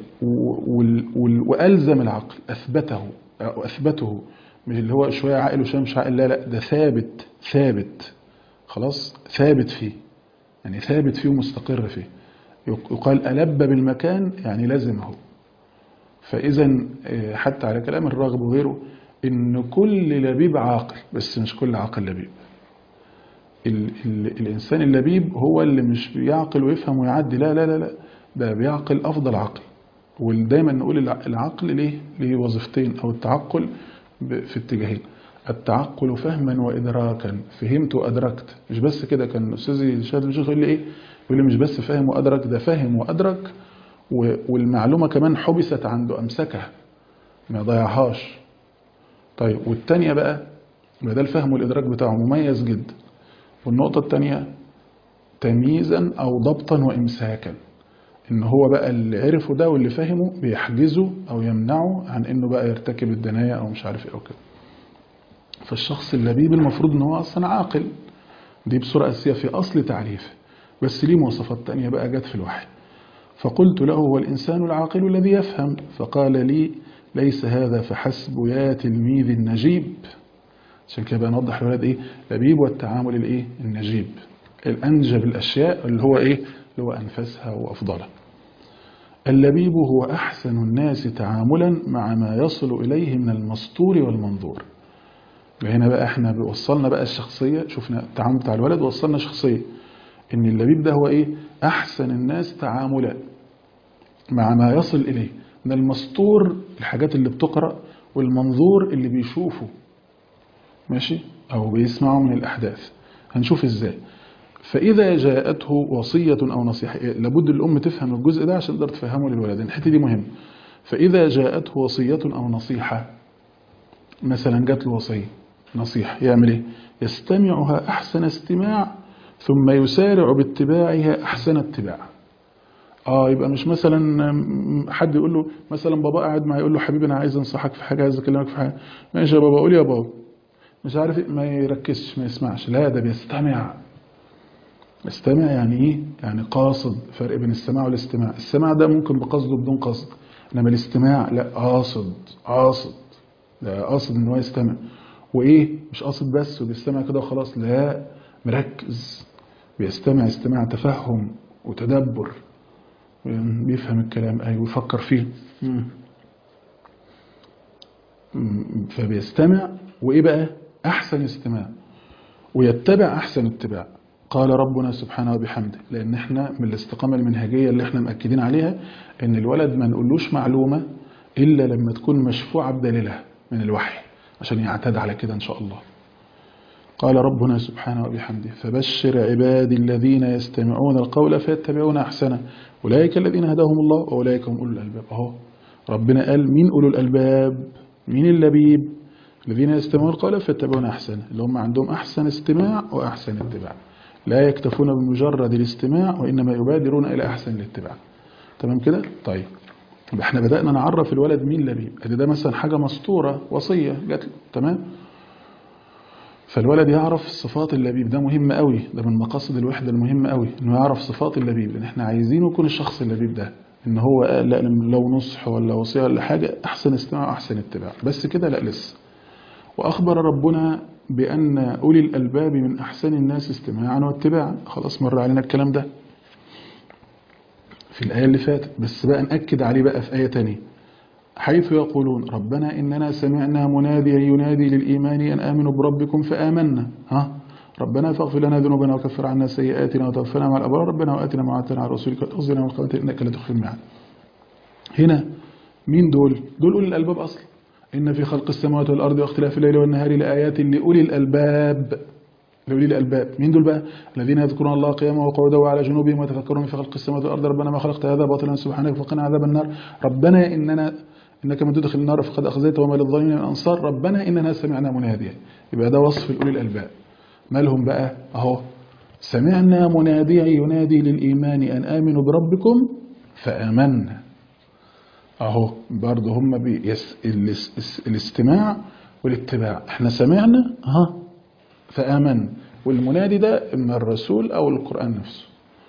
وألزم العقل أثبته أو أثبته مش اللي هو شوية عاقل وشوية مش عاقل لا لا ده ثابت ثابت خلاص ثابت فيه يعني ثابت فيه ومستقر فيه يقال ألب بالمكان يعني لازمه فإذا حتى على كلام الراغب وغيره إن كل لبيب عاقل بس مش كل عاقل لبيب ال ال الإنسان اللبيب هو اللي مش بيعقل ويفهم ويعدي لا لا لا لا ده بيعقل أفضل عقل ودايما نقول العقل ليه ليه وظيفتين أو التعقل في اتجاهين التعقل فهما وإدراكا فهمت وأدركت مش بس كده كان أستاذي شهد المشيخ يقول لي إيه يقول لي مش بس فاهم وأدرك ده فاهم وأدرك والمعلومة كمان حبست عنده أمسكها ما ضيعهاش طيب والتانية بقى ده الفهم والإدراك بتاعه مميز جدا والنقطة التانية تمييزا أو ضبطا وإمساكا إن هو بقى اللي عرفه ده واللي فهمه بيحجزه أو يمنعه عن إنه بقى يرتكب الدناية أو مش عارف إيه أو كده فالشخص اللبيب المفروض إن هو أصلا عاقل دي بصورة أساسية في أصل تعريفه بس ليه مواصفات تانية بقى جت في الوحي فقلت له هو الإنسان العاقل الذي يفهم فقال لي ليس هذا فحسب يا تلميذ النجيب عشان كده بقى نوضح الولاد ايه لبيب والتعامل الايه النجيب الانجب الاشياء اللي هو ايه اللي هو انفسها وافضلها اللبيب هو احسن الناس تعاملا مع ما يصل اليه من المسطور والمنظور هنا بقى احنا وصلنا بقى الشخصيه شفنا التعامل بتاع الولد وصلنا شخصيه ان اللبيب ده هو ايه احسن الناس تعاملا مع ما يصل اليه من المسطور الحاجات اللي بتقرا والمنظور اللي بيشوفه ماشي او بيسمعه من الاحداث هنشوف ازاي فاذا جاءته وصيه او نصيحه لابد الام تفهم الجزء ده عشان تقدر تفهمه للولدين الحته دي مهمه فاذا جاءته وصيه او نصيحه مثلا جات له وصيه نصيحه يعمل ايه يستمعها احسن استماع ثم يسارع باتباعها احسن اتباع اه يبقى مش مثلا حد يقول له مثلا بابا قاعد معاه يقول له حبيبي انا عايز انصحك في حاجه عايز اكلمك في حاجه ماشي يا بابا قول يا بابا مش عارف إيه، ما يركزش ما يسمعش لا ده بيستمع استمع يعني ايه يعني قاصد فرق بين السماع والاستماع السماع ده ممكن بقصد وبدون قصد انما الاستماع لا قاصد قاصد ده قاصد ان هو يستمع وايه مش قاصد بس وبيستمع كده وخلاص لا مركز بيستمع استماع تفهم وتدبر بيفهم الكلام ايوه ويفكر فيه مم. مم. فبيستمع وايه بقى احسن استماع ويتبع احسن اتباع قال ربنا سبحانه وبحمده لان احنا من الاستقامه المنهجيه اللي احنا مأكدين عليها ان الولد ما نقولوش معلومه الا لما تكون مشفوعه بدليلها من الوحي عشان يعتاد على كده ان شاء الله قال ربنا سبحانه وبحمده فبشر عبادي الذين يستمعون القول فيتبعون احسنه اولئك الذين هداهم الله واولئك هم اولو الالباب اهو ربنا قال مين اولو الالباب مين اللبيب الذين يستمعون القول فيتبعون احسنه اللي هم عندهم احسن استماع واحسن اتباع لا يكتفون بمجرد الاستماع وانما يبادرون الى احسن الاتباع تمام كده طيب يبقى احنا بدانا نعرف الولد مين لبيب ادي ده مثلا حاجه مسطوره وصيه جات له تمام فالولد يعرف صفات اللبيب ده مهم قوي ده من مقاصد الوحده المهمه قوي انه يعرف صفات اللبيب لان احنا عايزينه يكون الشخص اللبيب ده ان هو لا لو نصح ولا وصيه ولا حاجه احسن استماع واحسن اتباع بس كده لا لسه واخبر ربنا بان اولي الالباب من احسن الناس استماعا واتباعا خلاص مر علينا الكلام ده في الايه اللي فاتت بس بقى ناكد عليه بقى في ايه تانية حيث يقولون ربنا إننا سمعنا مناديا ينادي للإيمان أن آمنوا بربكم فآمنا ها ربنا فاغفر لنا ذنوبنا وكفر عنا سيئاتنا وتوفنا مع الأبرار ربنا وآتنا ما وعدتنا على رسولك وتخزنا والقيامة إنك لا تخفي الميعاد هنا مين دول؟ دول أولي الألباب أصلا إن في خلق السماوات والأرض واختلاف الليل والنهار لآيات لأولي الألباب لأولي الألباب مين دول بقى؟ الذين يذكرون الله قياما وقعودا وعلى جنوبهم ويتفكرون في خلق السماوات والأرض ربنا ما خلقت هذا باطلا سبحانك فقنا عذاب النار ربنا إننا إنك من تدخل النار فقد أخزيت وما للظالمين من أنصار ربنا إننا سمعنا مناديا يبقى ده وصف لأولي الألباب مالهم بقى أهو سمعنا مناديا ينادي للإيمان أن آمنوا بربكم فآمنا أهو برضه هم بيس الاس- الاستماع والاتباع احنا سمعنا ها فآمنا والمنادي ده إما الرسول أو القرآن نفسه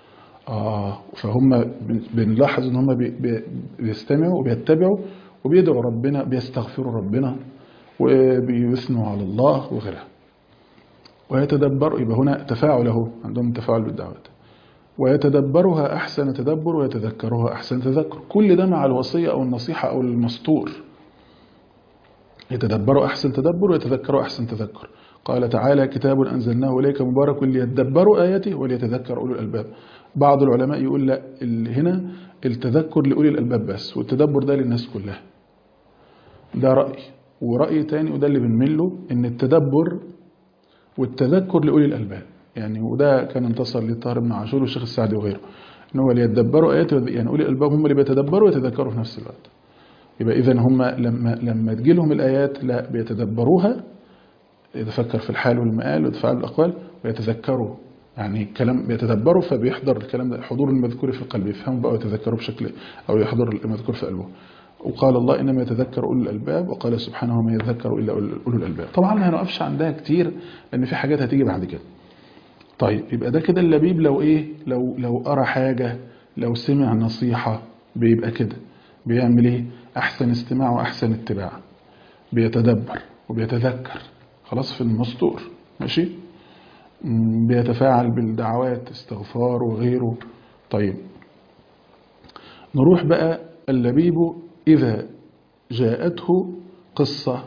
آه فهم بن- بنلاحظ ان هم بي- بي- بيستمعوا وبيتبعوا وبيدعوا ربنا بيستغفروا ربنا وبيثنوا على الله وغيرها ويتدبروا يبقى هنا تفاعل اهو عندهم تفاعل بالدعوات ويتدبرها احسن تدبر ويتذكرها احسن تذكر كل ده مع الوصيه او النصيحه او المسطور يتدبروا احسن تدبر ويتذكروا احسن تذكر قال تعالى كتاب انزلناه اليك مبارك ليدبروا اياته وليتذكر اولو الالباب بعض العلماء يقول لا ال- هنا التذكر لاولي الالباب بس والتدبر ده للناس كلها ده راي وراي تاني وده اللي بنميل له ان التدبر والتذكر لاولي الالباب يعني وده كان انتصر للطاهر بن عاشور والشيخ السعدي وغيره ان هو ليتدبروا اياته يعني اولي الالباب هم اللي بيتدبروا ويتذكروا في نفس الوقت يبقى اذا هم لما لما تجي لهم الايات لا بيتدبروها يتفكر في الحال والمآل وتفاعل الأقوال ويتذكروا يعني الكلام بيتدبروا فبيحضر الكلام ده حضور المذكور في القلب يفهموا بقى ويتذكروا بشكل أو يحضر المذكور في قلبه وقال الله إنما يتذكر أولو الألباب وقال سبحانه ما يتذكر إلا أولو الألباب طبعا ما هنقفش عندها كتير لأن في حاجات هتيجي بعد كده طيب يبقى ده كده اللبيب لو إيه لو لو قرأ حاجة لو سمع نصيحة بيبقى كده بيعمل إيه أحسن استماع وأحسن اتباع بيتدبر وبيتذكر خلاص في المسطور ماشي مم، بيتفاعل بالدعوات استغفار وغيره طيب نروح بقى اللبيب إذا جاءته قصة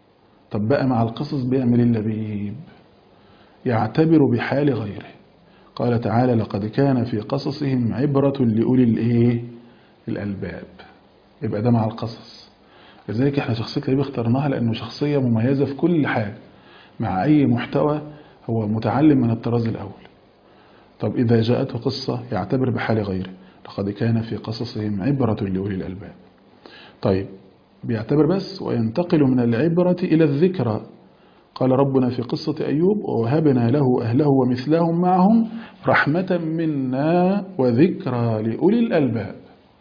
طب بقى مع القصص بيعمل إيه اللبيب يعتبر بحال غيره قال تعالى لقد كان في قصصهم عبرة لأولي الإيه الألباب يبقى ده مع القصص لذلك احنا شخصية لبيب اخترناها لأنه شخصية مميزة في كل حاجة مع أي محتوى هو متعلم من الطراز الأول طب إذا جاءته قصة يعتبر بحال غيره لقد كان في قصصهم عبرة لأولي الألباب طيب بيعتبر بس وينتقل من العبرة إلى الذكرى قال ربنا في قصة أيوب ووهبنا له أهله ومثلهم معهم رحمة منا وذكرى لأولي الألباب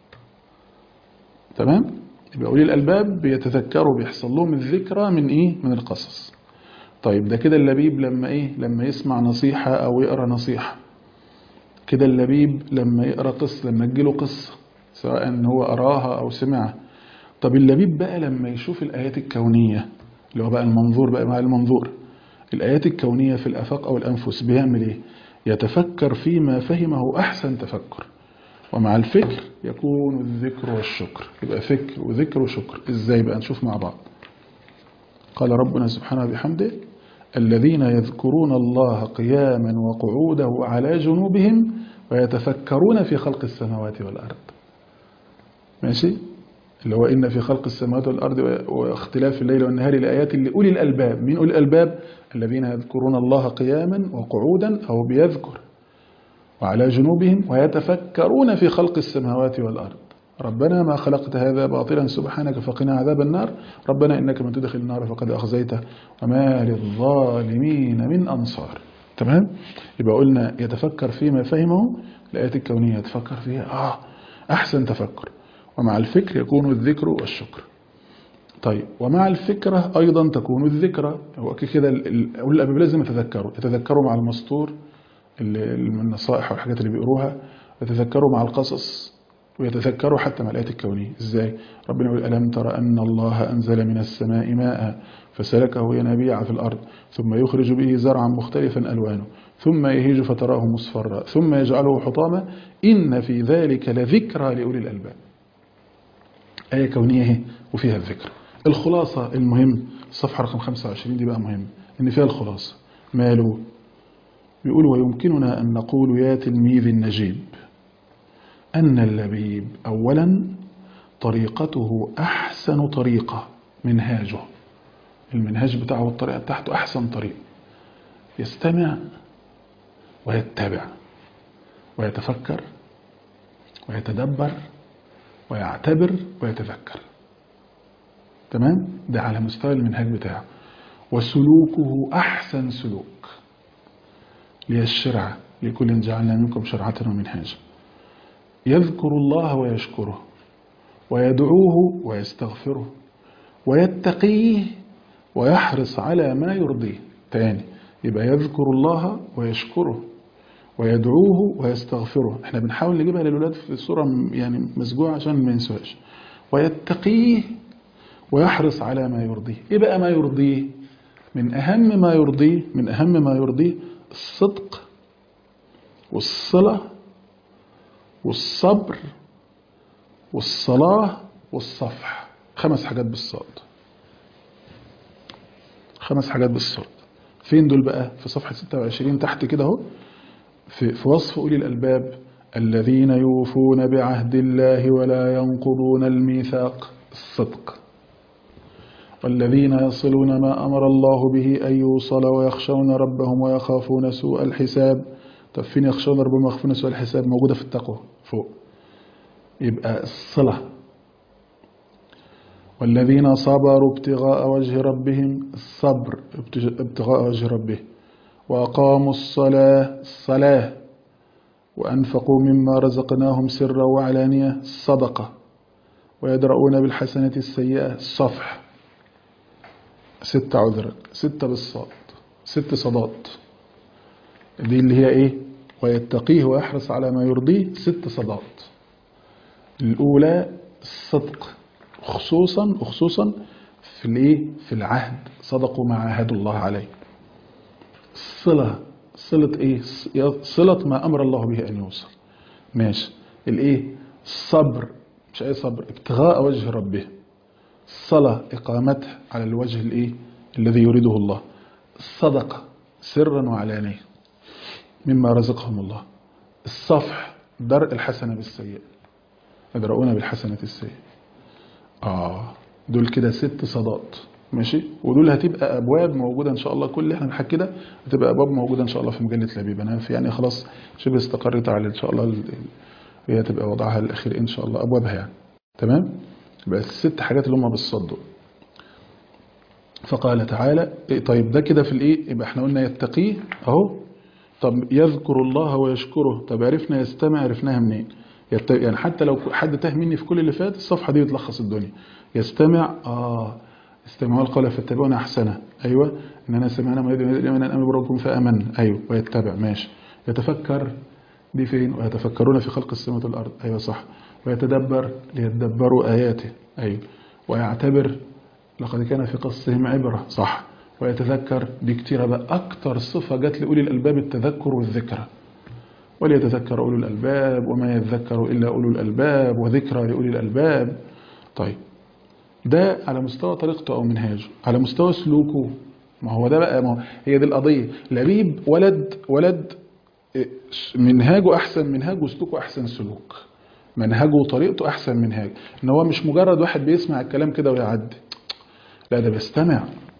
تمام يبقى أولي الألباب بيتذكروا بيحصل لهم الذكرى من إيه من القصص طيب ده كده اللبيب لما إيه لما يسمع نصيحة أو يقرأ نصيحة كده اللبيب لما يقرأ قصة لما تجيله قصة سواء هو أراها أو سمعها طب اللبيب بقى لما يشوف الآيات الكونية اللي هو بقى المنظور بقى مع المنظور الآيات الكونية في الآفاق أو الأنفس بيعمل إيه يتفكر فيما فهمه أحسن تفكر ومع الفكر يكون الذكر والشكر يبقى فكر وذكر وشكر إزاي بقى نشوف مع بعض قال ربنا سبحانه بحمده الذين يذكرون الله قياما وقعودا على جنوبهم ويتفكرون في خلق السماوات والأرض ماشي اللي هو إن في خلق السماوات والأرض واختلاف الليل والنهار لآيات لأولي الألباب من أولي الألباب الذين يذكرون الله قياما وقعودا أو بيذكر وعلى جنوبهم ويتفكرون في خلق السماوات والأرض ربنا ما خلقت هذا باطلا سبحانك فقنا عذاب النار ربنا إنك من تدخل النار فقد أخزيته وما للظالمين من أنصار تمام يبقى قلنا يتفكر فيما فهمه الآيات الكونية يتفكر فيها آه أحسن تفكر ومع الفكر يكون الذكر والشكر طيب ومع الفكرة أيضا تكون الذكرى هو كده أولي الأبيب لازم يتذكروا يتذكروا مع المسطور من النصائح والحاجات اللي بيقروها يتذكروا مع القصص ويتذكروا حتى مع الآيات الكونية إزاي ربنا يقول ألم ترى أن الله أنزل من السماء ماء فسلكه ينابيع في الأرض ثم يخرج به زرعا مختلفا ألوانه ثم يهيج فتراه مصفرا ثم يجعله حطاما إن في ذلك لذكرى لأولي الألباب آية كونية وفيها الذكر الخلاصة المهم الصفحة رقم 25 دي بقى مهم إن فيها الخلاصة ماله بيقول ويمكننا أن نقول يا تلميذ النجيب أن اللبيب أولا طريقته أحسن طريقة منهاجه المنهاج بتاعه والطريقة بتاعته أحسن طريقة يستمع ويتبع ويتفكر ويتدبر ويعتبر ويتذكر تمام ده على مستوى المنهاج بتاعه وسلوكه أحسن سلوك ليشرع لكل جعلنا منكم شرعة ومنهاجا يذكر الله ويشكره ويدعوه ويستغفره ويتقيه ويحرص على ما يرضيه تاني يبقى يذكر الله ويشكره ويدعوه ويستغفره احنا بنحاول نجيبها للولاد في صورة يعني مسجوعة عشان ما ينسوهاش ويتقيه ويحرص على ما يرضيه ايه بقى ما يرضيه من اهم ما يرضيه من اهم ما يرضيه الصدق والصلة والصبر والصلاة والصفح خمس حاجات بالصاد خمس حاجات بالصاد فين دول بقى في صفحة 26 تحت كده اهو في, في وصف أولي الألباب الذين يوفون بعهد الله ولا ينقضون الميثاق الصدق والذين يصلون ما أمر الله به أن يوصل ويخشون ربهم ويخافون سوء الحساب طب فين يخشون ربهم ويخافون سوء الحساب موجودة في التقوى فوق يبقى الصلة والذين صبروا ابتغاء وجه ربهم الصبر ابتغاء وجه ربهم وأقاموا الصلاة الصلاة وأنفقوا مما رزقناهم سرا وعلانية الصدقة ويدرؤون بالحسنة السيئة الصفح ستة عذرك ستة بالصاد ست صدات دي اللي هي ايه ويتقيه ويحرص على ما يرضيه ست صدات الأولى الصدق خصوصا خصوصا في الايه في العهد صدقوا ما عاهدوا الله عليه الصلة صلة ايه صلة ما امر الله به ان يوصل ماشي الايه الصبر مش اي صبر ابتغاء وجه ربه الصلاة اقامتها على الوجه الايه الذي يريده الله الصدقة سرا وعلانية مما رزقهم الله الصفح درء الحسنة بالسيئة يدرؤون بالحسنة السيئة آه دول كده ست صدات ماشي ودول هتبقى ابواب موجوده ان شاء الله كل اللي احنا بنحكي كده هتبقى ابواب موجوده ان شاء الله في مجله لبيب انا في يعني خلاص شبه استقريت على ان شاء الله ال- ال- هي تبقى وضعها الاخير ان شاء الله ابوابها يعني تمام يبقى الست حاجات اللي هم بالصد دول. فقال تعالى إيه طيب ده كده في الايه يبقى احنا قلنا يتقيه اهو طب يذكر الله ويشكره طب عرفنا يستمع عرفناها منين يت... يعني حتى لو حد تاه مني في كل اللي فات الصفحه دي بتلخص الدنيا يستمع اه استمعوا القول فاتبعون احسنه ايوه اننا سمعنا ما يدعو الى ان امن بربكم فامن ايوه ويتبع ماشي يتفكر دي فين ويتفكرون في خلق السماوات والارض ايوه صح ويتدبر ليتدبروا اياته ايوه ويعتبر لقد كان في قصهم عبره صح ويتذكر دي كتيرة بقى أكتر صفة جت لأولي الألباب التذكر والذكرى وليتذكر أولو الألباب وما يذكر إلا أولو الألباب وذكرى لأولي الألباب طيب ده على مستوى طريقته أو منهاجه على مستوى سلوكه ما هو ده بقى ما هو هي دي القضية لبيب ولد ولد إيه، منهاجه أحسن منهاج وسلوكه أحسن سلوك منهجه وطريقته أحسن منهاج إن هو مش مجرد واحد بيسمع الكلام كده ويعدي لا ده بيستمع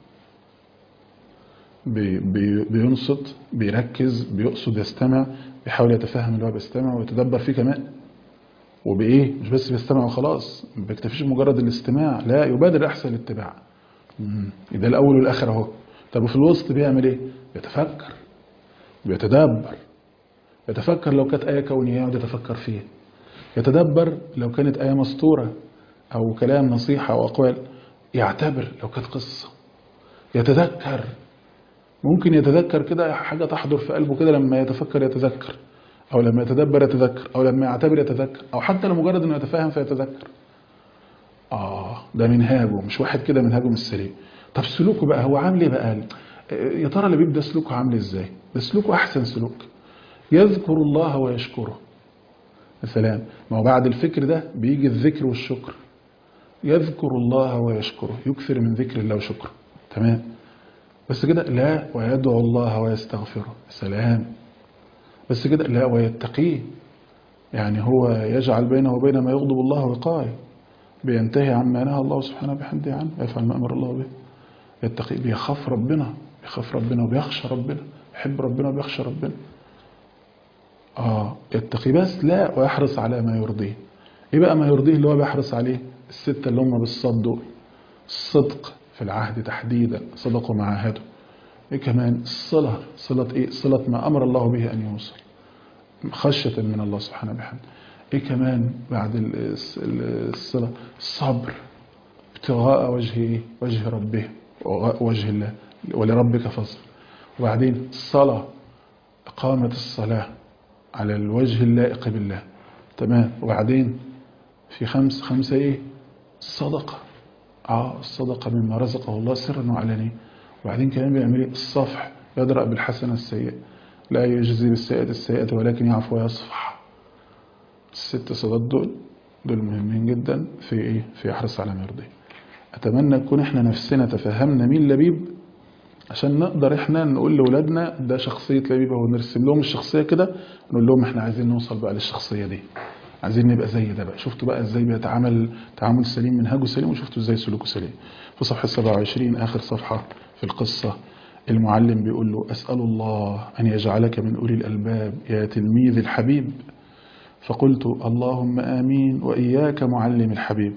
بي بي بينصت بيركز بيقصد يستمع بيحاول يتفهم اللي هو بيستمع ويتدبر فيه كمان وبايه مش بس بيستمع وخلاص ما بيكتفيش بمجرد الاستماع لا يبادر احسن الاتباع مم. ده الاول والاخر اهو طب وفي الوسط بيعمل ايه بيتفكر بيتدبر يتفكر لو كانت ايه كونيه يقعد يتفكر فيها يتدبر لو كانت ايه مسطوره او كلام نصيحه او اقوال يعتبر لو كانت قصه يتذكر ممكن يتذكر كده حاجة تحضر في قلبه كده لما يتفكر يتذكر أو لما يتدبر يتذكر أو لما يعتبر يتذكر أو حتى لمجرد إنه يتفاهم فيتذكر آه ده منهاجه مش واحد كده منهاجه مش سليم طب سلوكه بقى هو عامل إيه بقى يا ترى اللي بيبدأ سلوكه عامل إزاي ده سلوكه أحسن سلوك يذكر الله ويشكره يا سلام ما هو بعد الفكر ده بيجي الذكر والشكر يذكر الله ويشكره يكثر من ذكر الله وشكره تمام بس كده لا ويدعو الله ويستغفره سلام بس كده لا ويتقيه يعني هو يجعل بينه وبين ما يغضب الله وقاية بينتهي عما نهى الله سبحانه بحمده عنه يفعل ما أمر الله به يتقي بيخاف ربنا بيخاف ربنا وبيخشى ربنا يحب ربنا وبيخشى ربنا آه يتقي بس لا ويحرص على ما يرضيه ايه بقى ما يرضيه اللي هو بيحرص عليه الستة اللي هم بالصد دول الصدق في العهد تحديدا صدقوا مع عهده ايه كمان الصلة صلة ايه صلة ما امر الله به ان يوصل خشية من الله سبحانه بحمده ايه كمان بعد ال- ال- الصلة الصبر ابتغاء وجه ايه وجه ربه وجه الله ولربك فاصبر وبعدين الصلاة إقامة الصلاة على الوجه اللائق بالله تمام وبعدين في خمس خمسة ايه الصدقة اه الصدقة مما رزقه الله سرا وعلانية وبعدين كمان بيعمل ايه الصفح يدرأ بالحسنة السيئة لا يجزي بالسيئة السيئة ولكن يعفو ويصفح الست صدات دول دول مهمين جدا في ايه في يحرص على ما يرضيه اتمنى نكون احنا نفسنا تفهمنا مين لبيب عشان نقدر احنا نقول لاولادنا ده شخصية لبيب اهو نرسم لهم الشخصية كده نقول لهم احنا عايزين نوصل بقى للشخصية دي عايزين نبقى زي ده بقى شفتوا بقى ازاي بيتعامل تعامل سليم منهجه سليم وشفتوا ازاي سلوكه سليم في صفحة 27 اخر صفحة في القصة المعلم بيقول له اسأل الله ان يجعلك من اولي الالباب يا تلميذ الحبيب فقلت اللهم امين واياك معلم الحبيب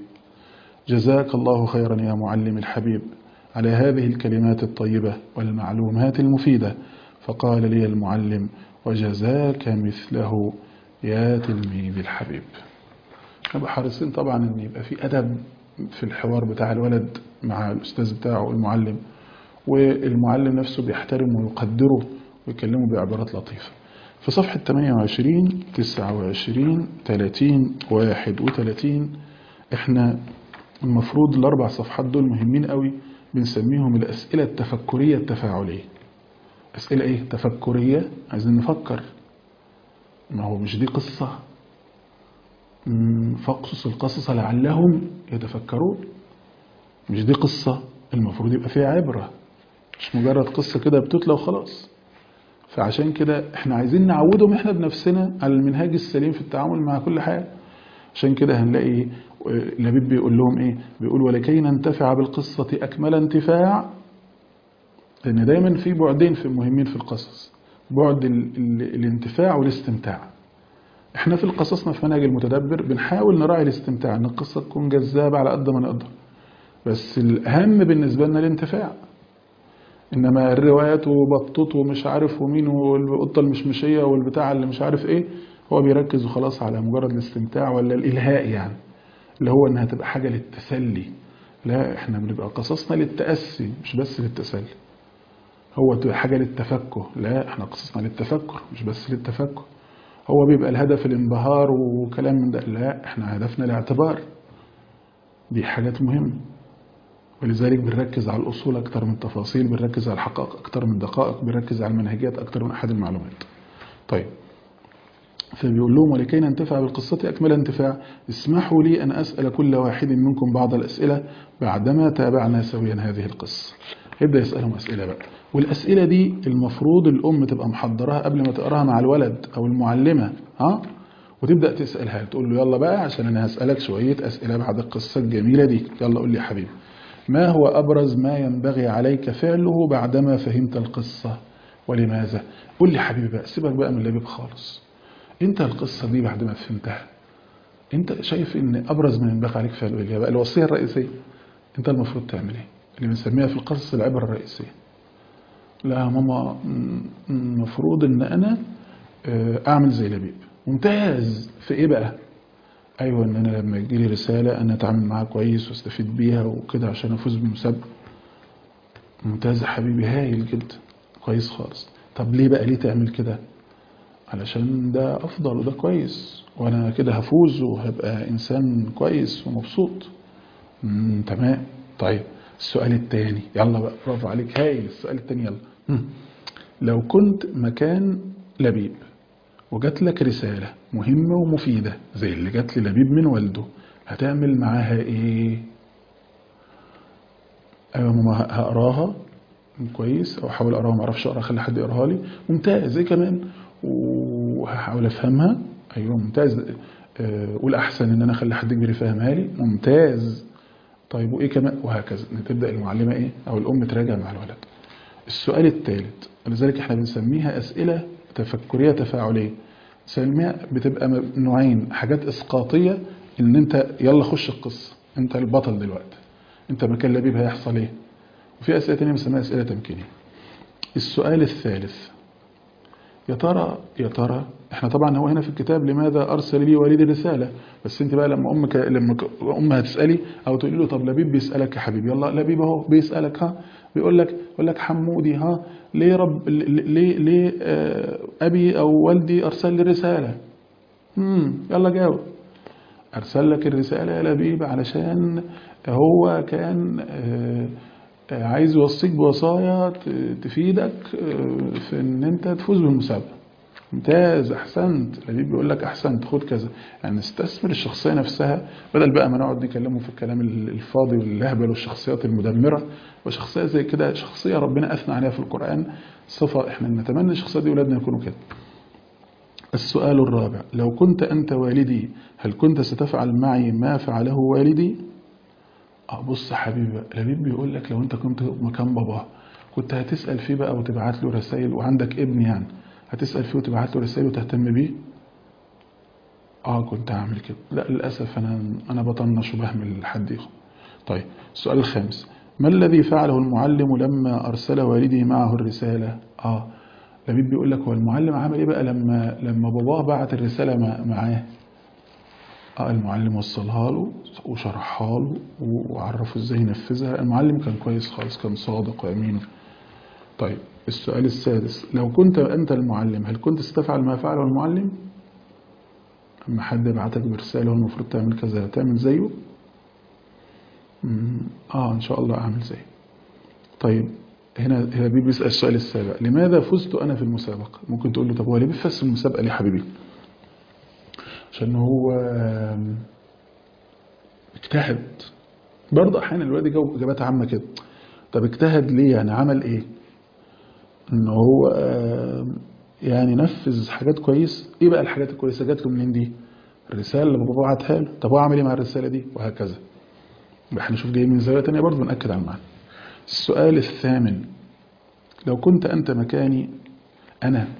جزاك الله خيرا يا معلم الحبيب على هذه الكلمات الطيبة والمعلومات المفيدة فقال لي المعلم وجزاك مثله يا تلميذ الحبيب نبقى حريصين طبعا ان يبقى في ادب في الحوار بتاع الولد مع الاستاذ بتاعه المعلم والمعلم نفسه بيحترمه ويقدره ويكلمه بعبارات لطيفة في صفحة 28 29 30 31 احنا المفروض الاربع صفحات دول مهمين قوي بنسميهم الاسئلة التفكرية التفاعلية اسئلة ايه تفكرية عايزين نفكر ما هو مش دي قصة مم، فاقصص القصص لعلهم يتفكرون مش دي قصة المفروض يبقى فيها عبرة مش مجرد قصة كده بتتلى وخلاص فعشان كده احنا عايزين نعودهم احنا بنفسنا على المنهاج السليم في التعامل مع كل حاجه عشان كده هنلاقي لبيب بيقول لهم ايه بيقول ولكي ننتفع بالقصة أكمل انتفاع لأن دايما في بعدين في مهمين في القصص بعد ال ال الانتفاع والاستمتاع احنا في قصصنا في منهج المتدبر بنحاول نراعي الاستمتاع ان القصة تكون جذابة على قد ما نقدر بس الأهم بالنسبة لنا الانتفاع إنما الروايات وبطوط ومش عارف ومين والقطة المشمشية والبتاع اللي مش عارف إيه هو بيركز وخلاص على مجرد الاستمتاع ولا الإلهاء يعني اللي هو إنها تبقى حاجة للتسلي لا إحنا بنبقى قصصنا للتأسي مش بس للتسلي هو تبقى حاجة للتفكه لا إحنا قصصنا للتفكر مش بس للتفكه هو بيبقى الهدف الانبهار وكلام من ده لا إحنا هدفنا الاعتبار دي حاجات مهمة ولذلك بنركز على الأصول أكتر من التفاصيل بنركز على الحقائق أكتر من الدقائق بنركز على المنهجيات أكتر من أحد المعلومات طيب فبيقول لهم ولكي ننتفع بالقصة أكمل انتفاع اسمحوا لي أن أسأل كل واحد منكم بعض الأسئلة بعدما تابعنا سويا هذه القصة يبدأ يسألهم أسئلة بقى والأسئلة دي المفروض الأم تبقى محضراها قبل ما تقراها مع الولد أو المعلمة ها وتبدأ تسألها تقول له يلا بقى عشان أنا هسألك شوية أسئلة بعد القصة الجميلة دي يلا قول لي يا حبيبي ما هو أبرز ما ينبغي عليك فعله بعدما فهمت القصة ولماذا قول لي حبيبي بقى سيبك بقى من اللبيب خالص انت القصة دي بعد ما فهمتها انت شايف ان ابرز ما ينبغي عليك فعله ايه بقى الوصية الرئيسية انت المفروض تعمل ايه اللي بنسميها في القصص العبرة الرئيسية لا يا ماما المفروض ان انا اعمل زي لبيب ممتاز في ايه بقى ايوه ان انا لما يجي لي رساله انا اتعامل معاها كويس واستفيد بيها وكده عشان افوز بالمسابقه ممتاز يا حبيبي هايل جدا كويس خالص طب ليه بقى ليه تعمل كده علشان ده افضل وده كويس وانا كده هفوز وهبقى انسان كويس ومبسوط مم تمام طيب السؤال التاني يلا بقى برافو عليك هايل السؤال التاني يلا مم. لو كنت مكان لبيب وجات لك رسالة مهمة ومفيدة زي اللي جات للبيب من والده هتعمل معاها ايه ايوه ماما هقراها كويس او احاول اقراها ما اعرفش اقرا اخلي حد يقراها لي ممتاز ايه كمان وهحاول افهمها ايوه ممتاز أه والاحسن ان انا اخلي حد كبير يفهمها لي ممتاز طيب وايه كمان وهكذا تبدا المعلمه ايه او الام تراجع مع الولد السؤال الثالث ولذلك احنا بنسميها اسئله تفكريه تفاعليه سلمية بتبقى نوعين حاجات اسقاطيه ان انت يلا خش القصه انت البطل دلوقتي انت مكان لبيب هيحصل ايه وفي اسئله ثانيه بنسميها اسئله تمكينيه السؤال الثالث يا ترى يا ترى احنا طبعا هو هنا في الكتاب لماذا ارسل لي والدي رساله بس انت بقى لما امك لما ام هتسالي او تقولي له طب لبيب بيسالك يا حبيبي يلا لبيب اهو بيسالك ها بيقول لك يقول لك حمودي ها ليه رب ليه ليه آه ابي او والدي ارسل لي رساله امم يلا جاوب ارسل لك الرساله يا لبيب علشان هو كان آه عايز يوصيك بوصايا تفيدك في ان انت تفوز بالمسابقه ممتاز احسنت لبيب بيقول لك احسنت خد كذا يعني استثمر الشخصيه نفسها بدل بقى ما نقعد نكلمه في الكلام الفاضي واللهبل والشخصيات المدمره وشخصيه زي كده شخصيه ربنا اثنى عليها في القران صفه احنا نتمنى الشخصيه دي اولادنا يكونوا كده السؤال الرابع لو كنت انت والدي هل كنت ستفعل معي ما فعله والدي اه بص حبيبي لبيب بيقول لك لو انت كنت مكان باباه كنت هتسال فيه بقى وتبعت له رسائل وعندك ابن يعني هتسال فيه وتبعت له رسائل وتهتم بيه اه كنت هعمل كده لا للاسف انا انا بطنش وبهمل لحد يخو طيب السؤال الخامس ما الذي فعله المعلم لما ارسل والدي معه الرساله اه لبيب بيقول لك هو المعلم عمل ايه بقى لما لما باباه بعت الرساله معاه اه المعلم وصلها له وشرحها له وعرفه ازاي ينفذها المعلم كان كويس خالص كان صادق وامين طيب السؤال السادس لو كنت انت المعلم هل كنت ستفعل ما فعله المعلم اما حد يبعتك برساله والمفروض تعمل كذا تعمل زيه اه ان شاء الله اعمل زيه طيب هنا هنا بيسأل السؤال السابع لماذا فزت انا في المسابقه ممكن تقول له طب هو ليه بيفز في المسابقه ليه حبيبي عشان هو اجتهد برضه احيانا الواد يجاوب اجابات عامه كده طب اجتهد ليه يعني عمل ايه ان هو آه، يعني نفذ حاجات كويس ايه بقى الحاجات الكويسه جات له منين دي الرساله اللي بابا بعتها له طب هو عمل ايه مع الرساله دي وهكذا يبقى احنا نشوف جاي من زاويه تانية برضه بنأكد على المعنى السؤال الثامن لو كنت انت مكاني انا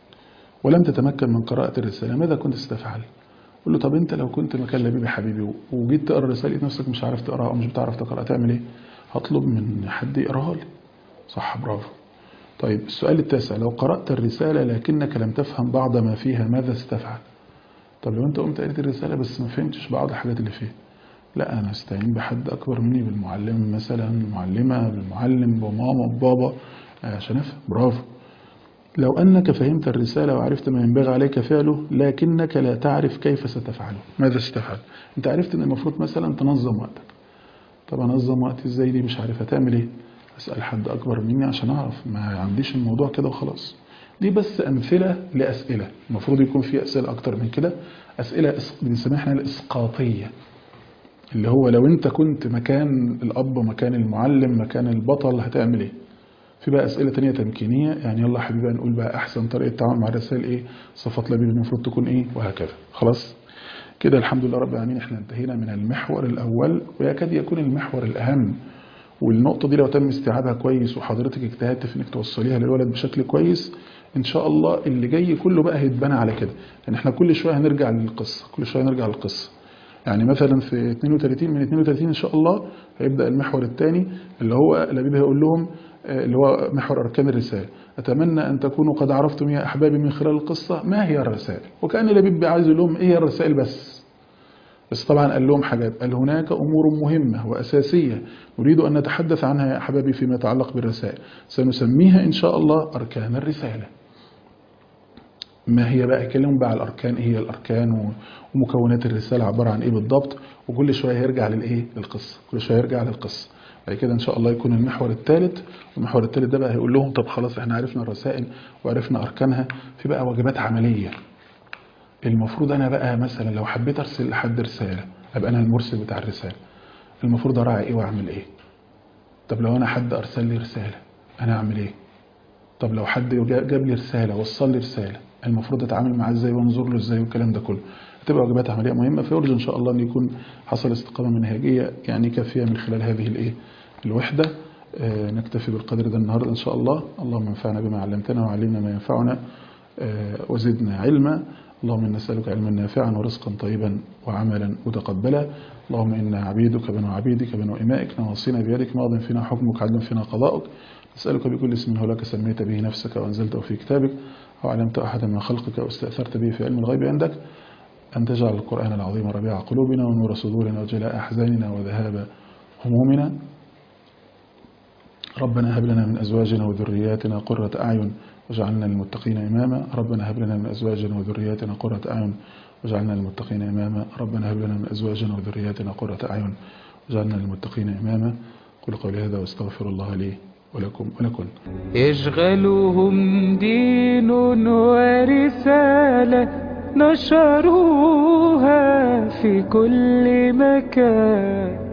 ولم تتمكن من قراءة الرسالة ماذا كنت ستفعل؟ قل له طب انت لو كنت مكان لبيبي حبيبي وجيت تقرا الرسالة لقيت نفسك مش عارف تقراها او مش بتعرف تقرا تعمل ايه؟ هطلب من حد يقراها لي صح برافو طيب السؤال التاسع لو قرأت الرسالة لكنك لم تفهم بعض ما فيها ماذا ستفعل؟ طب لو انت قمت قريت الرسالة بس ما فهمتش بعض الحاجات اللي فيها لا انا استعين بحد اكبر مني بالمعلم مثلا معلمة بالمعلم بماما ببابا عشان افهم برافو لو أنك فهمت الرسالة وعرفت ما ينبغي عليك فعله لكنك لا تعرف كيف ستفعله ماذا ستفعل أنت عرفت أن المفروض مثلا تنظم وقتك طب أنظم وقتي إزاي دي مش عارف هتعمل إيه أسأل حد أكبر مني عشان أعرف ما عنديش الموضوع كده وخلاص دي بس أمثلة لأسئلة المفروض يكون في أسئلة أكتر من كده أسئلة إس- بنسميها احنا الإسقاطية اللي هو لو أنت كنت مكان الأب مكان المعلم مكان البطل هتعمل إيه في بقى أسئلة تانية تمكينية يعني يلا حبيبي نقول بقى أحسن طريقة تعامل مع الرسائل إيه صفات لبيب المفروض تكون إيه وهكذا خلاص كده الحمد لله رب العالمين احنا انتهينا من المحور الأول ويكاد يكون المحور الأهم والنقطة دي لو تم استيعابها كويس وحضرتك اجتهدت في انك توصليها للولد بشكل كويس ان شاء الله اللي جاي كله بقى هيتبنى على كده لان احنا كل شوية هنرجع للقصة كل شوية هنرجع للقصة يعني مثلا في 32 من 32 ان شاء الله هيبدا المحور الثاني اللي هو لبيب هيقول لهم آه، اللي هو محور اركان الرساله اتمنى ان تكونوا قد عرفتم يا احبابي من خلال القصه ما هي الرسائل وكان لبيب عايز يقول لهم ايه هي الرسائل بس بس طبعا قال لهم حاجات قال هناك امور مهمه واساسيه نريد ان نتحدث عنها يا احبابي فيما يتعلق بالرسائل سنسميها ان شاء الله اركان الرساله ما هي بقى كلام بقى على الاركان ايه هي الاركان و- ومكونات الرساله عباره عن ايه بالضبط وكل شويه هيرجع للايه للقصه كل شويه يرجع للقصه بعد كده ان شاء الله يكون المحور الثالث والمحور الثالث ده بقى هيقول لهم طب خلاص احنا عرفنا الرسائل وعرفنا اركانها في بقى واجبات عمليه المفروض انا بقى مثلا لو حبيت ارسل لحد رساله ابقى انا المرسل بتاع الرساله المفروض اراعي ايه واعمل ايه طب لو انا حد ارسل لي رساله انا اعمل ايه طب لو حد جا- جاب لي رساله وصل لي رساله المفروض اتعامل معاه ازاي وانظر له ازاي والكلام ده كله هتبقى واجبات عمليه مهمه فيرجو ان شاء الله ان يكون حصل استقامه منهجيه يعني كافيه من خلال هذه الايه الوحده آه، نكتفي بالقدر ده النهارده ان شاء الله اللهم انفعنا بما علمتنا وعلمنا ما ينفعنا آه، وزدنا علما اللهم إنا نسألك علما نافعا ورزقا طيبا وعملا متقبلا اللهم إنا عبيدك بنو عبيدك بنو إمائك نواصينا بيدك ماض فينا حكمك عدل فينا قضاؤك نسألك بكل اسم هو لك سميت به نفسك وأنزلته في كتابك أو علمت أحدا من خلقك أو استأثرت به في علم الغيب عندك أن تجعل القرآن العظيم ربيع قلوبنا ونور صدورنا وجلاء أحزاننا وذهاب همومنا ربنا هب لنا من أزواجنا وذرياتنا قرة أعين واجعلنا للمتقين إماما ربنا هب لنا من أزواجنا وذرياتنا قرة أعين واجعلنا للمتقين إماما ربنا هب لنا من أزواجنا وذرياتنا قرة أعين واجعلنا للمتقين إماما قل قولي هذا واستغفر الله لي ولكم ولكم يشغلهم دين ورسالة نشروها في كل مكان